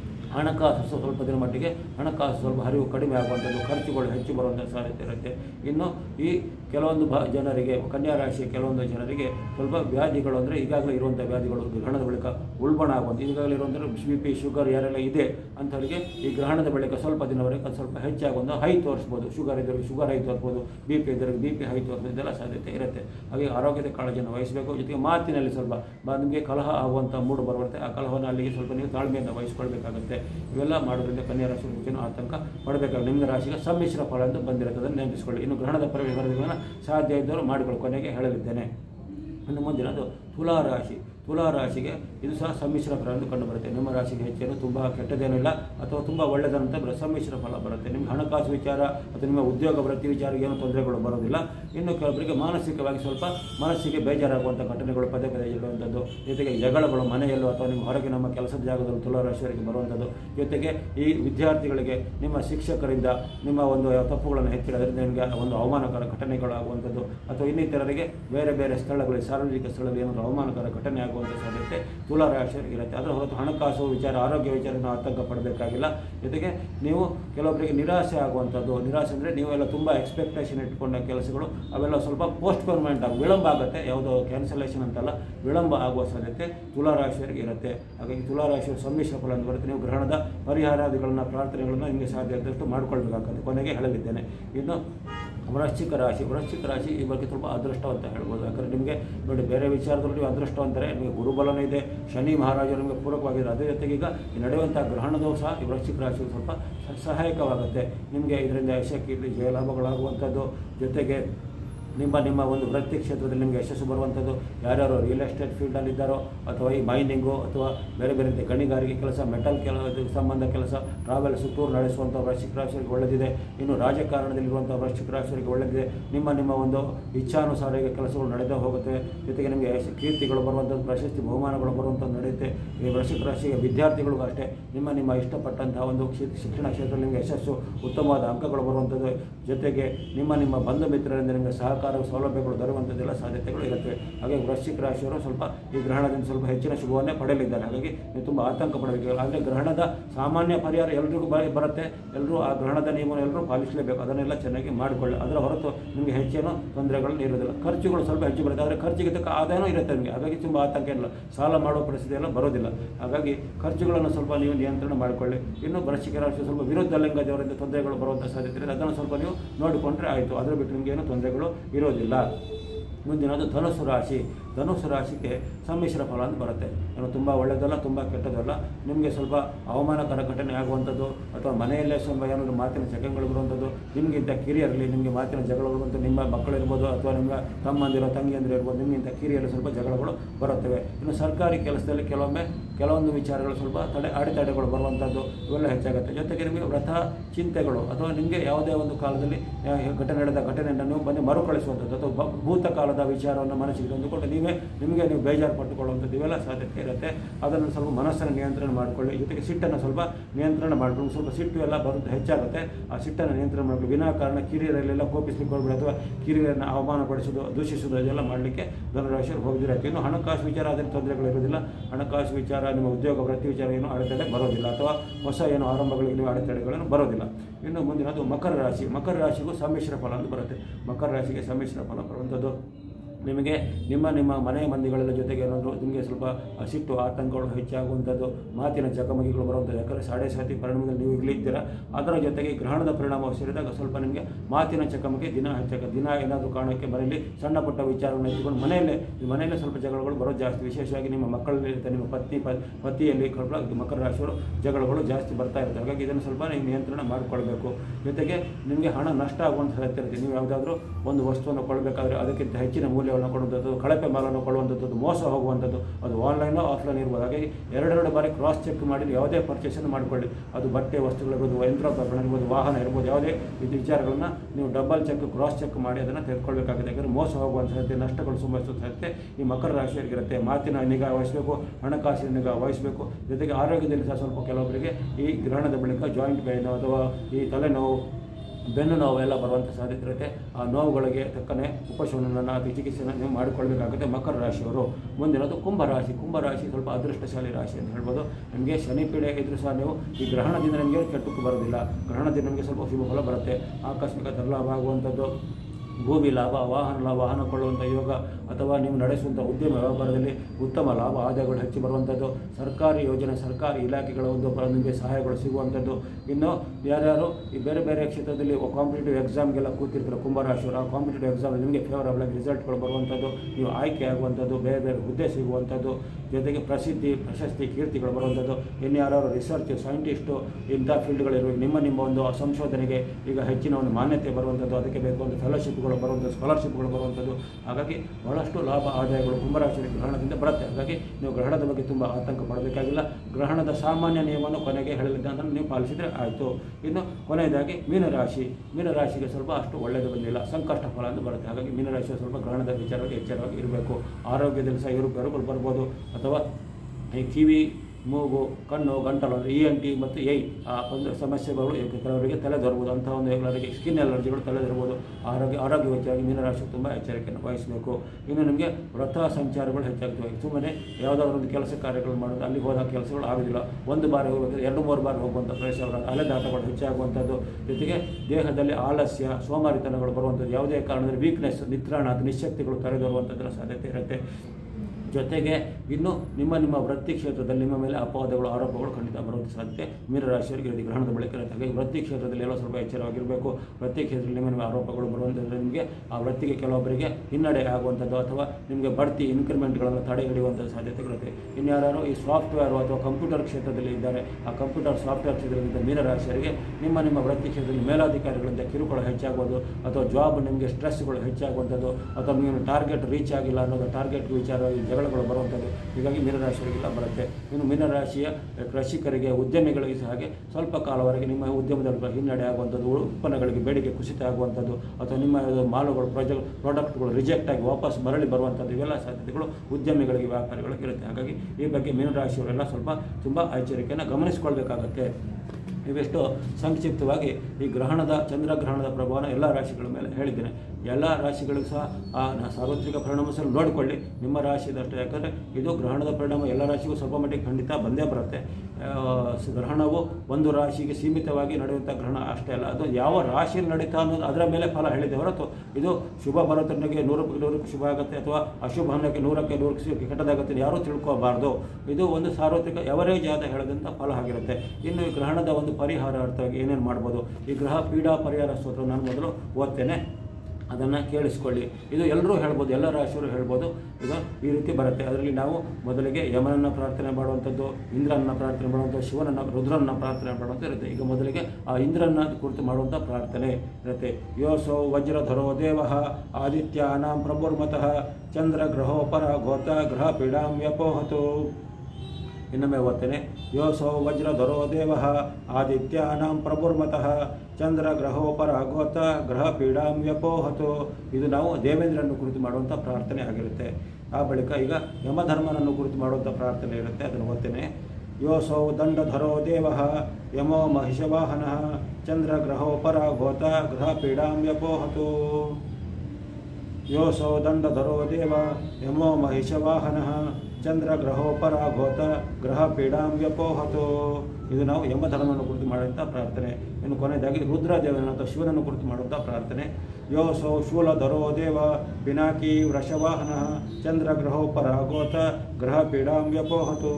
ಹಣಕಾಸು ಸ್ವ- ಸ್ವಲ್ಪ ದಿನ ಮಟ್ಟಿಗೆ ಹಣಕಾಸು ಸ್ವಲ್ಪ ಹರಿವು ಕಡಿಮೆ ಆಗುವಂಥದ್ದು ಖರ್ಚುಗಳು ಹೆಚ್ಚು ಬರುವಂಥ ಸಾಧ್ಯತೆ ಇರುತ್ತೆ ಇನ್ನು ಈ ಕೆಲವೊಂದು ಬ ಜನರಿಗೆ ಕನ್ಯಾ ರಾಶಿಯ ಕೆಲವೊಂದು ಜನರಿಗೆ ಸ್ವಲ್ಪ ವ್ಯಾಧಿಗಳು ಅಂದರೆ ಈಗಾಗಲೇ ಇರುವಂಥ ವ್ಯಾಧಿಗಳು ಗ್ರಹಣದ ಬಳಿಕ ಉಲ್ಬಣ ಆಗುವಂಥ ಈಗಾಗಲೇ ಇರುವಂಥ ಬಿ ಪಿ ಶುಗರ್ ಯಾರೆಲ್ಲ ಇದೆ ಅಂಥವರಿಗೆ ಈ ಗ್ರಹಣದ ಬಳಿಕ ಸ್ವಲ್ಪ ದಿನವರೆಗೆ ಅದು ಸ್ವಲ್ಪ ಹೆಚ್ಚಾಗುವಂಥ ಹೈ ತೋರಿಸ್ಬೋದು ಶುಗರ್ ಇದ್ದವರಿಗೆ ಶುಗರ್ ಹೈ ತೋರಿಸ್ಬೋದು ಬಿ ಪಿ ಇದ್ದವರಿಗೆ ಬಿ ಪಿ ಹೈ ತೋರಿಸ್ಬೋದು ಇದೆಲ್ಲ ಸಾಧ್ಯತೆ ಇರುತ್ತೆ ಹಾಗೆ ಆರೋಗ್ಯದ ಕಾಳಜಿಯನ್ನು ವಹಿಸಬೇಕು ಜೊತೆಗೆ ಮಾತಿನಲ್ಲಿ ಸ್ವಲ್ಪ ಬ- ನಿಮಗೆ ಕಲಹ ಆಗುವಂಥ ಮೂಡು ಬರುತ್ತೆ ಆ ಕಲಹವನ್ನು ಅಲ್ಲಿಗೆ ಸ್ವಲ್ಪ ನೀವು ತಾಳ್ಮೆಯಿಂದ ವಹಿಸ್ಕೊಳ್ಬೇಕಾಗುತ್ತೆ ಇವೆಲ್ಲ ಮಾಡೋದ್ರಿಂದ ಕನ್ಯಾ ರಾಶಿ ಬಗ್ಗೆ ಆತಂಕ ಪಡಬೇಕಾಗುತ್ತೆ ನಿಮ್ಮ ರಾಶಿಗೆ ಸಮ್ಮಿಶ್ರ ಫಲ ಅಂತ ಬಂದಿರುತ್ತದೆ ನೆನಪಿಸ್ಕೊಳ್ಳಿ ಇನ್ನು ಗ್ರಹಣದ ಪ್ರವೇಶಗಳನ್ನು ಸಾಧ್ಯ ಇದ್ದವರು ಮಾಡಿಕೊಳ್ಳಿ ಕೊನೆಗೆ ಹೇಳಲಿದ್ದೇನೆ ಇನ್ನು ಮುಂದಿನದು ತುಲಾ ರಾಶಿ ತುಲಾ ರಾಶಿಗೆ ಇದು ಸಹ ಸಮ್ಮಿಶ್ರ ಫಲ ಎಂದು ಕಂಡುಬರುತ್ತೆ ನಿಮ್ಮ ರಾಶಿಗೆ ಹೆಚ್ಚೇನು ತುಂಬ ಕೆಟ್ಟದೇನಿಲ್ಲ ಅಥವಾ ತುಂಬ ಒಳ್ಳೆಯದಂತ ಬರ ಸಮ್ಮಿಶ್ರ ಫಲ ಬರುತ್ತೆ ನಿಮ್ಗೆ ಹಣಕಾಸು ವಿಚಾರ ಅಥವಾ ನಿಮ್ಮ ಉದ್ಯೋಗ ವೃತ್ತಿ ವಿಚಾರ ಏನು ತೊಂದರೆಗಳು ಬರೋದಿಲ್ಲ ಇನ್ನು ಕೆಲವರಿಗೆ ಮಾನಸಿಕವಾಗಿ ಸ್ವಲ್ಪ ಮನಸ್ಸಿಗೆ ಬೇಜಾರಾಗುವಂಥ ಘಟನೆಗಳು ಪದೇ ಪದೇ ಇರುವಂಥದ್ದು ಜೊತೆಗೆ ಜಗಳಗಳು ಮನೆಯಲ್ಲೂ ಅಥವಾ ನಿಮ್ಮ ಹೊರಗೆ ನಮ್ಮ ಕೆಲಸದ ಜಾಗದಲ್ಲಿ ತುಲಾ ರಾಶಿಯವರಿಗೆ ಬರುವಂಥದ್ದು ಜೊತೆಗೆ ಈ ವಿದ್ಯಾರ್ಥಿಗಳಿಗೆ ನಿಮ್ಮ ಶಿಕ್ಷಕರಿಂದ ನಿಮ್ಮ ಒಂದು ತಪ್ಪುಗಳನ್ನು ಎತ್ತಿಡೋದ್ರಿಂದ ನಿಮಗೆ ಒಂದು ಅವಮಾನಕರ ಘಟನೆಗಳಾಗುವಂಥದ್ದು ಅಥವಾ ಇನ್ನಿತರರಿಗೆ ಬೇರೆ ಬೇರೆ ಸ್ಥಳಗಳಲ್ಲಿ ಸಾರ್ವಜನಿಕ ಸ್ಥಳದಲ್ಲಿ ಏನಾದರೂ ಅವಮಾನಕರ ಘಟನೆ ಆಗುವಂಥ ಸಾಧ್ಯತೆ ತುಲಾ ರಾಶಿಯವರಿಗೆ ಇರುತ್ತೆ ಅದರ ಹೊರತು ಹಣಕಾಸು ವಿಚಾರ ಆರೋಗ್ಯ ವಿಚಾರ ನಾವು ಆತಂಕ ಪಡಬೇಕಾಗಿಲ್ಲ ಜೊತೆಗೆ ನೀವು ಕೆಲವೊಬ್ಬರಿಗೆ ನಿರಾಸೆ ಆಗುವಂಥದ್ದು ನಿರಾಸೆ ಅಂದರೆ ನೀವೆಲ್ಲ ತುಂಬ ಎಕ್ಸ್ಪೆಕ್ಟೇಷನ್ ಇಟ್ಕೊಂಡ ಕೆಲಸಗಳು ಅವೆಲ್ಲ ಸ್ವಲ್ಪ ಪೋಸ್ಟ್ಪೋನ್ಮೆಂಟ್ ಆಗಿ ವಿಳಂಬ ಆಗುತ್ತೆ ಯಾವುದೋ ಕ್ಯಾನ್ಸಲೇಷನ್ ಅಂತಲ್ಲ ವಿಳಂಬ ಆಗುವ ಸಾಧ್ಯತೆ ತುಲಾ ರಾಶಿಯವರಿಗೆ ಇರುತ್ತೆ ಹಾಗಾಗಿ ತುಲಾ ರಾಶಿಯವರು ಸಮ್ಮಿಶ್ರ ಫಲ ಅಂತ ಬರುತ್ತೆ ನೀವು ಗ್ರಹಣದ ಪರಿಹಾರಾದಿಗಳನ್ನ ಪ್ರಾರ್ಥನೆಗಳನ್ನ ನಿಮಗೆ ಸಾಧ್ಯ ಆದಷ್ಟು ಮಾಡ್ಕೊಳ್ಬೇಕಾಗ್ತದೆ ಕೊನೆಗೆ ಹೇಳಲಿದ್ದೇನೆ ಇನ್ನು ವೃಶ್ಚಿಕ ರಾಶಿ ವೃಶ್ಚಿಕ ರಾಶಿ ಈ ಬಗ್ಗೆ ಸ್ವಲ್ಪ ಅದೃಷ್ಟ ಅಂತ ಹೇಳ್ಬೋದು ಯಾಕಂದರೆ ನಿಮಗೆ ನೋಡಿ ಬೇರೆ ವಿಚಾರದಲ್ಲಿ ನೀವು ಅದೃಷ್ಟ ಅಂತಾರೆ ನಿಮಗೆ ಗುರುಬಲನೂ ಇದೆ ಶನಿ ಮಹಾರಾಜರು ನಿಮಗೆ ಪೂರಕವಾಗಿದೆ ಅದೇ ಜೊತೆಗೆ ಈಗ ಈ ನಡೆಯುವಂಥ ಗ್ರಹಣದವು ಸಹ ಈ ವೃಶ್ಚಿಕ ರಾಶಿಗೆ ಸ್ವಲ್ಪ ಸ- ಸಹಾಯಕವಾಗುತ್ತೆ ನಿಮಗೆ ಇದರಿಂದ ಯಶ ಕೀರ್ತಿ ಜಯಲಾಭಗಳಾಗುವಂಥದ್ದು ಜೊತೆಗೆ ನಿಮ್ಮ ನಿಮ್ಮ ಒಂದು ವೃತ್ತಿ ಕ್ಷೇತ್ರದಲ್ಲಿ ನಿಮಗೆ ಯಶಸ್ಸು ಬರುವಂಥದ್ದು ಯಾರ್ಯಾರು ರಿಯಲ್ ಎಸ್ಟೇಟ್ ಫೀಲ್ಡಲ್ಲಿ ಇದ್ದಾರೋ ಅಥವಾ ಈ ಮೈನಿಂಗು ಅಥವಾ ಬೇರೆ ಬೇರೆ ರೀತಿಯ ಗಣಿಗಾರಿಕೆ ಕೆಲಸ ಮೆಟಲ್ ಕೆಲ ಇದಕ್ಕೆ ಸಂಬಂಧ ಕೆಲಸ ಟ್ರಾವೆಲ್ಸ್ ಟೂರ್ ನಡೆಸುವಂಥ ವೃಶ್ಚಿಕ ರಾಶಿಯವರಿಗೆ ಒಳ್ಳೆದಿದೆ ಇನ್ನು ರಾಜಕಾರಣದಲ್ಲಿರುವಂಥ ವೃಶ್ಚಿಕ ರಾಶಿಯವರಿಗೆ ಒಳ್ಳೆದಿದೆ ನಿಮ್ಮ ನಿಮ್ಮ ಒಂದು ಇಚ್ಛಾನುಸಾರ ಈಗ ಕೆಲಸಗಳು ನಡೆದೇ ಹೋಗುತ್ತವೆ ಜೊತೆಗೆ ನಿಮಗೆ ಯಶ ಕೀರ್ತಿಗಳು ಬರುವಂಥದ್ದು ಪ್ರಶಸ್ತಿ ಬಹುಮಾನಗಳು ಬರುವಂಥದ್ದು ನಡೆಯುತ್ತೆ ಈ ವೃಶ್ಚಿಕ ರಾಶಿಯ ವಿದ್ಯಾರ್ಥಿಗಳಿಗೂ ಅಷ್ಟೇ ನಿಮ್ಮ ನಿಮ್ಮ ಇಷ್ಟಪಟ್ಟಂತಹ ಒಂದು ಕ್ಷೇ- ಶಿಕ್ಷಣ ಕ್ಷೇತ್ರದಲ್ಲಿ ನಿಮಗೆ ಯಶಸ್ಸು ಉತ್ತಮವಾದ ಅಂಕಗಳು ಬರುವಂಥದ್ದು ಜೊತೆಗೆ ನಿಮ್ಮ ನಿಮ್ಮ ಬಂಧು ಮಿತ್ರರಿಂದ ನಿಮಗೆ ಸಹಕಾರ ಸೌಲಭ್ಯಗಳು ದೊರೆಯುವಂಥದ್ದೆಲ್ಲ ಸಾಧ್ಯತೆಗಳು ಇರುತ್ತವೆ ಹಾಗೆ ವೃಶ್ಚಿಕ ರಾಶಿಯವರು ಸ್ವಲ್ಪ ಈ ಗ್ರಹಣದಿಂದ ಸ್ವಲ್ಪ ಹೆಚ್ಚಿನ ಶುಭವನ್ನೇ ಪಡೆಯಲಿದ್ದಾರೆ ಹಾಗಾಗಿ ನೀವು ತುಂಬ ಆತಂಕ ಪಡಬೇಕು ಆದರೆ ಗ್ರಹಣದ ಸಾಮಾನ್ಯ ಪರಿಹಾರ ಎಲ್ರಿಗೂ ಬ- ಬರುತ್ತೆ ಎಲ್ಲರೂ ಆ ಗ್ರಹಣದ ನಿಯಮವನ್ನು ಎಲ್ಲರೂ ಪಾಲಿಸಲೇಬೇಕು ಅದನ್ನೆಲ್ಲ ಚೆನ್ನಾಗಿ ಮಾಡಿಕೊಳ್ಳಿ ಅದರ ಹೊರತು ನಿಮಗೆ ಹೆಚ್ಚೇನು ತೊಂದರೆಗಳು ಇರೋದಿಲ್ಲ ಖರ್ಚುಗಳು ಸ್ವಲ್ಪ ಹೆಚ್ಚು ಬರುತ್ತೆ ಆದರೆ ಖರ್ಚಿಗೆ ತಕ್ಕ ಆದಾಯನೂ ಇರುತ್ತೆ ನಿಮಗೆ ಹಾಗಾಗಿ ತುಂಬ ಆತಂಕ ಇಲ್ಲ ಸಾಲ ಮಾಡುವ ಪರಿಸ್ಥಿತಿ ಎಲ್ಲ ಬರೋದಿಲ್ಲ ಹಾಗಾಗಿ ಖರ್ಚುಗಳನ್ನು ಸ್ವಲ್ಪ ನೀವು ನಿಯಂತ್ರಣ ಮಾಡಿಕೊಳ್ಳಿ ಇನ್ನು ವೃಶ್ಚಿಕ ರಾಶಿ ಸ್ವಲ್ಪ ವಿರುದ್ಧ ಲಿಂಗದವರಿಂದ ತೊಂದರೆಗಳು ಬರುವಂಥ ಸಾಧ್ಯತೆ ಇದೆ ಅದನ್ನು ಸ್ವಲ್ಪ ನೀವು ನೋಡಿಕೊಂಡ್ರೆ ಆಯಿತು ಅದರ ಬಿಟ್ಟು ನಿಮಗೆ ಏನು ತೊಂದರೆಗಳು ಇರೋದಿಲ್ಲ ಮುಂದಿನದು ಧನುಸು ರಾಶಿ ಧನುಸು ರಾಶಿಗೆ ಸಮ್ಮಿಶ್ರ ಫಲ ಅಂತ ಬರುತ್ತೆ ಏನು ತುಂಬ ಒಳ್ಳೆಯದಲ್ಲ ತುಂಬ ಕೆಟ್ಟದಲ್ಲ ನಿಮಗೆ ಸ್ವಲ್ಪ ಅವಮಾನಕರ ಘಟನೆ ಆಗುವಂಥದ್ದು ಅಥವಾ ಮನೆಯಲ್ಲೇ ಸ್ವಲ್ಪ ಏನಾದರೂ ಮಾತಿನ ಜಗಳಗಳು ಬರುವಂಥದ್ದು ನಿಮಗಿಂತ ಕಿರಿಯರಲ್ಲಿ ನಿಮಗೆ ಮಾತಿನ ಜಗಳಗಳು ಬಂತು ನಿಮ್ಮ ಮಕ್ಕಳಿರ್ಬೋದು ಅಥವಾ ನಿಮ್ಮ ತಮ್ಮಂದಿರೋ ತಂಗಿಯಂದಿರು ಇರ್ಬೋದು ನಿಮಗಿಂತ ಕಿರಿಯರಲ್ಲಿ ಸ್ವಲ್ಪ ಜಗಳಗಳು ಬರುತ್ತವೆ ಇನ್ನು ಸರ್ಕಾರಿ ಕೆಲಸದಲ್ಲಿ ಕೆಲವೊಮ್ಮೆ ಕೆಲವೊಂದು ವಿಚಾರಗಳು ಸ್ವಲ್ಪ ತಡೆ ಅಡೆತಡೆಗಳು ಬರುವಂಥದ್ದು ಇವೆಲ್ಲ ಹೆಚ್ಚಾಗುತ್ತೆ ಜೊತೆಗೆ ನಿಮಗೆ ವ್ರತ ಚಿಂತೆಗಳು ಅಥವಾ ನಿಮಗೆ ಯಾವುದೇ ಒಂದು ಕಾಲದಲ್ಲಿ ಆ, ಘಟನೆ ನಡೆದ ಘಟನೆಯನ್ನು ನೀವು ಬನ್ನಿ ಮರುಕಳಿಸುವಂಥದ್ದು ಅಥವಾ ಬ- ಭೂತಕಾಲದ ವಿಚಾರವನ್ನು ಮನಸ್ಸಿಗೆ ತಂದುಕೊಂಡು ನೀವೇ ನಿಮಗೆ ನೀವು ಬೇಜಾರು ಪಟ್ಟುಕೊಳ್ಳುವಂಥದ್ದು ಇವೆಲ್ಲ ಸಾಧ್ಯತೆ ಇರುತ್ತೆ ಅದನ್ನು ಸ್ವಲ್ಪ ಮನಸ್ಸನ್ನು ನಿಯಂತ್ರಣ ಮಾಡಿಕೊಳ್ಳಿ ಜೊತೆಗೆ ಸಿಟ್ಟನ್ನು ಸ್ವಲ್ಪ ನಿಯಂತ್ರಣ ಮಾಡಿಕೊಂಡು ಸ್ವಲ್ಪ ಸಿಟ್ಟು ಎಲ್ಲ ಬರುತ್ತೆ ಹೆಚ್ಚಾಗುತ್ತೆ ಆ ಸಿಟ್ಟನ್ನು ನಿಯಂತ್ರಣ ಮಾಡಬೇಕು ವಿನಾಕಾರಣ ಕಿರಿಯರಲ್ಲೆಲ್ಲ ಕೋಪಿಸ್ಲಿಕ್ಕೆ ಹೋಗ್ಬಿಡಿ ಅಥವಾ ಕಿರಿಯರನ್ನು ಅವಮಾನಪಡಿಸೋದು ದೂಷಿಸೋದು ಅದೆಲ್ಲ ಮಾಡಲಿಕ್ಕೆ ಧನುರಾಶಿಯರು ಹೋಗಿದಿರತ್ತೆ ಇನ್ನು ಹಣಕಾಸು ವಿಚಾರ ಅದರ ತೊಂದರೆಗಳು ಇರೋದಿಲ್ಲ ಹಣಕಾಸು ವಿಚಾರ ನಿಮ್ಮ ಉದ್ಯೋಗ ವೃತ್ತಿ ವಿಚಾರ ಏನು ಅಡೆತಡೆ ಬರೋದಿಲ್ಲ ಅಥವಾ ಹೊಸ ಏನು ಆರಂಭಗಳಿಗೆ ನೀವು ಅಡೆತಡೆಗಳನ್ನು ಬರೋದಿಲ್ಲ ಇನ್ನು ಮುಂದಿನದು ಮಕರ ರಾಶಿ ಮಕರ ರಾಶಿಗೂ ಸಮ್ಮಿಶ್ರ ಫಲ ಅಂತ ಬರುತ್ತೆ ಮಕರ ರಾಶಿಗೆ ಸಮ್ಮಿಶ್ರ ಫಲ ಬರುವಂಥದ್ದು ನಿಮಗೆ ನಿಮ್ಮ ನಿಮ್ಮ ಮನೆ ಮಂದಿಗಳ ಜೊತೆಗೆ ಏನಾದರೂ ನಿಮಗೆ ಸ್ವಲ್ಪ ಸಿಟ್ಟು ಆತಂಕಗಳು ಹೆಚ್ಚಾಗುವಂಥದ್ದು ಮಾತಿನ ಚಕಮಕಿಗಳು ಬರುವಂಥದ್ದು ಯಾಕಂದರೆ ಸಾಡೆ ಸಾತಿ ಪರಿಣಾಮದಲ್ಲಿ ನೀವು ಇಲ್ಲಿದ್ದೀರಾ ಅದರ ಜೊತೆಗೆ ಗ್ರಹಣದ ಪರಿಣಾಮ ಸೇರಿದಾಗ ಸ್ವಲ್ಪ ನಿಮಗೆ ಮಾತಿನ ಚಕಮಕಿ ದಿನ ಹೆಚ್ಚಾಗ ದಿನ ಏನಾದರೂ ಕಾರಣಕ್ಕೆ ಮನೆಯಲ್ಲಿ ಸಣ್ಣ ಪುಟ್ಟ ವಿಚಾರವನ್ನು ಇಟ್ಟುಕೊಂಡು ಮನೆಯಲ್ಲೇ ಮನೆಯಲ್ಲೇ ಸ್ವಲ್ಪ ಜಗಳಗಳು ಬರೋದು ಜಾಸ್ತಿ ವಿಶೇಷವಾಗಿ ನಿಮ್ಮ ಮಕ್ಕಳಲ್ಲಿ ಇರುತ್ತೆ ನಿಮ್ಮ ಪತ್ನಿ ಪ ಪತಿಯಲ್ಲಿ ಸ್ವಲ್ಪ ಮಕರ ರಾಶಿಯವರು ಜಗಳಗಳು ಜಾಸ್ತಿ ಬರ್ತಾ ಇರುತ್ತೆ ಹಾಗಾಗಿ ಇದನ್ನು ಸ್ವಲ್ಪ ನೀವು ನಿಯಂತ್ರಣ ಮಾಡಿಕೊಳ್ಬೇಕು ಜೊತೆಗೆ ನಿಮಗೆ ಹಣ ನಷ್ಟ ಆಗುವಂಥ ಸಾಧ್ಯತೆ ಇರುತ್ತೆ ನೀವು ಯಾವುದಾದ್ರೂ ಒಂದು ವಸ್ತುವನ್ನು ಕೊಡಬೇಕಾದ್ರೆ ಅದಕ್ಕಿಂತ ಹೆಚ್ಚಿನ ಮೌಲ್ಯವನ್ನು ಕೊಡುವಂಥದ್ದು ಕಳಪೆ ಮಾಲನ್ನು ಕೊಡುವಂಥದ್ದು ಮೋಸ ಹೋಗುವಂಥದ್ದು ಅದು ಆನ್ಲೈನೋ ಆಫ್ಲೈನ್ ಇರ್ಬೋದು ಹಾಗಾಗಿ ಎರಡೆರಡು ಬಾರಿ ಕ್ರಾಸ್ ಚೆಕ್ ಮಾಡಿ ಯಾವುದೇ ಪರ್ಚೇಸನ್ನು ಮಾಡಿಕೊಳ್ಳಿ ಅದು ಬಟ್ಟೆ ವಸ್ತುಗಳಿರ್ಬೋದು ಯಂತ್ರೋಪಕರಣ ಇರ್ಬೋದು ವಾಹನ ಇರ್ಬೋದು ಯಾವುದೇ ಇದು ವಿಚಾರಗಳನ್ನ ನೀವು ಡಬಲ್ ಚೆಕ್ ಕ್ರಾಸ್ ಚೆಕ್ ಮಾಡಿ ಅದನ್ನು ತೆಗೆದುಕೊಳ್ಬೇಕಾಗುತ್ತೆ ಯಾಕಂದರೆ ಮೋಸ ಹೋಗುವಂಥ ಸಾಧ್ಯತೆ ನಷ್ಟಗಳು ಸಂಭವಿಸುವ ಸಾಧ್ಯತೆ ಈ ಮಕರ ರಾಶಿಯವರಿಗಿರುತ್ತೆ ಮಾತಿನ ನಿಗಾ ವಹಿಸಬೇಕು ಹಣಕಾಸಿನ ನಿಗಾ ವಹಿಸಬೇಕು ಜೊತೆಗೆ ಆರೋಗ್ಯದಲ್ಲಿ ಸಹ ಸ್ವಲ್ಪ ಕೆಲವೊಬ್ಬರಿಗೆ ಈ ಗ್ರಹಣದ ಬಳಿಕ ಜಾಯಿಂಟ್ ಪೇನ್ ಅಥವಾ ಈ ತಲೆನೋವು ಬೆನ್ನು ನೋವು ಎಲ್ಲ ಬರುವಂಥ ಸಾಧ್ಯತೆ ಇರುತ್ತೆ ಆ ನೋವುಗಳಿಗೆ ತಕ್ಕನೆ ಉಪಶಮನವನ್ನು ಅಥವಾ ಚಿಕಿತ್ಸೆಯನ್ನು ನೀವು ಮಾಡಿಕೊಳ್ಬೇಕಾಗುತ್ತೆ ಮಕರ ರಾಶಿಯವರು ಮುಂದಿನದು ಕುಂಭರಾಶಿ ಕುಂಭರಾಶಿ ಸ್ವಲ್ಪ ಅದೃಷ್ಟಶಾಲಿ ರಾಶಿ ಅಂತ ಹೇಳ್ಬೋದು ನಿಮಗೆ ಶನಿ ಪೀಡೆ ಇದ್ರೂ ಸಹ ನೀವು ಈ ಗ್ರಹಣದಿಂದ ನಿಮಗೆ ಕೆಟ್ಟಕ್ಕೆ ಬರೋದಿಲ್ಲ ಗ್ರಹಣದಿಂದ ನಿಮಗೆ ಸ್ವಲ್ಪ ಶುಭ ಫಲ ಬರುತ್ತೆ ಆಕಸ್ಮಿಕ ಧನಲಾಭ ಆಗುವಂಥದ್ದು ಭೂಮಿ ಲಾಭ ವಾಹನ ಲಾಭ ವಾಹನ ಕೊಳ್ಳುವಂಥ ಯೋಗ ಅಥವಾ ನೀವು ನಡೆಸುವಂಥ ಉದ್ಯಮ ವ್ಯಾಪಾರದಲ್ಲಿ ಉತ್ತಮ ಲಾಭ ಆದಾಯಗಳು ಹೆಚ್ಚು ಬರುವಂಥದ್ದು ಸರ್ಕಾರಿ ಯೋಜನೆ ಸರ್ಕಾರಿ ಇಲಾಖೆಗಳ ಒಂದು ಪ- ನಿಮಗೆ ಸಹಾಯಗಳು ಸಿಗುವಂಥದ್ದು ಇನ್ನು ಯಾರ್ಯಾರು ಈ ಬೇರೆ ಬೇರೆ ಕ್ಷೇತ್ರದಲ್ಲಿ ಕಾಂಪಿಟೇಟಿವ್ ಎಕ್ಸಾಮ್ಗೆಲ್ಲ ಕೂತಿರ್ತಾರೆ ಕುಂಭರಾಶಿಯವರು ಆ ಕಾಂಪಿಟೇಟಿವ್ ಎಕ್ಸಾಮ್ ನಿಮಗೆ ಫೇವರಬಲ್ ಆಗಿ ರಿಸಲ್ಟ್ಗಳು ಬರುವಂಥದ್ದು ನೀವು ಆಯ್ಕೆ ಆಗುವಂಥದ್ದು ಬೇರೆ ಬೇರೆ ಹುದ್ದೆ ಸಿಗುವಂಥದ್ದು ಜೊತೆಗೆ ಪ್ರಸಿದ್ಧಿ ಪ್ರಶಸ್ತಿ ಕೀರ್ತಿಗಳು ಬರುವಂಥದ್ದು ಇನ್ನು ಯಾರು ರಿಸರ್ಚ್ ಸೈಂಟಿಸ್ಟು ಇಂಥ ಫೀಲ್ಡ್ಗಳಿರುವ ನಿಮ್ಮ ನಿಮ್ಮ ಒಂದು ಸಂಶೋಧನೆಗೆ ಈಗ ಹೆಚ್ಚಿನ ಒಂದು ಮಾನ್ಯತೆ ಬರುವಂಥದ್ದು ಅದಕ್ಕೆ ಬೇಕು ಒಂದು ಫೆಲೋಶಿಪ್ಗಳು ಬರುವಂಥದ್ದು ಸ್ಕಾಲರ್ಶಿಪ್ಗಳು ಬರುವಂಥದ್ದು ಹಾಗಾಗಿ ಬಹಳಷ್ಟು ಲಾಭ ಆದಾಯಗಳು ಕುಂಭರಾಶಿ ಗ್ರಹಣದಿಂದ ಬರುತ್ತೆ ಹಾಗಾಗಿ ನೀವು ಗ್ರಹಣದ ಬಗ್ಗೆ ತುಂಬ ಆತಂಕ ಪಡಬೇಕಾಗಿಲ್ಲ ಗ್ರಹಣದ ಸಾಮಾನ್ಯ ನಿಯಮವನ್ನು ಕೊನೆಗೆ ಹೇಳಿದಂತ ನೀವು ಪಾಲಿಸಿದರೆ ಆಯಿತು ಇನ್ನು ಕೊನೆಯದಾಗಿ ಮೀನರಾಶಿ ಮೀನರಾಶಿಗೆ ಸ್ವಲ್ಪ ಅಷ್ಟು ಒಳ್ಳೆಯದು ಬಂದಿಲ್ಲ ಸಂಕಷ್ಟ ಫಲ ಅಂತ ಬರುತ್ತೆ ಹಾಗಾಗಿ ಮೀನರಾಶಿಯ ಸ್ವಲ್ಪ ಗ್ರಹಣದ ವಿಚಾರವಾಗಿ ಎಚ್ಚರವಾಗಿ ಇರಬೇಕು ಆರೋಗ್ಯದಲ್ಲಿ ಸಹ ಏರುಪೇರುಗಳು ಬರ್ಬೋದು ಅಥವಾ ಈ ಕಿವಿ ಮೂಗು ಕಣ್ಣು ಗಂಟಲು ಅಂದರೆ ಇ ಎನ್ ಟಿ ಮತ್ತು ಎೈ ಆ ಒಂದು ಸಮಸ್ಯೆಗಳು ಈಗ ಕೆಲವರಿಗೆ ತಲೆದೊರಬಹುದು ಅಂಥ ಒಂದು ಕೆಲವರಿಗೆ ಸ್ಕಿನ್ ಅಲರ್ಜಿಗಳು ತಲೆದೊರಬಹುದು ಆರೋಗ್ಯ ಆರೋಗ್ಯವಾಗಿ ಮೀನರಾಶಿ ತುಂಬ ಎಚ್ಚರಿಕೆಯನ್ನು ವಹಿಸಬೇಕು ಇನ್ನು ನಿಮಗೆ ವ್ರತ ಸಂಚಾರಗಳು ಹೆಚ್ಚಾಗ್ತವೆ ಸುಮ್ಮನೆ ಯಾವುದಾದ್ರೂ ಒಂದು ಕೆಲಸ ಕಾರ್ಯಗಳು ಮಾಡೋದು ಅಲ್ಲಿ ಹೋದ ಕೆಲಸಗಳು ಆಗೋದಿಲ್ಲ ಒಂದು ಬಾರಿ ಹೋಗಬೇಕಾದ್ರೆ ಎರಡು ಮೂರು ಬಾರಿ ಹೋಗುವಂಥ ಪ್ರವೇಶ ಅಲೆದಾಟಗಳು ಹೆಚ್ಚಾಗುವಂಥದ್ದು ಜೊತೆಗೆ ದೇಹದಲ್ಲಿ ಆಲಸ್ಯ ಸೋಮಾರಿತನಗಳು ಬರುವಂಥದ್ದು ಯಾವುದೇ ಕಾರಣದಲ್ಲಿ ವೀಕ್ನೆಸ್ ನಿತ್ರಾಣ ಅದು ನಿಶಕ್ತಿಗಳು ತಲೆದೋರುವಂಥದ್ದರ ಸಾಧ್ಯತೆ ಇರುತ್ತೆ ಜೊತೆಗೆ ಇನ್ನು ನಿಮ್ಮ ನಿಮ್ಮ ವೃತ್ತಿ ಕ್ಷೇತ್ರದಲ್ಲಿ ನಿಮ್ಮ ಮೇಲೆ ಅಪವಾದಗಳು ಆರೋಪಗಳು ಖಂಡಿತ ಬರುವಂಥ ಸಾಧ್ಯತೆ ಮೀನರಾಶಿಯವರಿಗೆ ಇರುತ್ತೆ ಗ್ರಹಣದ ಬಳಿಕ ಇರುತ್ತೆ ಹಾಗಾಗಿ ವೃತ್ತಿ ಕ್ಷೇತ್ರದಲ್ಲಿ ಎಲ್ಲ ಸ್ವಲ್ಪ ಎಚ್ಚರವಾಗಿರಬೇಕು ವೃತ್ತಿ ಕ್ಷೇತ್ರದಲ್ಲಿ ನಿಮ್ಮ ನಿಮ್ಮ ಆರೋಪಗಳು ಬರುವಂಥದ್ದು ನಿಮಗೆ ಆ ವೃತ್ತಿಗೆ ಕೆಲವೊಬ್ಬರಿಗೆ ಹಿನ್ನಡೆ ಆಗುವಂಥದ್ದು ಅಥವಾ ನಿಮಗೆ ಬಡ್ತಿ ಇನ್ಕ್ರಿಮೆಂಟ್ಗಳನ್ನು ತಡೆ ಹಿಡಿಯುವಂಥ ಸಾಧ್ಯತೆಗಳಿರುತ್ತೆ ಇನ್ಯಾರು ಈ ಸಾಫ್ಟ್ವೇರ್ ಅಥವಾ ಕಂಪ್ಯೂಟರ್ ಕ್ಷೇತ್ರದಲ್ಲಿ ಇದ್ದಾರೆ ಆ ಕಂಪ್ಯೂಟರ್ ಸಾಫ್ಟ್ವೇರ್ ಕ್ಷೇತ್ರದಲ್ಲಿದ್ದ ಮೀನರಾಶಿಯವರಿಗೆ ನಿಮ್ಮ ನಿಮ್ಮ ವೃತ್ತಿ ಕ್ಷೇತ್ರದಲ್ಲಿ ಮೇಲಾಧಿಕಾರಿಗಳಿಂದ ಕಿರುಕುಳ ಹೆಚ್ಚಾಗೋದು ಅಥವಾ ಜಾಬ್ ನಿಮಗೆ ಸ್ಟ್ರೆಸ್ಗಳು ಹೆಚ್ಚಾಗುವಂಥದ್ದು ಅಥವಾ ನೀವು ಟಾರ್ಗೆಟ್ ರೀಚ್ ಆಗಿಲ್ಲ ಅನ್ನೋದು ಟಾರ್ಗೆಟ್ ವಿಚಾರವಾಗಿ ಜಗಳಗಳು ಬರುವಂಥದ್ದು ಹೀಗಾಗಿ ಮೀನರಾಶಿಯವರಿಗೆಲ್ಲ ಬರುತ್ತೆ ಇನ್ನು ಮೀನರಾಶಿಯ ಕೃಷಿಕರಿಗೆ ಉದ್ಯಮಿಗಳಿಗೆ ಸಹ ಹಾಗೆ ಸ್ವಲ್ಪ ಕಾಲವರೆಗೆ ನಿಮ್ಮ ಉದ್ಯಮದಲ್ಲಿ ಹಿನ್ನಡೆ ಆಗುವಂಥದ್ದು ಉತ್ಪನ್ನಗಳಿಗೆ ಬೇಡಿಕೆ ಕುಸಿತ ಆಗುವಂಥದ್ದು ಅಥವಾ ನಿಮ್ಮ ಮಾಲುಗಳು ಪ್ರಾಜೆಕ್ಟ್ ಪ್ರಾಡಕ್ಟ್ಗಳು ರಿಜೆಕ್ಟ್ ಆಗಿ ವಾಪಸ್ ಮರಳಿ ಬರುವಂಥದ್ದು ಇವೆಲ್ಲ ಸಾಧ್ಯತೆಗಳು ಉದ್ಯಮಿಗಳಿಗೆ ವ್ಯಾಪಾರಿಗಳಿಗೆ ಇರುತ್ತೆ ಹಾಗಾಗಿ ಈ ಬಗ್ಗೆ ಮೀನರಾಶಿಯವರೆಲ್ಲ ಸ್ವಲ್ಪ ತುಂಬ ಎಚ್ಚರಿಕೆಯನ್ನು ಗಮನಿಸಿಕೊಳ್ಬೇಕಾಗತ್ತೆ ಇವೆಷ್ಟು ಸಂಕ್ಷಿಪ್ತವಾಗಿ ಈ ಗ್ರಹಣದ ಚಂದ್ರಗ್ರಹಣದ ಪ್ರಭಾವನ ಎಲ್ಲ ರಾಶಿಗಳ ಮೇಲೆ ಹೇಳಿದ್ದೇನೆ ಎಲ್ಲ ರಾಶಿಗಳು ಸಹ ಆ ನ- ಸಾರ್ವತ್ರಿಕ ಪರಿಣಾಮ ಸಹ ನೋಡಿಕೊಳ್ಳಿ ನಿಮ್ಮ ರಾಶಿದಷ್ಟೇ ಯಾಕಂದರೆ ಇದು ಗ್ರಹಣದ ಪರಿಣಾಮ ಎಲ್ಲ ರಾಶಿಗೂ ಸ್ವಲ್ಪ ಮಟ್ಟಿಗೆ ಖಂಡಿತ ಬಂದೇ ಬರುತ್ತೆ ಆ, ಸ- ಗ್ರಹಣವು ಒಂದು ರಾಶಿಗೆ ಸೀಮಿತವಾಗಿ ನಡೆಯುವಂಥ ಗ್ರಹಣ ಅಷ್ಟೇ ಅಲ್ಲ ಅದು ಯಾವ ರಾಶಿಯಲ್ಲಿ ನಡೀತಾ ಅನ್ನೋದು ಅದರ ಮೇಲೆ ಫಲ ಹೇಳಿದೆ ಹೊರತು ಇದು ಶುಭ ಬರೋತನಿಗೆ ನೂರಕ್ಕೆ ನೂರಕ್ಕೆ ಶುಭ ಆಗುತ್ತೆ ಅಥವಾ ಅಶುಭ ಅನ್ನೋಕ್ಕೆ ನೂರಕ್ಕೆ ನೂರಕ್ಕೆ ಶು- ಕೆಟ್ಟದಾಗುತ್ತೆ ಅಂತ ಯಾರೂ ತಿಳ್ಕೋಬಾರ್ದು ಇದು ಒಂದು ಸಾರ್ವತ್ರಿಕ ಎವರೇಜ್ ಆದ ಹೇಳದಂಥ ಫಲ ಆಗಿರುತ್ತೆ ಇನ್ನು ಈ ಗ್ರಹಣದ ಒಂದು ಪರಿಹಾರ ಅರ್ಥವಾಗಿ ಏನೇನು ಮಾಡ್ಬೋದು ಈ ಗ್ರಹ ಪೀಡಾ ಪರಿಹಾರ ಸ್ತೋತ್ರ ನಾನು ಮೊದಲು ಓದ್ತೇನೆ ಅದನ್ನು ಕೇಳಿಸ್ಕೊಳ್ಳಿ ಇದು ಎಲ್ಲರೂ ಹೇಳ್ಬೋದು ಎಲ್ಲ ರಾಶಿಯವರು ಹೇಳ್ಬೋದು ಇದು ಈ ರೀತಿ ಬರುತ್ತೆ ಅದರಲ್ಲಿ ನಾವು ಮೊದಲಿಗೆ ಯಮನನ್ನು ಪ್ರಾರ್ಥನೆ ಮಾಡುವಂಥದ್ದು ಇಂದ್ರನ ಪ್ರಾರ್ಥನೆ ಮಾಡುವಂಥದ್ದು ಶಿವನನ್ನು ರುದ್ರನ ಪ್ರಾರ್ಥನೆ ಮಾಡುವಂಥ ಇರುತ್ತೆ ಈಗ ಮೊದಲಿಗೆ ಆ ಇಂದ್ರನ ಕುರಿತು ಮಾಡುವಂಥ ಪ್ರಾರ್ಥನೆ ಇರುತ್ತೆ ಯೋಸೋ ವಜ್ರಧರೋ ದೇವ ಆದಿತ್ಯಾನಾಂ ಪ್ರಭುರ್ಮತಃ ಚಂದ್ರ ಗ್ರಹೋಪರ ಗೋತ ಗ್ರಹ ಪೀಡಾಂ ವ್ಯಪೋಹತು ಇನ್ನೊಮ್ಮೆ ಓದ್ತೇನೆ ಯೋಸೋ ವಜ್ರಧರೋ ದೇವ ಆದಿತ್ಯಾನಾಂ ಪ್ರಭುರ್ಮತಃ ಚಂದ್ರ ಗ್ರಹೋಪರ ಗೋತ ಗ್ರಹ ಪೀಡಾಂ ವ್ಯಪೋಹತು ಇದು ನಾವು ದೇವೇಂದ್ರನ್ನು ಕುರಿತು ಮಾಡುವಂಥ ಪ್ರಾರ್ಥನೆ ಆಗಿರುತ್ತೆ ಆ ಬಳಿಕ ಈಗ ಯಮಧರ್ಮನನ್ನು ಕುರಿತು ಮಾಡುವಂಥ ಪ್ರಾರ್ಥನೆ ಇರುತ್ತೆ ಅದನ್ನು ಓದ್ತೇನೆ ಯೋಸೌ ದಂಡಧರೋ ದೇವ ಯಮೋ ಮಹಿಷವಾಹನ ಚಂದ್ರ ಗ್ರಹೋಪರ ಗೋತ ಗ್ರಹ ಪೀಡಾಂ ವ್ಯಪೋಹತು ಯೋಸೋ ದಂಡಧರೋ ದೇವ ಯಮೋ ಮಹಿಷವಾಹನ ಚಂದ್ರ ಗ್ರಹೋಪರ ಘೋತ ಗ್ರಹ ಪೀಡಾಂ ವ್ಯಪೋಹತು ಇದು ನಾವು ಯಮಧರ್ಮವನ್ನು ಕುರಿತು ಮಾಡುವಂಥ ಪ್ರಾರ್ಥನೆ ಇನ್ನು ಕೊನೆಯದಾಗಿ ರುದ್ರದೇವನ ಅಥವಾ ಶಿವನನ್ನು ಕುರಿತು ಮಾಡುವಂಥ ಪ್ರಾರ್ಥನೆ ಯೋಸೌ ಶೂಲಧರೋ ದೇವ ಪಿನಾಕಿ ವೃಷವಾಹನ ಚಂದ್ರ ಗ್ರಹೋಪರ ಘೋತ ಗ್ರಹ ಪೀಡಾಂ ವ್ಯಪೋಹತು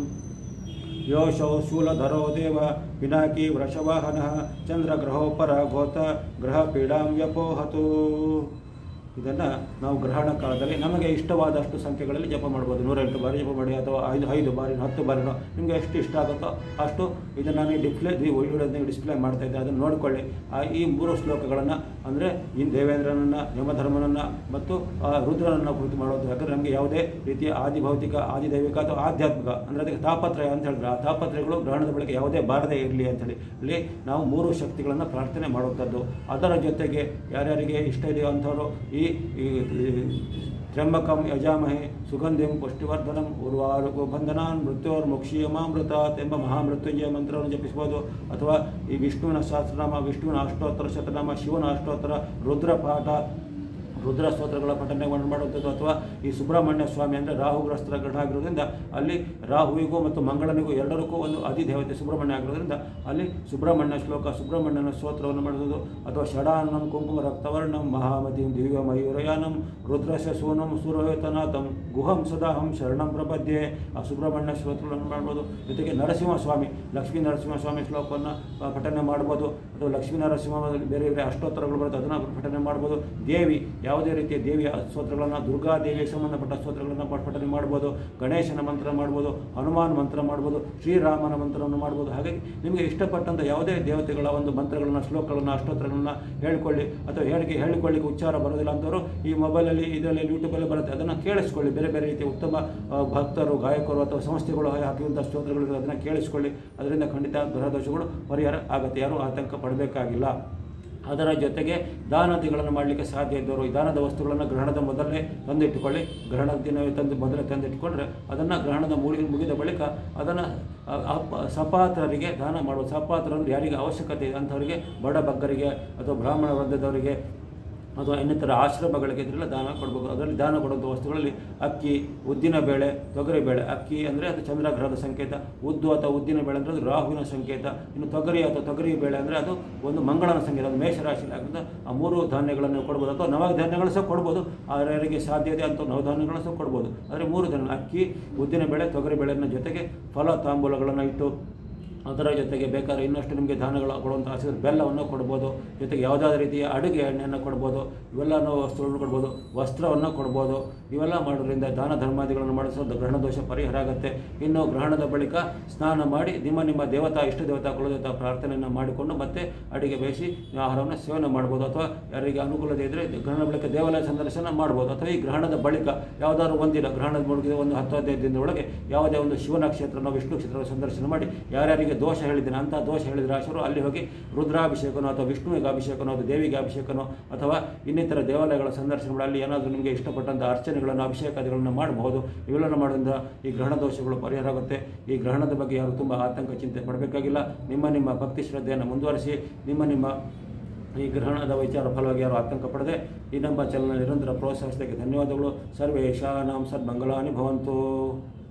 ಯೋಶೌ ಶೂಲಧರೋ ದೇವ ಪಿನಾಕಿ ವೃಷವಾಹನ ಚಂದ್ರ ಗ್ರಹೋಪರ ಗೋತ ಗ್ರಹ ಪೀಡಾಂ ವ್ಯಪೋಹತು ಇದನ್ನು ನಾವು ಗ್ರಹಣ ಕಾಲದಲ್ಲಿ ನಮಗೆ ಇಷ್ಟವಾದಷ್ಟು ಸಂಖ್ಯೆಗಳಲ್ಲಿ ಜಪ ಮಾಡ್ಬೋದು ನೂರೆಂಟು ಬಾರಿ ಜಪ ಮಾಡಿ ಅಥವಾ ಐದು ಐದು ಬಾರಿ ಹತ್ತು ಬಾರಿನೋ ನಿಮಗೆ ಎಷ್ಟು ಇಷ್ಟ ಆಗುತ್ತೋ ಅಷ್ಟು ಇದನ್ನು ನಾನು ಡಿಸ್ಪ್ಲೇ ವಿಡಿಯೋದಲ್ಲಿ ಡಿಸ್ಪ್ಲೇ ಮಾಡ್ತಾ ಇದ್ದೆ ಅದನ್ನು ನೋಡಿಕೊಳ್ಳಿ ಆ ಈ ಮೂರು ಶ್ಲೋಕಗಳನ್ನು ಅಂದರೆ ಈ ದೇವೇಂದ್ರನನ್ನು ಯಮಧರ್ಮನನ್ನು ಮತ್ತು ಆ ರುದ್ರನನ್ನು ಕುರಿತು ಮಾಡೋದು ಯಾಕಂದರೆ ನಮಗೆ ಯಾವುದೇ ರೀತಿಯ ಆದಿಭೌತಿಕ ಆದಿದೈವಿಕ ಅಥವಾ ಆಧ್ಯಾತ್ಮಿಕ ಅಂದರೆ ಅದಕ್ಕೆ ತಾಪತ್ರಯ ಅಂತ ಹೇಳಿದ್ರೆ ಆ ತಾಪತ್ರಯಗಳು ಗ್ರಹಣದ ಬಳಿಕ ಯಾವುದೇ ಬಾರದೇ ಇರಲಿ ಅಂತೇಳಿ ಇಲ್ಲಿ ನಾವು ಮೂರು ಶಕ್ತಿಗಳನ್ನು ಪ್ರಾರ್ಥನೆ ಮಾಡುವಂಥದ್ದು ಅದರ ಜೊತೆಗೆ ಯಾರ್ಯಾರಿಗೆ ಇಷ್ಟ ಇದೆಯೋ ಅಂಥವರು ಈ ಈ ಈ ತ್ರ್ಯಂಬಕಂ ಯಜಾಮಹೆ ಸುಗಂಧಿಂ ಪುಷ್ಟಿವರ್ಧನಂ ಉರ್ವಾರುಕು ಬಂಧನಾನ್ ಮೃತ್ಯೋರ್ಮುಕ್ಷೀಯಮಾಮೃತಾತ್ ಎಂಬ ಮಹಾಮೃತ್ಯುಂಜಯ ಮಂತ್ರವನ್ನು ಜಪಿಸ್ಬೋದು ಅಥವಾ ಈ ವಿಷ್ಣುವಿನ ಸಹಸ್ರನಾಮ ವಿಷ್ಣುವಿನ ಅಷ್ಟೋತ್ತರ ಶತನಾಮ ಶಿವನ ಅಷ್ಟೋತ್ತರ ರುದ್ರಪಾಠ ರುದ್ರ ಸ್ತೋತ್ರಗಳ ಪಠನೆ ಮಾಡುವಂಥದ್ದು ಅಥವಾ ಈ ಸುಬ್ರಹ್ಮಣ್ಯ ಸ್ವಾಮಿ ಅಂದರೆ ರಾಹುಗ್ರಸ್ತರ ಗ್ರಹ ಆಗಿರೋದ್ರಿಂದ ಅಲ್ಲಿ ರಾಹುವಿಗೂ ಮತ್ತು ಮಂಗಳನಿಗೂ ಎರಡರಿಗೂ ಒಂದು ಅಧಿದೇವತೆ ಸುಬ್ರಹ್ಮಣ್ಯ ಆಗಿರೋದ್ರಿಂದ ಅಲ್ಲಿ ಸುಬ್ರಹ್ಮಣ್ಯ ಶ್ಲೋಕ ಸುಬ್ರಹ್ಮಣ್ಯನ ಸ್ತೋತ್ರವನ್ನು ಮಾಡೋದು ಅಥವಾ ಷಡಾನಂ ಕುಂಕುಮ ರಕ್ತವರ್ಣಂ ಮಹಾಮತಿಂ ದಿವ್ಯ ಮಯೂರಯಾನಂ ರುದ್ರಸ್ಯ ಸೂನಂ ಸುರವೇತನಾಥಂ ಗುಹಂ ಸದಾಹಂ ಶರಣಂ ಪ್ರಪದ್ಯೆ ಆ ಸುಬ್ರಹ್ಮಣ್ಯ ಸ್ತೋತ್ರಗಳನ್ನು ಮಾಡ್ಬೋದು ಜೊತೆಗೆ ನರಸಿಂಹಸ್ವಾಮಿ ಲಕ್ಷ್ಮೀ ನರಸಿಂಹಸ್ವಾಮಿ ಶ್ಲೋಕವನ್ನು ಆ, ಪಠನೆ ಮಾಡ್ಬೋದು ಅಥವಾ ಲಕ್ಷ್ಮೀ ನರಸಿಂಹ ಬೇರೆ ಬೇರೆ ಅಷ್ಟೋತ್ತರಗಳು ಬರುತ್ತೆ ಅದನ್ನು ಪಠನೆ ಮಾಡ್ಬೋದು ದೇವಿ ಯಾವುದೇ ರೀತಿಯ ದೇವಿಯ ಸ್ತೋತ್ರಗಳನ್ನು ದುರ್ಗಾ ದೇವಿಗೆ ಸಂಬಂಧಪಟ್ಟ ಸ್ತೋತ್ರಗಳನ್ನು ಪ- ಪಠನೆ ಮಾಡ್ಬೋದು ಗಣೇಶನ ಮಂತ್ರ ಮಾಡ್ಬೋದು ಹನುಮಾನ್ ಮಂತ್ರ ಮಾಡ್ಬೋದು ಶ್ರೀರಾಮನ ಮಂತ್ರವನ್ನು ಮಾಡ್ಬೋದು ಹಾಗಾಗಿ ನಿಮಗೆ ಇಷ್ಟಪಟ್ಟಂಥ ಯಾವುದೇ ದೇವತೆಗಳ ಒಂದು ಮಂತ್ರಗಳನ್ನು ಶ್ಲೋಕಗಳನ್ನು ಅಷ್ಟೋತ್ತರಗಳನ್ನು ಹೇಳ್ಕೊಳ್ಳಿ ಅಥವಾ ಹೇಳಿಕೆ ಹೇಳಿಕೊಳ್ಳಿಕ್ಕೆ ಉಚ್ಚಾರ ಬರೋದಿಲ್ಲ ಅಂತವರು ಈ ಮೊಬೈಲಲ್ಲಿ ಇದರಲ್ಲಿ ಯೂಟ್ಯೂಬಲ್ಲಿ ಬರುತ್ತೆ ಅದನ್ನು ಕೇಳಿಸ್ಕೊಳ್ಳಿ ಬೇರೆ ಬೇರೆ ರೀತಿಯ ಉತ್ತಮ ಆ, ಭಕ್ತರು ಗಾಯಕರು ಅಥವಾ ಸಂಸ್ಥೆಗಳು ಹಾಕಿರುವಂಥ ಸ್ತೋತ್ರಗಳು ಅದನ್ನು ಕೇಳಿಸ್ಕೊಳ್ಳಿ ಅದರಿಂದ ಖಂಡಿತ ಗ್ರಹದೋಷಗಳು ಪರಿಹಾರ ಆಗುತ್ತೆ ಯಾರೂ ಆತಂಕ ಪಡಬೇಕಾಗಿಲ್ಲ ಅದರ ಜೊತೆಗೆ ದಾನದಿಗಳನ್ನು ಮಾಡಲಿಕ್ಕೆ ಸಾಧ್ಯ ಇದ್ದವರು ಈ ದಾನದ ವಸ್ತುಗಳನ್ನು ಗ್ರಹಣದ ಮೊದಲೇ ತಂದಿಟ್ಟುಕೊಳ್ಳಿ ಗ್ರಹಣದ ದಿನವೇ ತಂದು ಮೊದಲೇ ತಂದಿಟ್ಟುಕೊಂಡ್ರೆ ಅದನ್ನು ಗ್ರಹಣದ ಮುಗಿ ಮುಗಿದ ಬಳಿಕ ಅದನ್ನು ಸಪಾತ್ರರಿಗೆ ದಾನ ಮಾಡುವ ಸಪಾತ್ರ ಅಂದರೆ ಯಾರಿಗೆ ಅವಶ್ಯಕತೆ ಇದೆ ಅಂಥವರಿಗೆ ಬಡ ಬಗ್ಗರಿಗೆ ಅಥವಾ ಬ್ರಾಹ್ಮಣ ವರ್ಗದವರಿಗೆ ಅಥವಾ ಇನ್ನಿತರ ಆಶ್ರಮಗಳಿಗೆ ಇದರೆಲ್ಲ ದಾನ ಕೊಡಬೇಕು ಅದರಲ್ಲಿ ದಾನ ಕೊಡುವಂಥ ವಸ್ತುಗಳಲ್ಲಿ ಅಕ್ಕಿ ಉದ್ದಿನ ಬೇಳೆ ತೊಗರಿ ಬೇಳೆ ಅಕ್ಕಿ ಅಂದರೆ ಅದು ಚಂದ್ರಗ್ರಹದ ಸಂಕೇತ ಉದ್ದು ಅಥವಾ ಉದ್ದಿನ ಬೇಳೆ ಅಂದರೆ ಅದು ರಾಹುವಿನ ಸಂಕೇತ ಇನ್ನು ತೊಗರಿ ಅಥವಾ ತೊಗರಿ ಬೇಳೆ ಅಂದರೆ ಅದು ಒಂದು ಮಂಗಳನ ಸಂಕೇತ ಅದು ಮೇಷರಾಶಿಯಲ್ಲಿ ಆಗಿದ್ದು ಆ ಮೂರು ಧಾನ್ಯಗಳನ್ನು ಕೊಡ್ಬೋದು ಅಥವಾ ನವಧಾನ್ಯಗಳು ಸಹ ಕೊಡ್ಬೋದು ಯಾರಿಗೆ ಸಾಧ್ಯ ಇದೆ ಅಂತ ನವಧಾನ್ಯಗಳನ್ನು ಸಹ ಕೊಡ್ಬೋದು ಆದರೆ ಮೂರು ಧಾನ್ಯ ಅಕ್ಕಿ ಉದ್ದಿನ ಬೇಳೆ ತೊಗರಿ ಬೇಳೆನ ಜೊತೆಗೆ ಫಲ ತಾಂಬೂಲಗಳನ್ನು ಇಟ್ಟು ಅದರ ಜೊತೆಗೆ ಬೇಕಾದ್ರೆ ಇನ್ನಷ್ಟು ನಿಮಗೆ ದಾನಗಳು ಕೊಡುವಂಥ ಆಸೆ ಬೆಲ್ಲವನ್ನು ಕೊಡ್ಬೋದು ಜೊತೆಗೆ ಯಾವುದಾದ್ರೂ ರೀತಿಯ ಅಡುಗೆ ಎಣ್ಣೆಯನ್ನು ಕೊಡ್ಬೋದು ಇವೆಲ್ಲನೂ ವಸ್ತುಗಳನ್ನು ಕೊಡ್ಬೋದು ವಸ್ತ್ರವನ್ನು ಕೊಡ್ಬೋದು ಇವೆಲ್ಲ ಮಾಡೋದ್ರಿಂದ ದಾನ ಧರ್ಮಾದಿಗಳನ್ನು ಮಾಡಿಸೋದು ಗ್ರಹಣ ದೋಷ ಪರಿಹಾರ ಆಗುತ್ತೆ ಇನ್ನು ಗ್ರಹಣದ ಬಳಿಕ ಸ್ನಾನ ಮಾಡಿ ನಿಮ್ಮ ನಿಮ್ಮ ದೇವತಾ ಇಷ್ಟ ದೇವತಾ ಕುಲದೇವತಾ ಪ್ರಾರ್ಥನೆಯನ್ನು ಮಾಡಿಕೊಂಡು ಮತ್ತೆ ಅಡಿಗೆ ಬೇಯಿಸಿ ಆಹಾರವನ್ನು ಸೇವನೆ ಮಾಡ್ಬೋದು ಅಥವಾ ಯಾರಿಗೆ ಅನುಕೂಲತೆ ಇದ್ದರೆ ಗ್ರಹಣ ಬಳಿಕ ದೇವಾಲಯ ಸಂದರ್ಶನ ಮಾಡ್ಬೋದು ಅಥವಾ ಈ ಗ್ರಹಣದ ಬಳಿಕ ಯಾವುದಾದ್ರು ಒಂದಿನ ಗ್ರಹಣದ ಮುಗಿದ ಒಂದು ಹತ್ತು ಹದಿನೈದು ದಿನದ ಒಳಗೆ ಯಾವುದೇ ಒಂದು ಶಿವನ ಕ್ಷೇತ್ರನ ವಿಷ್ಣು ಕ್ಷೇತ್ರ ಸಂದರ್ಶನ ಮಾಡಿ ಯಾರ್ಯಾರಿಗೆ ದೋಷ ಹೇಳಿದ್ದೇನೆ ಅಂತ ದೋಷ ಹೇಳಿದ ರಾಶಿಯವರು ಅಲ್ಲಿ ಹೋಗಿ ರುದ್ರಾಭಿಷೇಕನೋ ಅಥವಾ ವಿಷ್ಣುವಿಗೆ ಅಭಿಷೇಕನೋ ಅಥವಾ ದೇವಿಗೆ ಅಭಿಷೇಕನೋ ಅಥವಾ ಇನ್ನಿತರ ದೇವಾಲಯಗಳ ಸಂದರ್ಶನ ಮಾಡಿ ಅಲ್ಲಿ ಏನಾದರೂ ನಿಮಗೆ ಇಷ್ಟಪಟ್ಟಂಥ ಅರ್ಚನೆಗಳನ್ನು ಅಭಿಷೇಕಾದಿಗಳನ್ನು ಮಾಡಬಹುದು ಇವೆಲ್ಲವನ್ನು ಮಾಡೋದ್ರಿಂದ ಈ ಗ್ರಹಣ ದೋಷಗಳು ಪರಿಹಾರ ಆಗುತ್ತೆ ಈ ಗ್ರಹಣದ ಬಗ್ಗೆ ಯಾರು ತುಂಬ ಆತಂಕ ಚಿಂತೆ ಪಡಬೇಕಾಗಿಲ್ಲ ನಿಮ್ಮ ನಿಮ್ಮ ಭಕ್ತಿ ಶ್ರದ್ಧೆಯನ್ನು ಮುಂದುವರಿಸಿ ನಿಮ್ಮ ನಿಮ್ಮ ಈ ಗ್ರಹಣದ ವಿಚಾರ ಫಲವಾಗಿ ಯಾರು ಆತಂಕ ಪಡದೆ ಈ ನಮ್ಮ ಚಾನಲ್ ನಿರಂತರ ಪ್ರೋತ್ಸಾಹಿಸಿದ್ದಕ್ಕೆ ಧನ್ಯವಾದಗಳು ಸರ್ವೇಶಾನಾಂ ಸದ್ಮಂಗಲಾನಿ ಭವಂತು